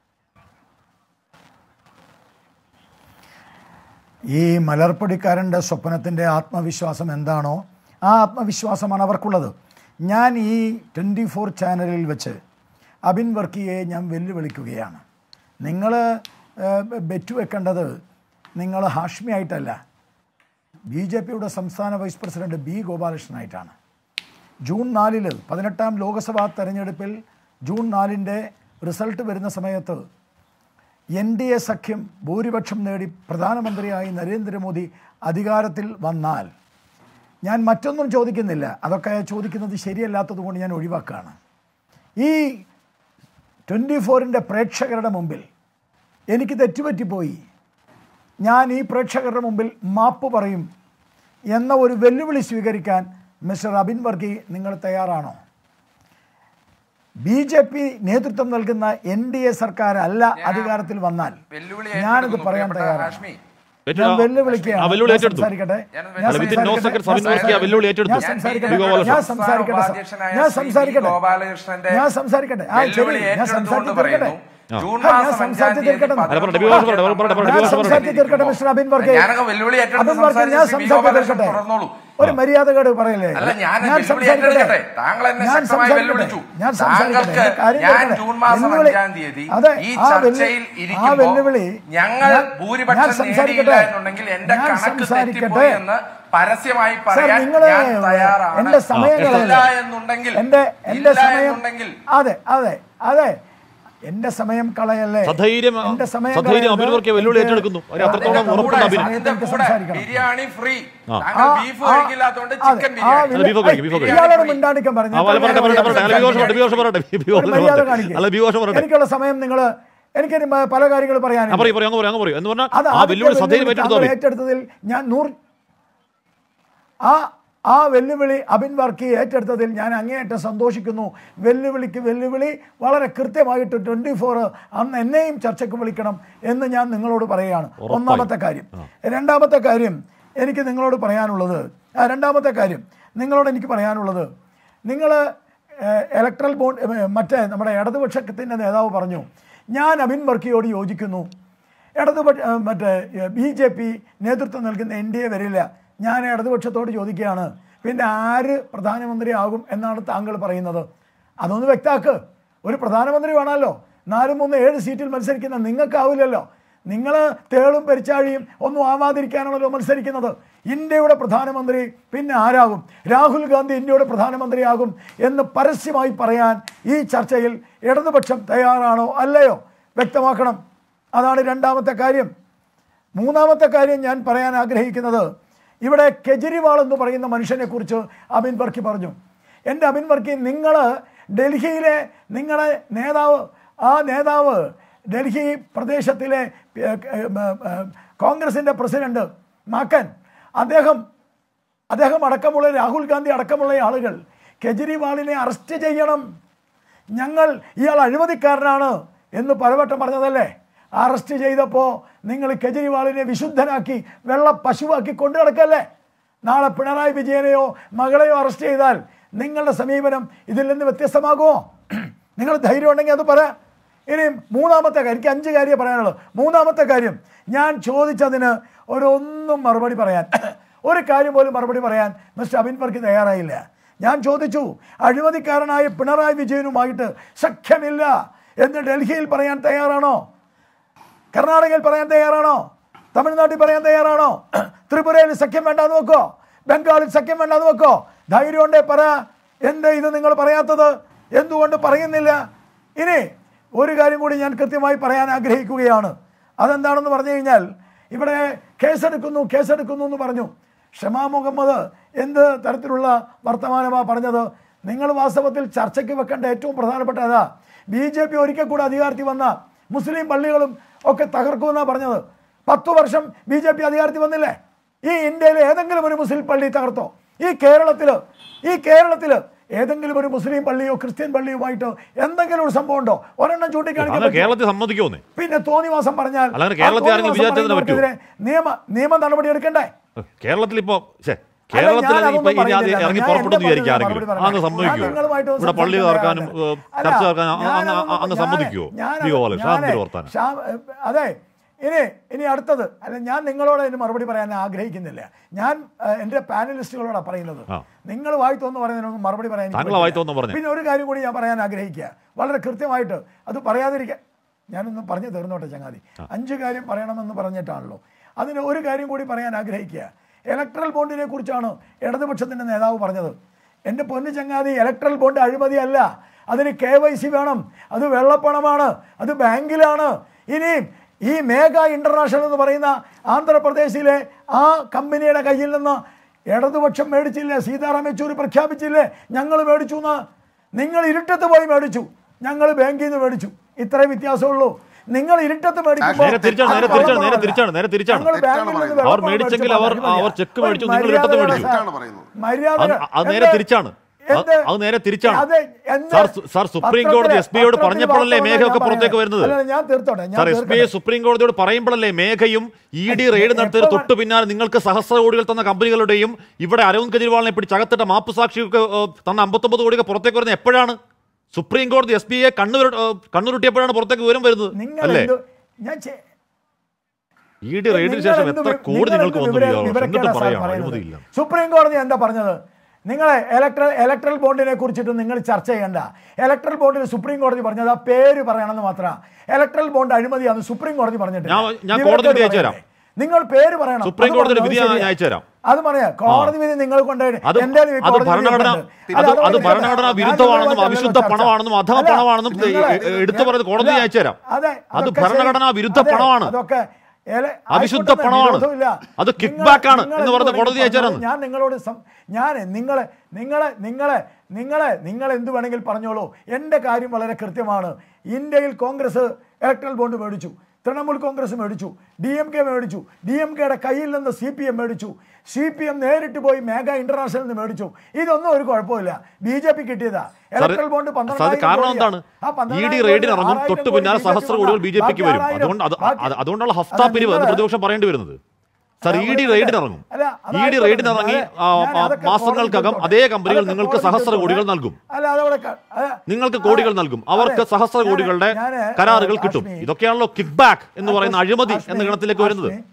ഈ മലർപ്പൊടിക്കാരൻ്റെ സ്വപ്നത്തിൻ്റെ ആത്മവിശ്വാസം എന്താണോ ആ ആത്മവിശ്വാസമാണ് അവർക്കുള്ളത് ഞാൻ ഈ ട്വൻറ്റി ഫോർ ചാനലിൽ വെച്ച് അബിൻ വർക്കിയെ ഞാൻ വെല്ലുവിളിക്കുകയാണ് നിങ്ങൾ ബെറ്റ് വെക്കേണ്ടത് നിങ്ങൾ ഹാഷ്മി ആയിട്ടല്ല ബി ജെ പിയുടെ സംസ്ഥാന വൈസ് പ്രസിഡന്റ് ബി ഗോപാലകൃഷ്ണനായിട്ടാണ് ജൂൺ നാലില് പതിനെട്ടാം ലോക്സഭാ തെരഞ്ഞെടുപ്പിൽ ജൂൺ നാലിൻ്റെ റിസൾട്ട് വരുന്ന സമയത്ത് എൻ ഡി എ സഖ്യം ഭൂരിപക്ഷം നേടി പ്രധാനമന്ത്രിയായി നരേന്ദ്രമോദി അധികാരത്തിൽ വന്നാൽ ഞാൻ മറ്റൊന്നും ചോദിക്കുന്നില്ല അതൊക്കെ ചോദിക്കുന്നത് ശരിയല്ലാത്തത് കൊണ്ട് ഞാൻ ഒഴിവാക്കുകയാണ് ഈ ട്വൻറ്റി ഫോറിൻ്റെ പ്രേക്ഷകരുടെ മുമ്പിൽ എനിക്ക് തെറ്റുപറ്റിപ്പോയി ഞാൻ ഈ പ്രേക്ഷകരുടെ മുമ്പിൽ മാപ്പ് പറയും എന്ന ഒരു വെല്ലുവിളി സ്വീകരിക്കാൻ മിസ്റ്റർ അബിൻ വർഗി നിങ്ങൾ തയ്യാറാണോ ബി ജെ പി നേതൃത്വം നൽകുന്ന എൻ ഡി എ സർക്കാർ അല്ല അധികാരത്തിൽ വന്നാൽ വെല്ലുവിളി ഞാനിത് ഏറ്റെടുക്കുന്നു, പറയാൻ പ്രിയപ്പെട്ട തയ്യാറാണ് ഹാഷ്മി. ഏറ്റു- ഞാൻ വെല്ലുവിളിക്കുകയാണ്. ആ വെല്ലുവിളി ഞാൻ ഏറ്റെടുത്തു. സംസാരിക്കട്ടെ. ഞാൻ ഞാൻ അല്ല, within no സംസാരിക്കട്ടെ. seconds ഞാൻ അബിൻ വർക്കി ആ വെല്ലുവിളി ഏറ്റെടുത്തു. ഞാൻ സംസാരിക്കട്ടെ. ബി ഗോപാലകൃഷ്ണൻ. ഞാൻ സംസാരിക്കട്ടെ. ഉപാധ്യക്ഷനായ ഞാൻ ശ്രീ ബി സംസാരിക്കട്ടെ. ഗോപാലകൃഷ്ണന്റെ ഞാൻ സംസാരിക്കട്ടെ. ആ, ശരി. വെല്ലുവിളി ഞാൻ ഏറ്റെടുത്തുകൊണ്ട് സംസാരിച്ച് പറയുന്നു. തീർക്കട്ടെ. ജൂൺ ആ, ഞാൻ മാസം അഞ്ചാം സംസാരിച്ച് തീയതി തീർക്കട്ടെ. അല്ല, പറയട്ടെ, പതിനൊന്ന് ബി ഗോപാലകൃഷ്ണൻ പറയട്ടെ, പറയട്ടെ, പറയട്ടെ, ഞാൻ ബി ഗോപാലകൃഷ്ണൻ സംസാരിച്ച് മിസ്റ്റർ അബിൻ വർഗെ ഞാനൊക്കെ വെല്ലുവിളി ഏറ്റെടുത്ത് അബിൻ വർഗെ ഞാൻ സംസാരിച്ച് ബി സംസാരിച്ച് ഗോപാലകൃഷ്ണൻ തീർക്കട്ടെ തുടർന്നോളൂ. ഒരു മര്യാദകേട് പറയല്ലേ അല്ല, ഞാൻ ഞാൻ വെല്ലുവിളി സംസാരിക്കട്ടെ. ഏറ്റെടുക്കട്ടെ. താങ്കൾ എന്നെ ഞാൻ ശക്തമായി സംസാരിക്കട്ടെ. വെല്ലുവിളിച്ചു. ഞാൻ സംസാരിക്കട്ടെ. താങ്കൾക്ക് കാര്യം ഞാൻ കേൾക്കട്ടെ. ജൂൺ മാസം വെല്ലുവിളി- അഞ്ചാം തീയതി അതെ, ഈ ആ വെല്ലു- ചർച്ചയിൽ ആ ഇരിക്കുമ്പോൾ വെല്ലുവിളി ഞങ്ങൾ ഞാൻ- ഭൂരിപക്ഷം ഞാൻ സംസാരിക്കട്ടെ. നേടിയില്ല എന്നുണ്ടെങ്കിൽ എന്റെ ഞാൻ കണക്ക് സംസാരിക്കട്ടെ. തെറ്റിപ്പോയി എന്ന് പരസ്യമായി സാർ പറയാൻ നിങ്ങള് ഞാൻ തയ്യാറാണ് എന്റെ സമയം ഇല്ല കളയല്ലേ? എന്നുണ്ടെങ്കിൽ എന്റെ എന്റെ ഇല്ല സമയം എന്നുണ്ടെങ്കിൽ അതെ അതെ അതെ എന്റെ സമയം കളയല്ലേ സധൈര്യം എന്റെ സമയം സധൈര്യം കളയരുത്. അബിൻ വർക്കിയെ വെല്ലുവിളി എനിക്ക് ഏറ്റെടുക്കുന്നു അതിന് അതിന്റെ അത്രത്തോളം കൂടെ ഉറപ്പുണ്ട് അബിന് സമയത്ത് അതിന്റെ എനിക്ക് കൂടെ സംസാരിക്കണം. ബിരിയാണി ഫ്രീ ആ. താങ്കൾ ആ, ബീഫ് ആ, കഴിക്കില്ലാത്തതുകൊണ്ട് അതെ, ചിക്കൻ ആ ബിരിയാണി വില്ല- ബീഫ് കഴിക്കും, ബീഫ് കഴിക്കും. ഇയാളോട് മിണ്ടാണ്ടിക്കാൻ പറഞ്ഞു ആ, വല്ല പറയട്ടെ, പറയട്ടെ, പറയട്ടെ. അല്ല, ബി ഘോഷം പറയട്ടെ, ബി ഘോഷം പറയട്ടെ, ബി ഒരു ഘോഷം മര്യാദ പറയട്ടെ. കാണിക്കുക. അല്ല, ബി ഘോഷം പറയട്ടെ. എനിക്കുള്ള സമയം നിങ്ങൾ എനിക്ക് ഇനി മ- പല കാര്യങ്ങൾ ആ, പറയാനുണ്ട് പറയൂ, പറയൂ, അങ്ങ് പറയൂ, അങ്ങ് പറയൂ. എന്ന് പറഞ്ഞാൽ അത് ആ ആദ്യത്തെ വെല്ലുവിളി സധൈര്യം വെല്ലുവിളി ഏറ്റെടുത്തു താങ്കൾ അബിൻ ഏറ്റെടുത്തതിൽ ഞാൻ നൂറ് ആ ആ വെല്ലുവിളി അബിൻ വർക്കി ഏറ്റെടുത്തതിൽ ഞാൻ അങ്ങേയറ്റം സന്തോഷിക്കുന്നു വെല്ലുവിളിക്ക് വെല്ലുവിളി വളരെ കൃത്യമായിട്ട് ട്വൻറ്റി ഫോർ അന്ന് എന്നെയും ചർച്ചയ്ക്ക് വിളിക്കണം എന്ന് ഞാൻ നിങ്ങളോട് പറയുകയാണ് ഉറപ്പായും. ഒന്നാമത്തെ കാര്യം രണ്ടാമത്തെ കാര്യം എനിക്ക് നിങ്ങളോട് പറയാനുള്ളത് ആ, രണ്ടാമത്തെ കാര്യം നിങ്ങളോട് എനിക്ക് പറയാനുള്ളത് നിങ്ങൾ ഇലക്ട്രൽ ബോണ്ട് ഏ, മറ്റേ നമ്മുടെ ഇടതുപക്ഷത്തിൻ്റെ നേതാവ് പറഞ്ഞു ഞാൻ അബിൻ വർക്കിയോട് യോജിക്കുന്നു ഇടതുപക്ഷ ഏ, മറ്റേ ബി ജെ പി നേതൃത്വം നൽകുന്ന എൻ ഡി എ വരില്ല ഞാൻ ഇടതുപക്ഷത്തോട് ചോദിക്കുകയാണ് പിന്നെ ആര് പ്രധാനമന്ത്രിയാകും എന്നാണ് താങ്കൾ പറയുന്നത് അതൊന്ന് വ്യക്താക്ക് ഒരു പ്രധാനമന്ത്രി വേണമല്ലോ നാലും മൂന്ന് ഏഴ് സീറ്റിൽ മത്സരിക്കുന്ന നിങ്ങൾക്കാവില്ലല്ലോ നിങ്ങൾ തേളും പെരിച്ചാഴിയും ഒന്നും ആവാതിരിക്കാനാണല്ലോ മത്സരിക്കുന്നത് ഇന്ത്യയുടെ പ്രധാനമന്ത്രി പിന്നെ ആരാകും രാഹുൽ ഗാന്ധി ഇന്ത്യയുടെ പ്രധാനമന്ത്രിയാകും എന്ന് പരസ്യമായി പറയാൻ ഈ ചർച്ചയിൽ ഇടതുപക്ഷം തയ്യാറാണോ അല്ലയോ വ്യക്തമാക്കണം അതാണ് രണ്ടാമത്തെ കാര്യം മൂന്നാമത്തെ കാര്യം ഞാൻ പറയാൻ ആഗ്രഹിക്കുന്നത് ഇവിടെ കെജ്രിവാൾ എന്ന് പറയുന്ന മനുഷ്യനെ കുറിച്ച് അബിൻ വർക്കി പറഞ്ഞു എൻ്റെ അബിൻ വർക്കി നിങ്ങൾ ഡൽഹിയിലെ നിങ്ങളെ നേതാവ് ആ നേതാവ് ഡൽഹി പ്രദേശത്തിലെ ഏ, ഏ, ഏ, കോൺഗ്രസിൻ്റെ പ്രസിഡന്റ് മാക്കൻ അദ്ദേഹം അദ്ദേഹം അടക്കമുള്ള രാഹുൽ ഗാന്ധി അടക്കമുള്ള ആളുകൾ കെജ്രിവാളിനെ അറസ്റ്റ് ചെയ്യണം ഞങ്ങൾ ഇയാൾ അഴിമതിക്കാരനാണ് എന്ന് പലവട്ടം പറഞ്ഞതല്ലേ അറസ്റ്റ് ചെയ്തപ്പോൾ നിങ്ങൾ കെജ്രിവാളിനെ വിശുദ്ധനാക്കി വെള്ള പശുവാക്കി കൊണ്ടു നടക്കല്ലേ നാളെ പിണറായി വിജയനെയോ മകളെയോ അറസ്റ്റ് ചെയ്താൽ നിങ്ങളുടെ സമീപനം ഇതിൽ നിന്ന് വ്യത്യസ്തമാകുമോ നിങ്ങൾ ധൈര്യം ഉണ്ടെങ്കിൽ അത് പറ ഇനി മൂന്നാമത്തെ കാര്യം എനിക്ക് അഞ്ച് കാര്യം പറയാനുള്ളൂ മൂന്നാമത്തെ കാര്യം ഞാൻ ചോദിച്ചതിന് ഒരൊന്നും മറുപടി പറയാൻ ഒരു കാര്യം പോലും മറുപടി പറയാൻ മിസ്റ്റർ അബിൻ വർക്കി തയ്യാറായില്ല ഞാൻ ചോദിച്ചു അഴിമതിക്കാരനായ പിണറായി വിജയനുമായിട്ട് സഖ്യമില്ല എന്ന് ഡൽഹിയിൽ പറയാൻ തയ്യാറാണോ കർണാടകയിൽ പറയാൻ തയ്യാറാണോ തമിഴ്നാട്ടിൽ പറയാൻ തയ്യാറാണോ ത്രിപുരയിൽ സഖ്യം വേണ്ടാന്ന് വെക്കോ ബംഗാളിൽ സഖ്യം വേണ്ടാന്ന് വെക്കോ ധൈര്യം ഉണ്ടേ പറ എന്താ ഇത് നിങ്ങൾ പറയാത്തത് എന്തുകൊണ്ട് പറയുന്നില്ല ഇനി ഒരു കാര്യം കൂടി ഞാൻ കൃത്യമായി പറയാൻ ആഗ്രഹിക്കുകയാണ് അതെന്താണെന്ന് പറഞ്ഞു കഴിഞ്ഞാൽ ഇവിടെ കേസെടുക്കുന്നു കേസെടുക്കുന്നു എന്ന് പറഞ്ഞു ഷമാ മുഹമ്മദ് എന്ത് തരത്തിലുള്ള വർത്തമാനമാണ് പറഞ്ഞത് നിങ്ങൾ വാസ്തവത്തിൽ ചർച്ചയ്ക്ക് വെക്കേണ്ട ഏറ്റവും പ്രധാനപ്പെട്ട അതാ ബി ജെ പി ഒരിക്കൽ കൂടെ അധികാരത്തിൽ വന്ന മുസ്ലിം പള്ളികളും ഒക്കെ തകർക്കുമെന്നാണ് പറഞ്ഞത് പത്തു വർഷം ബി ജെ പി അധികാരത്തിൽ വന്നില്ലേ ഈ ഇന്ത്യയിലെ ഏതെങ്കിലും ഒരു മുസ്ലിം പള്ളി തകർത്തോ ഈ കേരളത്തിൽ ഈ കേരളത്തിൽ ഏതെങ്കിലും ഒരു മുസ്ലിം പള്ളിയോ ക്രിസ്ത്യൻ പള്ളിയുമായിട്ടോ എന്തെങ്കിലും ഒരു സംഭവം ഉണ്ടോ ഒരെണ്ണം ചൂണ്ടിക്കാണിക്കാൻ അങ്ങനെ പറ്റുമോ? കേരളത്തിൽ സമ്മതിക്കുമെന്നേ പിന്നെ തോന്നിവാസം പറഞ്ഞാൽ അല്ല, അങ്ങനെ ആ കേരളത്തിൽ ആരെങ്കിലും തോന്നിവാസം വിചാരിച്ചതിന് പറയുന്നവർക്കെതിരെ നിയമ നിയമ നടപടി എടുക്കണ്ടേ കേരളത്തിൽ ഇപ്പോ ശ്ശെ, അല്ല, കേരളത്തിൽ ഞാൻ ഇപ്പൊ അതൊന്നും ഇനി അത് പറയുന്നില്ല. ഇറങ്ങി ഞാൻ പുറപ്പെടുന്നു എന്റെ വിചാരിക്കുക മറുപടി ആരെങ്കിലും പറയാം. അങ്ങ് ഞാൻ സമ്മതിക്കുമോ നിങ്ങളുമായിട്ട് ഇവിടെ പള്ളി സംസാരിക്കാൻ തകർക്കാനും തയ്യാറല്ല. ഏഹ്, അല്ല, ചർച്ച തകർക്കാനും ഞാൻ അങ്ങ് അതൊന്നും- അങ്ങ് ഞാൻ- സമ്മതിക്കുമോ ഞാൻ ബി ഗോപാലൻ ഞാനേ, ശാന്തി വർത്താനം ശ്യാം, അതെ ഇനി ഇനി അടുത്തത് അല്ല ഞാൻ നിങ്ങളോട് അതിന് മറുപടി പറയാൻ ആഗ്രഹിക്കുന്നില്ല ഞാൻ ഏഹ്, എൻ്റെ പാനലിസ്റ്റുകളോടാണ് പറയുന്നത് ആ. നിങ്ങൾ വായി തോന്നുന്നു പറയുന്നതിനൊന്നും മറുപടി പറയാൻ എനിക്ക് താങ്കൾ വായി പറ്റില്ല. തോന്നുന്നു പറഞ്ഞേ. പിന്നെ ഒരു കാര്യം കൂടി ഞാൻ പറയാൻ ആഗ്രഹിക്കുക വളരെ കൃത്യമായിട്ട് അത് പറയാതിരിക്കാൻ ഞാനൊന്ന് പറഞ്ഞു തീർന്നോട്ടെ ചങ്ങാതി അഞ്ച് കാര്യം പറയണമെന്ന് പറഞ്ഞിട്ടാണല്ലോ അതിന് ഒരു കാര്യം കൂടി പറയാൻ ആഗ്രഹിക്കുക ഇലക്ട്രൽ ബോണ്ടിനെ കുറിച്ചാണ് ഇടതുപക്ഷത്തിൻ്റെ നേതാവ് പറഞ്ഞത് എൻ്റെ പൊന്നു ചങ്ങാതി ഇലക്ട്രൽ ബോണ്ട് അഴിമതിയല്ല അതിന് കെ വൈ സി വേണം അത് വെള്ളപ്പണമാണ് അത് ബാങ്കിലാണ് ഇനി ഈ മേഘ ഇന്റർനാഷണൽ എന്ന് പറയുന്ന ആന്ധ്രാപ്രദേശിലെ ആ കമ്പനിയുടെ കയ്യിൽ നിന്ന് ഇടതുപക്ഷം മേടിച്ചില്ലേ സീതാറാം യെച്ചൂരി പ്രഖ്യാപിച്ചില്ലേ ഞങ്ങൾ മേടിച്ചു എന്ന് നിങ്ങൾ ഇരുട്ടത്ത് പോയി മേടിച്ചു ഞങ്ങൾ ബാങ്കിൽ നിന്ന് മേടിച്ചു ഇത്രേ വ്യത്യാസമുള്ളൂ നിങ്ങൾ ഇരുട്ടത്ത് മേടിക്കുമ്പോൾ നേരെ തിരിച്ചാണ്, നേരെ അത് തിരിച്ചാണ്, നേരെ കള്ളപ്പണമാണ്. തിരിച്ചാണ്, നേരെ തിരിച്ചാണ്. ഞങ്ങൾ ബാങ്കിൽ നിന്ന് തെറ്റാണ് വെള്ളപ്പണം അവർ മേടിച്ചെങ്കിൽ അവർ- മേടിച്ചപ്പോൾ അവർ ചെക്ക് ഒരു മേടിച്ചു, നിങ്ങൾ ഇരുട്ടത്ത് മര്യാദ മേടിച്ചു. തെറ്റാണ് പറയുന്നത്. മര്യാദ അത് അത് നേരെ എന്ത്? തിരിച്ചാണ് അത് എന്ത്? അത് നേരെ തിരിച്ചാണ് അതെ, എന്ത്? സാർ സു- സാർ സുപ്രീം കോടതി പത്രത്തിലെ- എസ് പിയോട് പത്രത്തിൽ പറഞ്ഞപ്പോഴല്ലേ വാർത്ത മേഘയൊക്കെ ഞാൻ പുറത്തേക്ക് പറയാം. വരുന്നത് അല്ല, ഞാൻ തീർത്തോട്ടെ ഞാൻ സാർ എസ് പി തീർക്കട്ടെ. സുപ്രീം കോടതിയോട് പറയുമ്പോഴല്ലേ മേഘയും ഇ ഡി എ- റെയ്ഡ് നടത്തിയത് എപ്പോ- തൊട്ട് പിന്നാലെ നിങ്ങൾക്ക് സഹസ്ര കോടികൾ തന്ന കമ്പനികളുടെയും ഇവിടെ അരവിന്ദ് കെജ്രിവാളിനെ പിടിച്ച് അകത്തിട്ട മാപ്പ് സാക്ഷിയൊക്കെ ഏഹ്, തന്ന അമ്പത്തൊമ്പത് കോടിയൊക്കെ പുറത്തേക്ക് വരുന്നത് എപ്പോഴാണ് സുപ്രീം കോടതി എസ് പിയെ കണ്ണൂർ കണ്ണുരുട്ടിയപ്പോഴാണ് പുറത്തേക്ക് വിവരം വരുന്നത് നിങ്ങൾ അല്ലേ എന്ത് ഞാൻ ചെ- ഇ ഡി റെയ്ഡിന് നിങ്ങൾ ശേഷം എന്ത് എത്ര വി- കോടി നിങ്ങൾ നിങ്ങൾക്ക് എന്ത് വന്നു വിവര- ചെയ്യാറുണ്ട് വിവരക്കേടാ എന്നിട്ടും സാർ പറയാം പറയുന്നത്? അഴിമതിയില്ല സുപ്രീം കോടതി എന്താ പറഞ്ഞത് നിങ്ങളെ ഇലക്ട്രൽ ഇലക്ട്രൽ ബോണ്ടിനെ കുറിച്ചിട്ട് നിങ്ങൾ ചർച്ച ചെയ്യണ്ട ഇലക്ട്രൽ ബോണ്ടിൽ സുപ്രീം കോടതി പറഞ്ഞത് ആ പേര് പറയണമെന്ന് മാത്രം ഇലക്ട്രൽ ബോണ്ട് അഴിമതിയാന്ന് സുപ്രീം കോടതി പറഞ്ഞിട്ടില്ല ഞാൻ- ഞാൻ വിവരക്കേട് കോടതി വിധി അയച്ചു പറയല്ലേ? തരാം. നിങ്ങൾ പേര് പറയണം സുപ്രീം അത് കോടതിയുടെ പറഞ്ഞത് വിധി ഞാൻ ശരിയാ. അയച്ചു തരാം. അത് പറയാ കോടതി വിധി നിങ്ങൾ കൊണ്ടുപോയി അത് എന്തായാലും ഈ അത് കോടതി വിധി ഭരണഘടന ഉണ്ട്. അത് അല്ല, അത് അതുകൊണ്ട് ഭരണഘടന ഞാൻ വിരുദ്ധമാണെന്നും നിങ്ങളുമായിട്ടല്ല അവിശുദ്ധ ചർച്ച. പണമാണെന്നും അധമ അല്ല, പണമാണെന്നും നിങ്ങളെ- എ- എടുത്തു പറയുന്നത് കോടതി ഞാൻ- അയച്ചു തരാം അതെ, അത് അതൊക്കെ ഭരണഘടനാ ശരി. വിരുദ്ധ അതെ, പണമാണ് അതൊക്കെ ഏലെ- അവിശുദ്ധ ആയിക്കോട്ടെ, പണമാണ്. വിരോധമില്ല. അത് നിങ്ങൾ- kickback ആണ് നിങ്ങൾ എന്ന് പറഞ്ഞ് എന്ത് കോടതി അയച്ചു വേണമെങ്കിൽ തരാം. ഞാൻ നിങ്ങളോട് സം- ഞാൻ നിങ്ങളെ നിങ്ങളെ നിങ്ങളെ നിങ്ങളെ നിങ്ങൾ എന്ത് വേണമെങ്കിൽ പറഞ്ഞോളൂ എൻ്റെ കാര്യം വളരെ കൃത്യമാണ് ഇന്ത്യയിൽ കോൺഗ്രസ് ഇലക്ട്രൽ ബോണ്ട് മേടിച്ചു തൃണമൂൽ കോൺഗ്രസ് മേടിച്ചു ഡി എം കെ മേടിച്ചു ഡി എം കെയുടെ കയ്യിൽ നിന്ന് സി പി എം മേടിച്ചു സി പി എം നേരിട്ട് പോയി മേഘ ഇന്റർനാഷണൽ നിന്ന് മേടിച്ചു ഇതൊന്നും ഒരു കുഴപ്പമില്ല ബി ജെ പി കിട്ടിയതാ ഇലക്ട്രൽ ബോണ്ട് സാർ, അത് പന്ത്രണ്ടായിരം കാരണം കോടിയാ. എന്താണ് ആ ഇ പന്ത്രണ്ടായിരം ഡി കോടി, റെയ്ഡിന് ഇറങ്ങും ആറായിരം തൊട്ട് കോടി പിന്നാലെ BJP ക്ക് സഹസ്ര കോടികൾ ബി ജെ പിക്ക് ബാക്കി വരും ആറായിരം. അതുകൊണ്ട് അത് ബാക്കി- അത് അതുകൊണ്ടുള്ള ഹഫ്താ അല്ല, പിരിവ് എന്ന് നിങ്ങള് പ്രതിപക്ഷം പറയേണ്ടി വരുന്നത് സാർ അല്ല, ഇ ഡി ഒരു റെയ്ഡിന് മിനിറ്റ്. ഇറങ്ങും അല്ല, ഇ ഡി അതായിക്കോട്ടെ. റെയ്ഡിന് ഇറങ്ങി ഞാൻ- ആ, ഞാൻ ആ, അതൊക്കെ മാസങ്ങൾക്കകം കോടതി അതേ കമ്പനികൾ അതൊക്കെ നിങ്ങൾക്ക് കോടതി സഹസ്ര തീർത്തോട്ടെ. കോടികൾ നൽകും അല്ല അതവിടെ ക- അത് നിങ്ങൾക്ക് ആ, കോടികൾ നൽകും അവർക്ക് അതെ. സഹസ്ര ഞാന്- കോടികളുടെ ഞാന് കരാറുകൾ ആ, കിട്ടും ഹാഷ്മി, ഇതൊക്കെയാണല്ലോ കിക്ക് ബാക്ക് എന്ന് പറയുന്ന ഹാഷ്മി, അഴിമതി എന്ന ഗണത്തിലേക്ക് വരുന്നത് ഹാഷ്മി,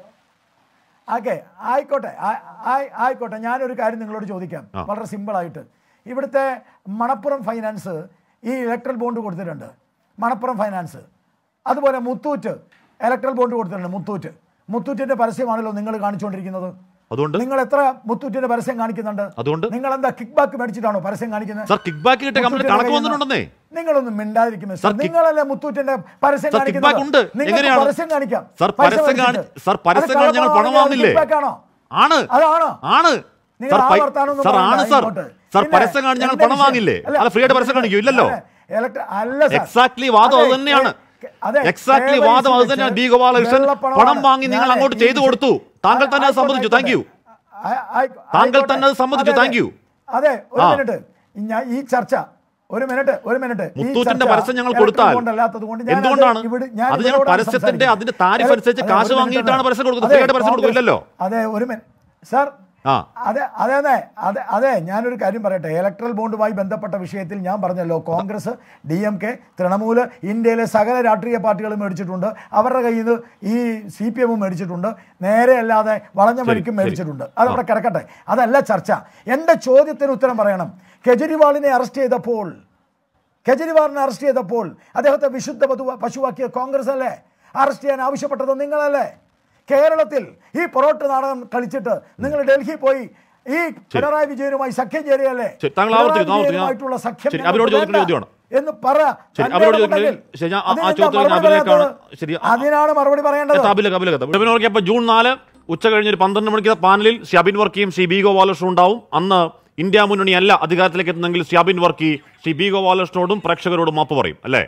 ഓക്കെ ആയിക്കോട്ടെ ആ- ആയി- ആയിക്കോട്ടെ ഞാനൊരു കാര്യം നിങ്ങളോട് ചോദിക്കാം ആ. വളരെ സിമ്പിളായിട്ട് ഇവിടുത്തെ മണപ്പുറം ഫൈനാൻസ് ഈ ഇലക്ട്രൽ ബോണ്ട് കൊടുത്തിട്ടുണ്ട് മണപ്പുറം ഫൈനാൻസ് അതുപോലെ മുത്തൂറ്റ് ഇലക്ട്രൽ ബോണ്ട് കൊടുത്തിട്ടുണ്ട് മുത്തൂറ്റ് മുത്തൂറ്റിന്റെ പരസ്യമാണല്ലോ നിങ്ങൾ കാണിച്ചുകൊണ്ടിരിക്കുന്നത് അതുകൊണ്ട് നിങ്ങൾ എത്ര മുത്തൂറ്റിന്റെ പരസ്യം കാണിക്കുന്നുണ്ട് അതുകൊണ്ട്? നിങ്ങൾ എന്താ കിക്ക് ബാക്ക് മേടിച്ചിട്ടാണോ പരസ്യം കാണിക്കുന്നത് സാർ കിക്ക് ബാക്ക് കിട്ടിയ കമ്പനി മുത്തൂറ്റിന്റെ കണക്ക് കയ്യിൽ നിന്ന് വന്നിട്ടുണ്ടെന്നേ നിങ്ങളൊന്നും മിണ്ടാതിരിക്കും മിസ്റ്റർ. സാർ, കിക്ക്- നിങ്ങളല്ലേ മുത്തൂറ്റിന്റെ പരസ്യം സാർ, കിക്ക് ബാക്ക് ഉണ്ട്. നിങ്ങൾക്ക് എങ്ങനെയാണ്? പരസ്യം കാണിക്കാം സാർ, പൈസ പരസ്യം കാണി- മേടിച്ചിട്ട്. സാർ, പരസ്യം അത് കാണി ഞങ്ങൾ പണം കള്ളപ്പണമാണെങ്കിൽ അത് വാങ്ങില്ലേ? kick back ആണോ ആണ് അതാണോ ആണ് നിങ്ങൾ സാർ ആ പൈ- വർത്താനമൊന്നും സാർ പറയണ്ട ആണ് സാർ ഇങ്ങോട്ട്. സാർ, പിന്നെ പരസ്യം കാണി ഞങ്ങൾ എന്റെ പണം വിഷയം- വാങ്ങില്ലേ? അല്ല, അല്ല, free ആയിട്ട് പരസ്യം കാണിക്കൂ, ഇല്ലല്ലോ. അതെ, elect- അല്ല സാർ. Exactly വാദം അതെ, അത് തന്നെയാണ്. കെ- അതെ, എക്സാക്ട്ലി KYC വാദം അത് വെച്ച് തന്നെയാണ് ബി ഗോപാലകൃഷ്ണൻ വെള്ളപ്പണമാണ്. പണം വാങ്ങി നിങ്ങൾ ഞാൻ അങ്ങോട്ട് ഈ ചെയ്തു കൊടുത്തു താങ്കൾ തന്നെ അത് ആയിക്കോട്ടെ, സമ്മതിച്ചു താങ്ക് യു ആയി- ആയി- താങ്കൾ ആയിക്കോട്ടെ. തന്നെ അത് സമ്മതിച്ചു, അതെ, thank you. അതെ ഒരു ആ. മിനിറ്റ് ഞാൻ ഈ ചർച്ച ഒരു മിനിറ്റ് ഒരു മിനിറ്റ് ഈ മുത്തൂറ്റിന്റെ ചർച്ച പരസ്യം ഞങ്ങൾ electoral കൊടുത്താൽ bond അല്ലാത്തത് കൊണ്ട് ഞാൻ എന്തുകൊണ്ടാണ് അത് ഇവിടെ- ഞാൻ അത് ഞങ്ങൾ ഇവരോടാണ് പരസ്യത്തിന്റെ സംസാരിക്കുന്നത്. അതിന്റെ താരിഫ് അതെ, അനുസരിച്ച് അതെ, കാശ് ഒരു വാങ്ങിയിട്ടാണ് മിനിറ്റ് പരസ്യം കൊടുക്കുന്നത് അതെ, ഫ്രീ ആയിട്ട് പരസ്യം കോൺഗ്രസ്- കൊടുക്കില്ലല്ലോ അതെ ഒരു മിനിറ്റ് സാർ ആ അതെ അതെ അതെ അതെ അതെ ഞാനൊരു കാര്യം പറയട്ടെ ഇലക്ട്രൽ ബോണ്ടുമായി ബന്ധപ്പെട്ട വിഷയത്തിൽ ഞാൻ പറഞ്ഞല്ലോ Congress D M K Trinamool ഇന്ത്യയിലെ സകല രാഷ്ട്രീയ പാർട്ടികളും മേടിച്ചിട്ടുണ്ട് അവരുടെ കയ്യിൽ നിന്ന് ഈ സി പി എമ്മും മേടിച്ചിട്ടുണ്ട് നേരെ അല്ലാതെ വളഞ്ഞ ശരി, വഴിക്കും ശരി. മേടിച്ചിട്ടുണ്ട് അതവിടെ കിടക്കട്ടെ അതല്ല ചർച്ച എൻ്റെ ചോദ്യത്തിന് ഉത്തരം പറയണം കെജ്രിവാളിനെ അറസ്റ്റ് ചെയ്തപ്പോൾ കെജ്രിവാളിനെ അറസ്റ്റ് ചെയ്തപ്പോൾ അദ്ദേഹത്തെ വിശുദ്ധ പതു- പശുവാക്കിയ കോൺഗ്രസ് അല്ലേ അറസ്റ്റ് ചെയ്യാൻ ആവശ്യപ്പെട്ടത് നിങ്ങളല്ലേ കേരളത്തിൽ ഈ പൊറോട്ട നാടകം കളിച്ചിട്ട് നിങ്ങൾ ഡൽഹി പോയി ഈ പിണറായി വിജയനുമായി സഖ്യം ചേരുകയല്ലേ ശരി, താങ്കൾ ആവർത്തിക്കൂ, പിണറായി ആവർത്തിക്കൂ. വിജയനുമായിട്ടുള്ള സഖ്യം ശരി, ഞങ്ങൾക്ക് അവരോട് ചോദിക്കുന്ന വേണ്ട ചോദ്യമാണ്. എന്ന് പറ ശരി, തന്റെ അവരോട് ഇടപെടലിൽ. ചോദിക്കുന്നത് ശരി, ആ- ആ അതിനെന്താ ചോദ്യത്തിന് മറുപടി അഭിലേക്കാണ്. പറയാത്തത്? ശരി, ആ- അതിനാണ് മറുപടി പറയേണ്ടത് കപില കപില കഥ വിപിൻ വർക്കി അപ്പോൾ ജൂൺ നാല് ഉച്ച കഴിഞ്ഞ് ഒരു പന്ത്രണ്ട് മണിക്ക് പാനലിൽ ശ്യാബിൻ വർക്കിയും ശ്രീ ബി ഗോപാലകൃഷ്ണൻ ഉണ്ടാവും അന്ന് ഇന്ത്യ മുന്നണി അല്ല അധികാരത്തിലേക്ക് എത്തുന്നെങ്കിൽ ശ്യാബിൻ വർക്കി ശ്രീ ബി ഗോപാലകൃഷ്ണനോടും പ്രേക്ഷകരോടും മാപ്പ് പറയും അല്ലേ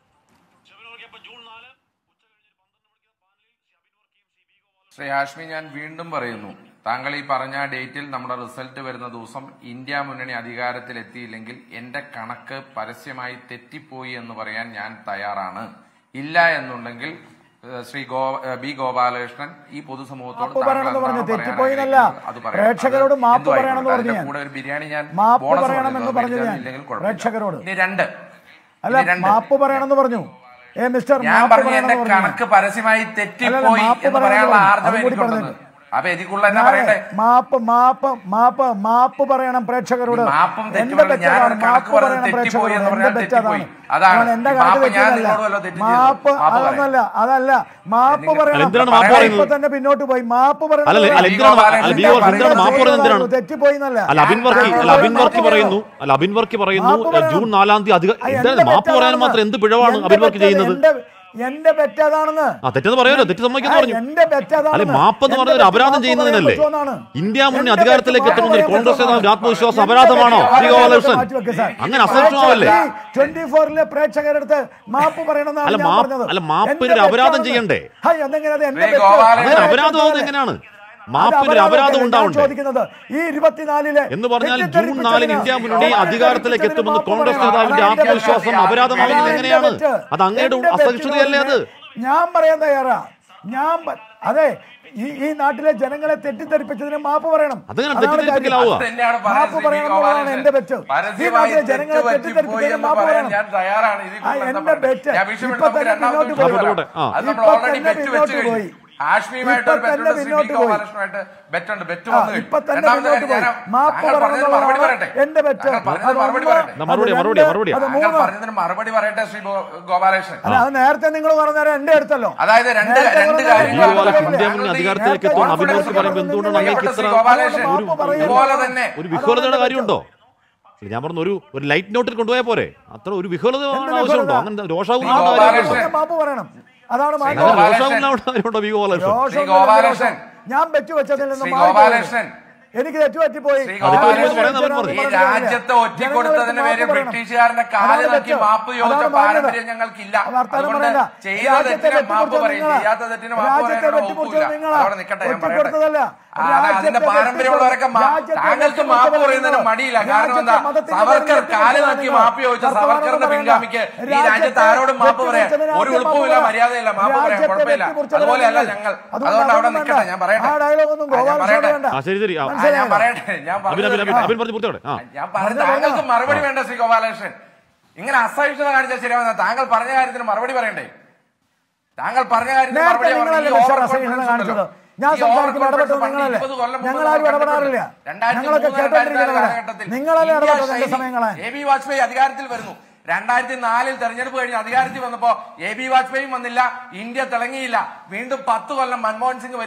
ശ്രീ ഹാഷ്മി ഞാൻ വീണ്ടും പറയുന്നു താങ്കൾ ഈ പറഞ്ഞ ഡേറ്റിൽ നമ്മുടെ റിസൾട്ട് വരുന്ന ദിവസം ഇന്ത്യ മുന്നണി അധികാരത്തിൽ എത്തിയില്ലെങ്കിൽ എന്റെ കണക്ക് പരസ്യമായി തെറ്റിപ്പോയി എന്ന് പറയാൻ ഞാൻ തയ്യാറാണ് ഇല്ല എന്നുണ്ടെങ്കിൽ ഏഹ്, ശ്രീ ഗോ ഏഹ്, ബി ഗോപാലകൃഷ്ണൻ ഈ പൊതുസമൂഹത്തോട് മാപ്പ് താങ്കൾ പറയണമെന്ന് എന്താണോ പറഞ്ഞു. പറയാൻ തെറ്റിപ്പോയെന്നല്ല. ആഗ്രഹിക്കുന്നത് അത് പറയാം. പ്രേക്ഷകരോട് അത് മാപ്പ് എന്തും ആയിക്കോട്ടെ. പറയണമെന്ന് അതിന്റെ പറഞ്ഞു ഞാൻ. കൂടെ ഒരു ബിരിയാണി ഞാൻ മാപ്പ് ബോണസ് പറയണമെന്ന് കൊടുക്കുന്നു. പറഞ്ഞു ഞാൻ. ഇല്ലെങ്കിൽ കുഴപ്പമില്ല. പ്രേക്ഷകരോട്. ഇനി രണ്ട് അല്ല ഇനി രണ്ട്. മാപ്പ് പറയണമെന്ന് പറഞ്ഞു ഏ മിസ്റ്റർ ഞാൻ മാപ്പ് പറഞ്ഞു എന്റെ പറയണമെന്ന് പറഞ്ഞു കണക്ക് പരസ്യമായി തെറ്റിപ്പോയി മാപ്പ് എന്ന് പറയണമെന്ന് പറയാനുള്ള പറഞ്ഞു. ആർജവം അതുകൂടി എനിക്കുണ്ടെന്ന് പറഞ്ഞേക്ക്. അപ്പൊ എനിക്കുള്ള എന്നാ ഞാനേ പറയട്ടെ മാപ്പ് മാപ്പ് മാപ്പ് മാപ്പ് പറയണം പ്രേക്ഷകരോട് ഈ മാപ്പും എന്റെ തെറ്റും bet ഞാൻ അതാണ്. കണക്ക് മാപ്പ് പറഞ്ഞത് പറയണം തെറ്റിപ്പോയി എന്ന് പ്രേക്ഷകരോട് പറഞ്ഞാൽ എന്റെ bet തെറ്റിപ്പോയി. അതാണ് അതാണ്. ഞാൻ എന്റെ ഈ കണക്ക് മാപ്പ് ഞാൻ തെറ്റിയതല്ല. നിങ്ങളോട് വല്ലതും തെറ്റ് ചെയ്തോ? മാപ്പ് മാപ്പ് പറയാം. അതൊന്നല്ല അതല്ല മാപ്പ് നിങ്ങൾ- പറയണം അല്ല, എന്തിനാണ് മാപ്പ് ഇപ്പൊ പറയുന്നത്? തന്നെ പിന്നോട്ട് പോയി മാപ്പ് പറയണം അല്ല, അല്ല, എന്ന് എന്തിനാണ് പറഞ്ഞു. അല്ല, ബി ഗോപാലകൃഷ്ണൻ എന്തിനാണ് മാപ്പ് പറയുന്നത് എന്തിനാണ്? തെറ്റിപ്പോയി എന്നല്ല അല്ല അബിൻ വർക്കി അല്ല അബിൻ വർക്കി പറയുന്നു അല്ല അബിൻ വർക്കി പറയുന്നു മാപ്പ് പറയണം. ജൂൺ നാലാം തീയതി അധികം ആ, എന്താ എന്റെ മാപ്പ് bet പറയാൻ അതാണെന്ന്. മാത്രം എന്ത് പിഴവാണ് എന്റെ അബിൻ വർക്കി bet ചെയ്യുന്നത് എന്റെ- എന്റെ bet അതാണെന്ന് ആ തെറ്റെന്ന് പറയാലോ തെറ്റ് സമ്മതിക്കുന്നു ആ, പറഞ്ഞു എന്റെ bet അതാണെന്ന്. അല്ലെ മാപ്പ് എന്ന് എന്റെ പറഞ്ഞ ഒരു bet അപരാധം മാപ്പ് ചെയ്യുന്നതിനല്ലേ പറയാൻ പറ്റുമെന്നാണ്. ഇന്ത്യ മുന്നണി എന്റെ അധികാരത്തിലേക്ക് bet എത്തുന്നതിൽ മാപ്പ് കോൺഗ്രസ് പറയാൻ നേതാവിന്റെ ആത്മവിശ്വാസം എന്റെ അപരാധമാണോ bet ശ്രീ ഗോപാലകൃഷ്ണൻ മാറ്റി വെക്ക് സാർ. അങ്ങനെ അസഹിഷ്ണുമാവല്ലേ ട്വന്റി ഫോറിലെ പ്രേക്ഷകരെടുത്ത് മാപ്പ് പറയണമെന്നാണ് അല്ല, ഞാൻ മാപ്പ്- പറഞ്ഞത്. അല്ല, മാപ്പിന് എന്റെ ഒരു അപരാധം bet ചെയ്യണ്ടേ? ആണെന്ന്. ഹൈ, അതെങ്ങനെ അത് എന്റെ ശ്രീ bet? ഗോപാലകൃഷ്ണൻ അങ്ങനെ അത് അപരാധമാവുന്നത് അപരാധമല്ലേ? എങ്ങനെയാണ് അത് മാപ്പിന് ഒരു അപരാധം അപരാധമല്ലേ? ഞാൻ ഉണ്ടാവണ്ടേ ചോദിക്കുന്നത് ഈ ഇരുപത്തിനാലിലെ എന്ന് പറഞ്ഞാൽ ജൂൺ തെറ്റിദ്ധരിപ്പിച്ചതിന് നാലിന് ഇന്ത്യ മുന്നണി തെറ്റിദ്ധരിപ്പിച്ചതിന് അധികാരത്തിലേക്ക് എത്തുമെന്ന് മാപ്പ് കോൺഗ്രസ് പറയണം. നേതാവിന്റെ അതാണ് എന്റെ ആത്മവിശ്വാസം bet. അപരാധമാവുന്നത് അതാണ് എങ്ങനെയാണ് എന്റെ bet. അത് അങ്ങയുടെ എന്റെ അസഹിഷ്ണുതയല്ലേ അത് bet ഞാൻ പറയാൻ തയ്യാറാ ഞാൻ പ- അതെ ഈ ഈ നാട്ടിലെ ജനങ്ങളെ തെറ്റിദ്ധരിപ്പിച്ചതിന് മാപ്പ് പറയണം അതെങ്ങനെ അതാണ് കാര്യം. തെറ്റിദ്ധരിപ്പിക്കലാവുക? അത് തന്നെയാണ് മാപ്പ് പറയുന്നത് ശ്രീ പറയണം എന്നുള്ളതാണ് ഗോപാലകൃഷ്ണൻ. എന്റെ bet. ഈ പരസ്യമായി നാട്ടിലെ ജനങ്ങളെ തെറ്റുപറ്റിപ്പോയി തെറ്റിദ്ധരിപ്പിച്ചതിന് എന്ന് മാപ്പ് പറയാൻ പറയണം ഞാൻ തയ്യാറാണ് ഇതിൽ ആ, കൂടുതൽ എന്റെ എന്താ bet. പറയുക? ഞാൻ വിഷയമില്ല. ഇപ്പൊ നമുക്ക് തന്നെ രണ്ടാമത്തെ പിന്നോട്ട് വിഷയം പോയി. വരാം. ആ. അത് നമ്മൾ ഇപ്പൊ ഓൾറെഡി തന്നെ ബെറ്റ് പിന്നോട്ട് വെച്ച് പോയി. കഴിഞ്ഞു ഹാഷ്മിയുമായിട്ട് ഇപ്പൊ ഒരു ബെറ്റുണ്ട് തന്നെ ശ്രീ ബി പിന്നോട്ട് പോയി. ഗോപാലകൃഷ്ണനുമായിട്ട് ബെറ്റുണ്ട് ബെറ്റ് ആ, വന്നു കഴിഞ്ഞു. ഇപ്പൊ തന്നെ രണ്ടാമത്തെ മുന്നോട്ട് കാര്യം പോയി. ഞാൻ മാപ്പ് താങ്കൾ പറഞ്ഞതിന് മറുപടി പറയണമെന്നുള്ളതാണ് പറയട്ടെ എന്റെ bet. താങ്കൾ പറഞ്ഞതിന് അത് മറുപടി ഒന്ന്, പറയട്ടെ എന്നാ മറുപടി, അത് മറുപടി, രണ്ട്, മറുപടി. അത് താങ്കൾ മൂന്ന്. പറഞ്ഞതിന് മറുപടി പറയട്ടെ ശ്രീ ഗോ- ഗോപാലകൃഷ്ണൻ അല്ല അത് നേരത്തെ നിങ്ങൾ പറഞ്ഞാൽ എന്റെ അടുത്തല്ലോ അതായത് രണ്ട് നേരത്തെ രണ്ട് പറഞ്ഞ കാര്യങ്ങൾ ഈ പോലെ താങ്കൾ ഇന്ത്യ മുന്നണി അധികാരത്തിലേക്ക് എത്തുമെന്ന് അബിൻ വർക്കി പറയുമ്പോൾ എന്തുകൊണ്ടാണ് അങ്ങേക്ക് ഇത്ര ഗോപാലകൃഷ്ണൻ മാപ്പ് പറയുന്നു. ഇതുപോലെ തന്നെ ഒരു വിഹ്വലതയുടെ കാര്യമുണ്ടോ ഞാൻ പറഞ്ഞു ഒരു ഒരു ലൈറ്റ് നോട്ടിൽ കൊണ്ടുപോയാൽ പോരെ അത്ര ഒരു വിഹ്വലത എന്ത് ആവശ്യമുണ്ടോ വിഹ്വലത? അങ്ങനെ രോഷാവും ഈ ഗോപാലകൃഷ്ണൻ. പറഞ്ഞ മാപ്പ് പറയണം അതാണ് മാപ്പ് ഗോപാലകൃഷ്ണൻ. പറയണം. രോഷാവും കാര്യമുണ്ടോ വി ഗോപാലകൃഷ്ണൻ ദോഷമൊന്നുമില്ല, ശ്രീ ഗോപാലകൃഷ്ണൻ. ദോഷം. ഞാൻ വെച്ചു വെച്ചതിൽ നിന്ന് ശ്രീ മാറി ഗോപാലകൃഷ്ണൻ. പോയത്. എനിക്ക് തെറ്റുപറ്റിപ്പോയി ശ്രീ ഞാൻ ഗോപാലകൃഷ്ണൻ പറയുന്നത് പറയുന്നത് ജനങ്ങൾക്ക് ഈ പറഞ്ഞില്ല. പറഞ്ഞില്ല. രാജ്യത്തെ ഒറ്റിക്കൊടുത്തതിന് ജനങ്ങൾക്ക് പേര് മാപ്പ് പറയണം. ബ്രിട്ടീഷുകാരന്റെ കാല് അതാണ് നോക്കി തെറ്റ്. മാപ്പ് ചോദിച്ച അതാണ് മാന്യത. പാരമ്പര്യം ഞങ്ങൾക്കില്ല വർത്തമാനം അതുകൊണ്ട് പറയണ്ട. ചെയ്ത രാജ്യത്തെ തെറ്റിന് മാപ്പ് വെട്ടിമുറിച്ചത് പറയും നിങ്ങളാ. ചെയ്യാത്ത തെറ്റിന് മാപ്പ് രാജ്യത്തെ പറയാനുള്ള വെട്ടിമുറിച്ചത് ഒപ്പില്ല നിങ്ങളാ. അവിടെ നിൽക്കട്ടെ ഞാൻ പറയട്ടെ ഒറ്റിക്കൊടുത്തതല്ല. ആ, അതാ അതിന്റെ രാജ്യത്തെ പാരമ്പര്യമുള്ളവരൊക്കെ മാ- രാജ്യത്തെ താങ്കൾക്ക് വെട്ടിമുറിച്ചത് മാപ്പ് പറയുന്നതിന് നിങ്ങൾ. മടിയില്ല കാരണം എന്താ രാജ്യത്തെ മതത്തിന്റെ സവർക്കർ പേരിൽ കാല് വെട്ടിമുറിച്ചത് നോക്കി നിങ്ങൾ. മാപ്പ് ചോദിച്ച വർത്തമാനം സവർക്കറിന്റെ പറയണ്ട. പിൻഗാമിക്ക് ഈ രാജ്യത്ത് രാജ്യത്തെ ആരോടും മാപ്പ് പറയാം വെട്ടിമുറിച്ചതിന് ഒരു ആദ്യം ഉളുപ്പുമില്ല മാപ്പ് മര്യാദയില്ല മാപ്പ് പറയാം രാജ്യത്തെ കുഴപ്പമില്ല വെട്ടിമുറിച്ചത് അതുപോലെയല്ല നിങ്ങൾ. ഞങ്ങൾ അതുകൊണ്ട് അതുകൊണ്ട് അവിടെ അതൊന്നും നിൽക്കട്ടെ വേണ്ട. ഞാൻ പറയട്ടെ ആ ഡയലോഗൊന്നും ആ, ഞാൻ ഗോപാലകൃഷ്ണൻ പറയട്ടെ വേണ്ട. ആ ശരി ശരി ആ, ആ, ഞാൻ മനസ്സിലായല്ലോ? പറയട്ടെ ഞാൻ അബിൻ അബിൻ അബിൻ പറഞ്ഞു അബിൻ പറഞ്ഞു പൂർത്തിയോടെ ആ ഞാൻ പറഞ്ഞ താങ്കൾക്ക് മറുപടി വേണ്ട ശ്രീ ഗോപാലകൃഷ്ണൻ ഇങ്ങനെ അസഹിഷ്ണുത കാണിച്ചാൽ ശരിയാവുന്ന താങ്കൾ പറഞ്ഞ കാര്യത്തിന് മറുപടി പറയണ്ടേ താങ്കൾ പറഞ്ഞ കാര്യത്തിന് നേരത്തെ മറുപടി നിങ്ങളല്ലേ ഈ മിസ്റ്റർ over അസഹിഷ്ണുത confidence കാണിച്ചത് ഉണ്ടല്ലോ. ഞാൻ ഈ over സംസാരിക്കുമ്പോൾ confidence ഇടപെട്ടത് പണ്ട് നിങ്ങളല്ലേ 20 കൊല്ലം മുമ്പ് ഞങ്ങൾ ആരും നമ്മൾ ഇടപെടാറില്ല രണ്ടായിരത്തി ഞങ്ങളൊക്കെ മൂന്ന് രണ്ടായിരത്തി നാല് കേട്ടോണ്ടിരിക്കുന്നവരാ കാലഘട്ടത്തിൽ നിങ്ങളല്ലേ ഇന്ത്യ ഇടപെട്ടത് എന്റെ ശൈലി- സമയങ്ങളെ എ ബി വാജ്പേയി അധികാരത്തിൽ വരുന്നു രണ്ടായിരത്തി നാലിൽ തെരഞ്ഞെടുപ്പ് കഴിഞ്ഞ് അധികാരത്തിൽ വന്നപ്പോ എ ബി വാജ്പേയും വന്നില്ല ഇന്ത്യ തിളങ്ങിയില്ല വീണ്ടും പത്ത് കൊല്ലം മൻമോഹൻ സിംഗ് ഭരിച്ചു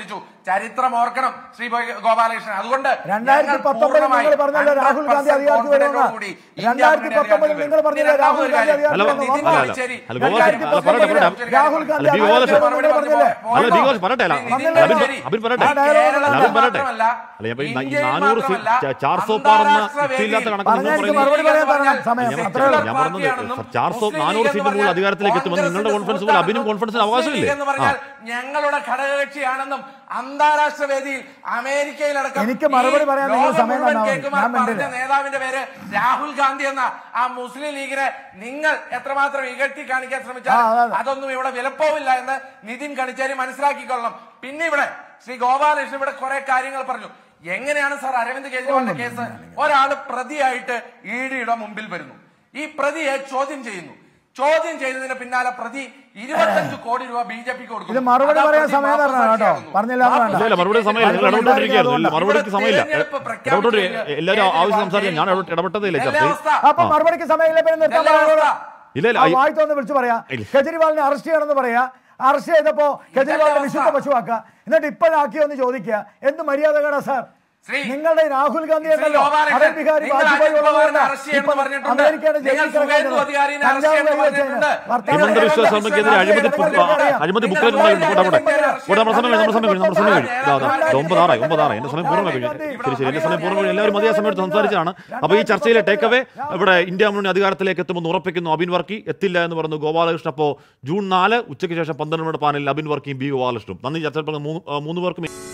ചരിത്രം ഓർക്കണം ശ്രീ ഗോ- ഗോപാലകൃഷ്ണൻ അതുകൊണ്ട് രണ്ടായിരത്തി ഞങ്ങൾ പത്തൊമ്പതിൽ നിങ്ങൾ പൂർണ്ണമായും പറഞ്ഞല്ലോ രാഹുൽ ഗാന്ധി 100% അധികാരത്തിൽ വരുമെന്ന് confident-ഓടുകൂടി ഇന്ത്യ രണ്ടായിരത്തി മുന്നണി പത്തൊമ്പതിൽ അധികാരത്തിൽ നിങ്ങൾ പറഞ്ഞില്ലേ വരും. രാഹുൽ ഗാന്ധി പിന്നെ അധികാരത്തിൽ അല്ല, വരുമെന്ന്? അല്ല, അല്ല, വന്നോ? അല്ല, അല്ല, ഗോപാലകൃഷ്ണൻ, അല്ല, പറയട്ടെ, പറയട്ടെ, രാഹുൽ അല്ല, ഗാന്ധി ബി. ഗോപാലകൃഷ്ണൻ, അധികാരത്തിൽ വരുമെന്ന് പറഞ്ഞില്ലേ? അല്ല ബി ഗോപാലകൃഷ്ണൻ പറയട്ടെ അല്ല വന്നില്ലേ? അബിൻ പ- അബിൻ പറയട്ടെ ആ ഡയലോഗ് അബിൻ പറയട്ടെ മാത്രമല്ല, അല്ല ഞാൻ ഈ ഇന്ത്യയിൽ നാനൂറ് സീ- മാത്രമല്ല, ച- ചാർ സോ പാർ എന്ന അന്താരാഷ്ട്ര യുക്തിയില്ലാത്ത വേദിയിൽ കണക്ക് നിങ്ങൾ പറഞ്ഞാൽ എനിക്ക് പറയുന്നത് മറുപടി പറയാൻ തരണം സമയം ഞാൻ അത്രേ ഉള്ളൂ ഞാൻ പറഞ്ഞത് ചാർ സോ നാനൂറ് സീറ്റ് മുകളിൽ അധികാരത്തിലേക്ക് എത്തുമെന്ന് നിങ്ങളുടെ കോൺഫിഡൻസ് പോലെ അബിനും കോൺഫിഡൻസിന് അവകാശമില്ലേ എന്ന് ആ പറഞ്ഞാൽ ഞങ്ങളുടെ ഘടകകക്ഷിയാണെന്നും അന്താരാഷ്ട്ര വേദിയിൽ അമേരിക്കയിലടക്കം എനിക്ക് മറുപടി ഈ പറയാൻ നിങ്ങൾ ലോകം സമയം മുഴുവൻ തന്നാ മതി. കേൾക്കുമാർ ഞാൻ പറഞ്ഞ മിണ്ടില്ല. നേതാവിന്റെ പേര് രാഹുൽ ഗാന്ധി എന്ന ആ മുസ്ലിം ലീഗിനെ നിങ്ങൾ എത്രമാത്രം ഇകഴ്ത്തി കാണിക്കാൻ ശ്രമിച്ചാൽ ആ, അതെ, അതെ. അതൊന്നും ഇവിടെ വിലപ്പോവില്ല എന്ന് നിതിൻ കണിച്ചേരി മനസ്സിലാക്കിക്കൊള്ളണം പിന്നെ ഇവിടെ ശ്രീ ഗോപാലകൃഷ്ണൻ ഇവിടെ കുറെ കാര്യങ്ങൾ പറഞ്ഞു എങ്ങനെയാണ് സാർ അരവിന്ദ് കെജ്രിവാളിന്റെ കേസ് ഒരാൾ പ്രതിയായിട്ട് ഇ ഡിയുടെ മുമ്പിൽ വരുന്നു ഈ പ്രതിയെ ചോദ്യം ചെയ്യുന്നു ചോദ്യം ചെയ്തതിന് പിന്നാലെ പ്രതി ഇരുപത്തഞ്ച് കോടി രൂപ ബി ജെ പിക്ക് കൊടുക്കും ഇത് മറുപടി അതാ പറയാൻ പ്രതി സമയം തരണം കേട്ടോ മാപ്പുസാക്ഷിയാകുന്നു. പറഞ്ഞില്ല എന്ന് വേണ്ട ഇല്ല ഇല്ല മറുപടി സമയമില്ല നിങ്ങൾ ഇടപെട്ടോണ്ടിരിക്കുകയായിരുന്നു ഇല്ല, മറുപടിക്ക് സമയമില്ല തിരഞ്ഞെടുപ്പ് പ്രഖ്യാപിച്ചു ഇടപെട്ടോണ്ട് കഴിഞ്ഞ് എല്ലാവരും ആവശ്യം കേജ്രിവാൾ സംസാരിക്കാൻ ഞാൻ ഇടപെട്ട- ഇടപെട്ടതേ ഇല്ല ഇതല്ലേ ചർച്ചയിൽ അവസ്ഥ? അപ്പൊ മറുപടിക്ക് സമയമില്ല പിന്നെ നിർത്താൻ ഇതല്ലേ പറയാനുള്ളത്? അവസ്ഥ? ഇല്ല ഇല്ല ആ ഈ- വായി തോന്ന് വിളിച്ചു പറയാ ഇല്ല. കെജ്രിവാളിനെ അറസ്റ്റ് ചെയ്യണമെന്ന് പറയാ അറസ്റ്റ് ചെയ്തപ്പോ കെജ്രിവാളിനെ അവസ്ഥ? വിശുദ്ധ പശുവാക്ക എന്നിട്ട് ഇപ്പോഴാക്കിയോ എന്ന് ചോദിക്കുക എന്ത് മര്യാദകളാ സാർ ശ്രീ- നിങ്ങളുടെ രാഹുൽ ഗാന്ധി ശ്രീ ഉണ്ടല്ലോ ഗോപാലകൃഷ്ണൻ, അടൽ ബിഹാരി നിങ്ങൾ വാജ്പേയി അജിത് പവാറിനെ ഉള്ളതുകൊണ്ടാ അറസ്റ്റ് ചെയ്യണമെന്ന് ഇപ്പൊ പറഞ്ഞിട്ടുണ്ട്. അമേരിക്കയുടെ നിങ്ങൾ ജയിലിൽ സുവേന്ദു കിടക്കുന്നത്. അധികാരിനെ അറസ്റ്റ് കഞ്ചാവ് ചെയ്യണമെന്ന് കഴിവെച്ചതിന് പറഞ്ഞിട്ടുണ്ട്. വർത്തമാനം ഹിമന്ത പറയാൻ വിശ്വ ശർമ്മയ്ക്കെതിരെ അഴിമതി അറിയാം. അഴിമതി ബുക്കിൽ പോട്ടെ പോട്ടെ പോട്ടെ പോട്ടെ നമ്മുടെ സമയം കഴിഞ്ഞു നമ്മുടെ സമയം കഴിഞ്ഞു നമ്മുടെ സമയം കഴിഞ്ഞു ഇതാ, അതാ, ഇത് ഒമ്പതാറായി ഒമ്പതാറായി എന്റെ സമയം പൂർണ്ണമായി കഴിഞ്ഞു ശരി ശരി എന്റെ സമയം പൂർണ്ണമായി എല്ലാവരും മതിയായ സമയത്ത് സംസാരിച്ചാണ് അപ്പൊ ഈ ചർച്ചയിലെ ടേക്ക് അവേ ഇവിടെ ഇന്ത്യ മുന്നണി അധികാരത്തിലേക്ക് എത്തുമെന്ന് ഉറപ്പിക്കുന്നു അബിൻ വർക്കി എത്തില്ല എന്ന് പറഞ്ഞു ഗോപാലകൃഷ്ണൻ അപ്പോൾ ജൂൺ നാല് ഉച്ചയ്ക്ക് ശേഷം പന്ത്രണ്ട് മണിയുടെ പാനലിൽ അബിൻ വർക്കിയും ബി ഗോപാലകൃഷ്ണനും നന്ദി ചർച്ച മൂന്ന് മൂന്ന് പേർക്കും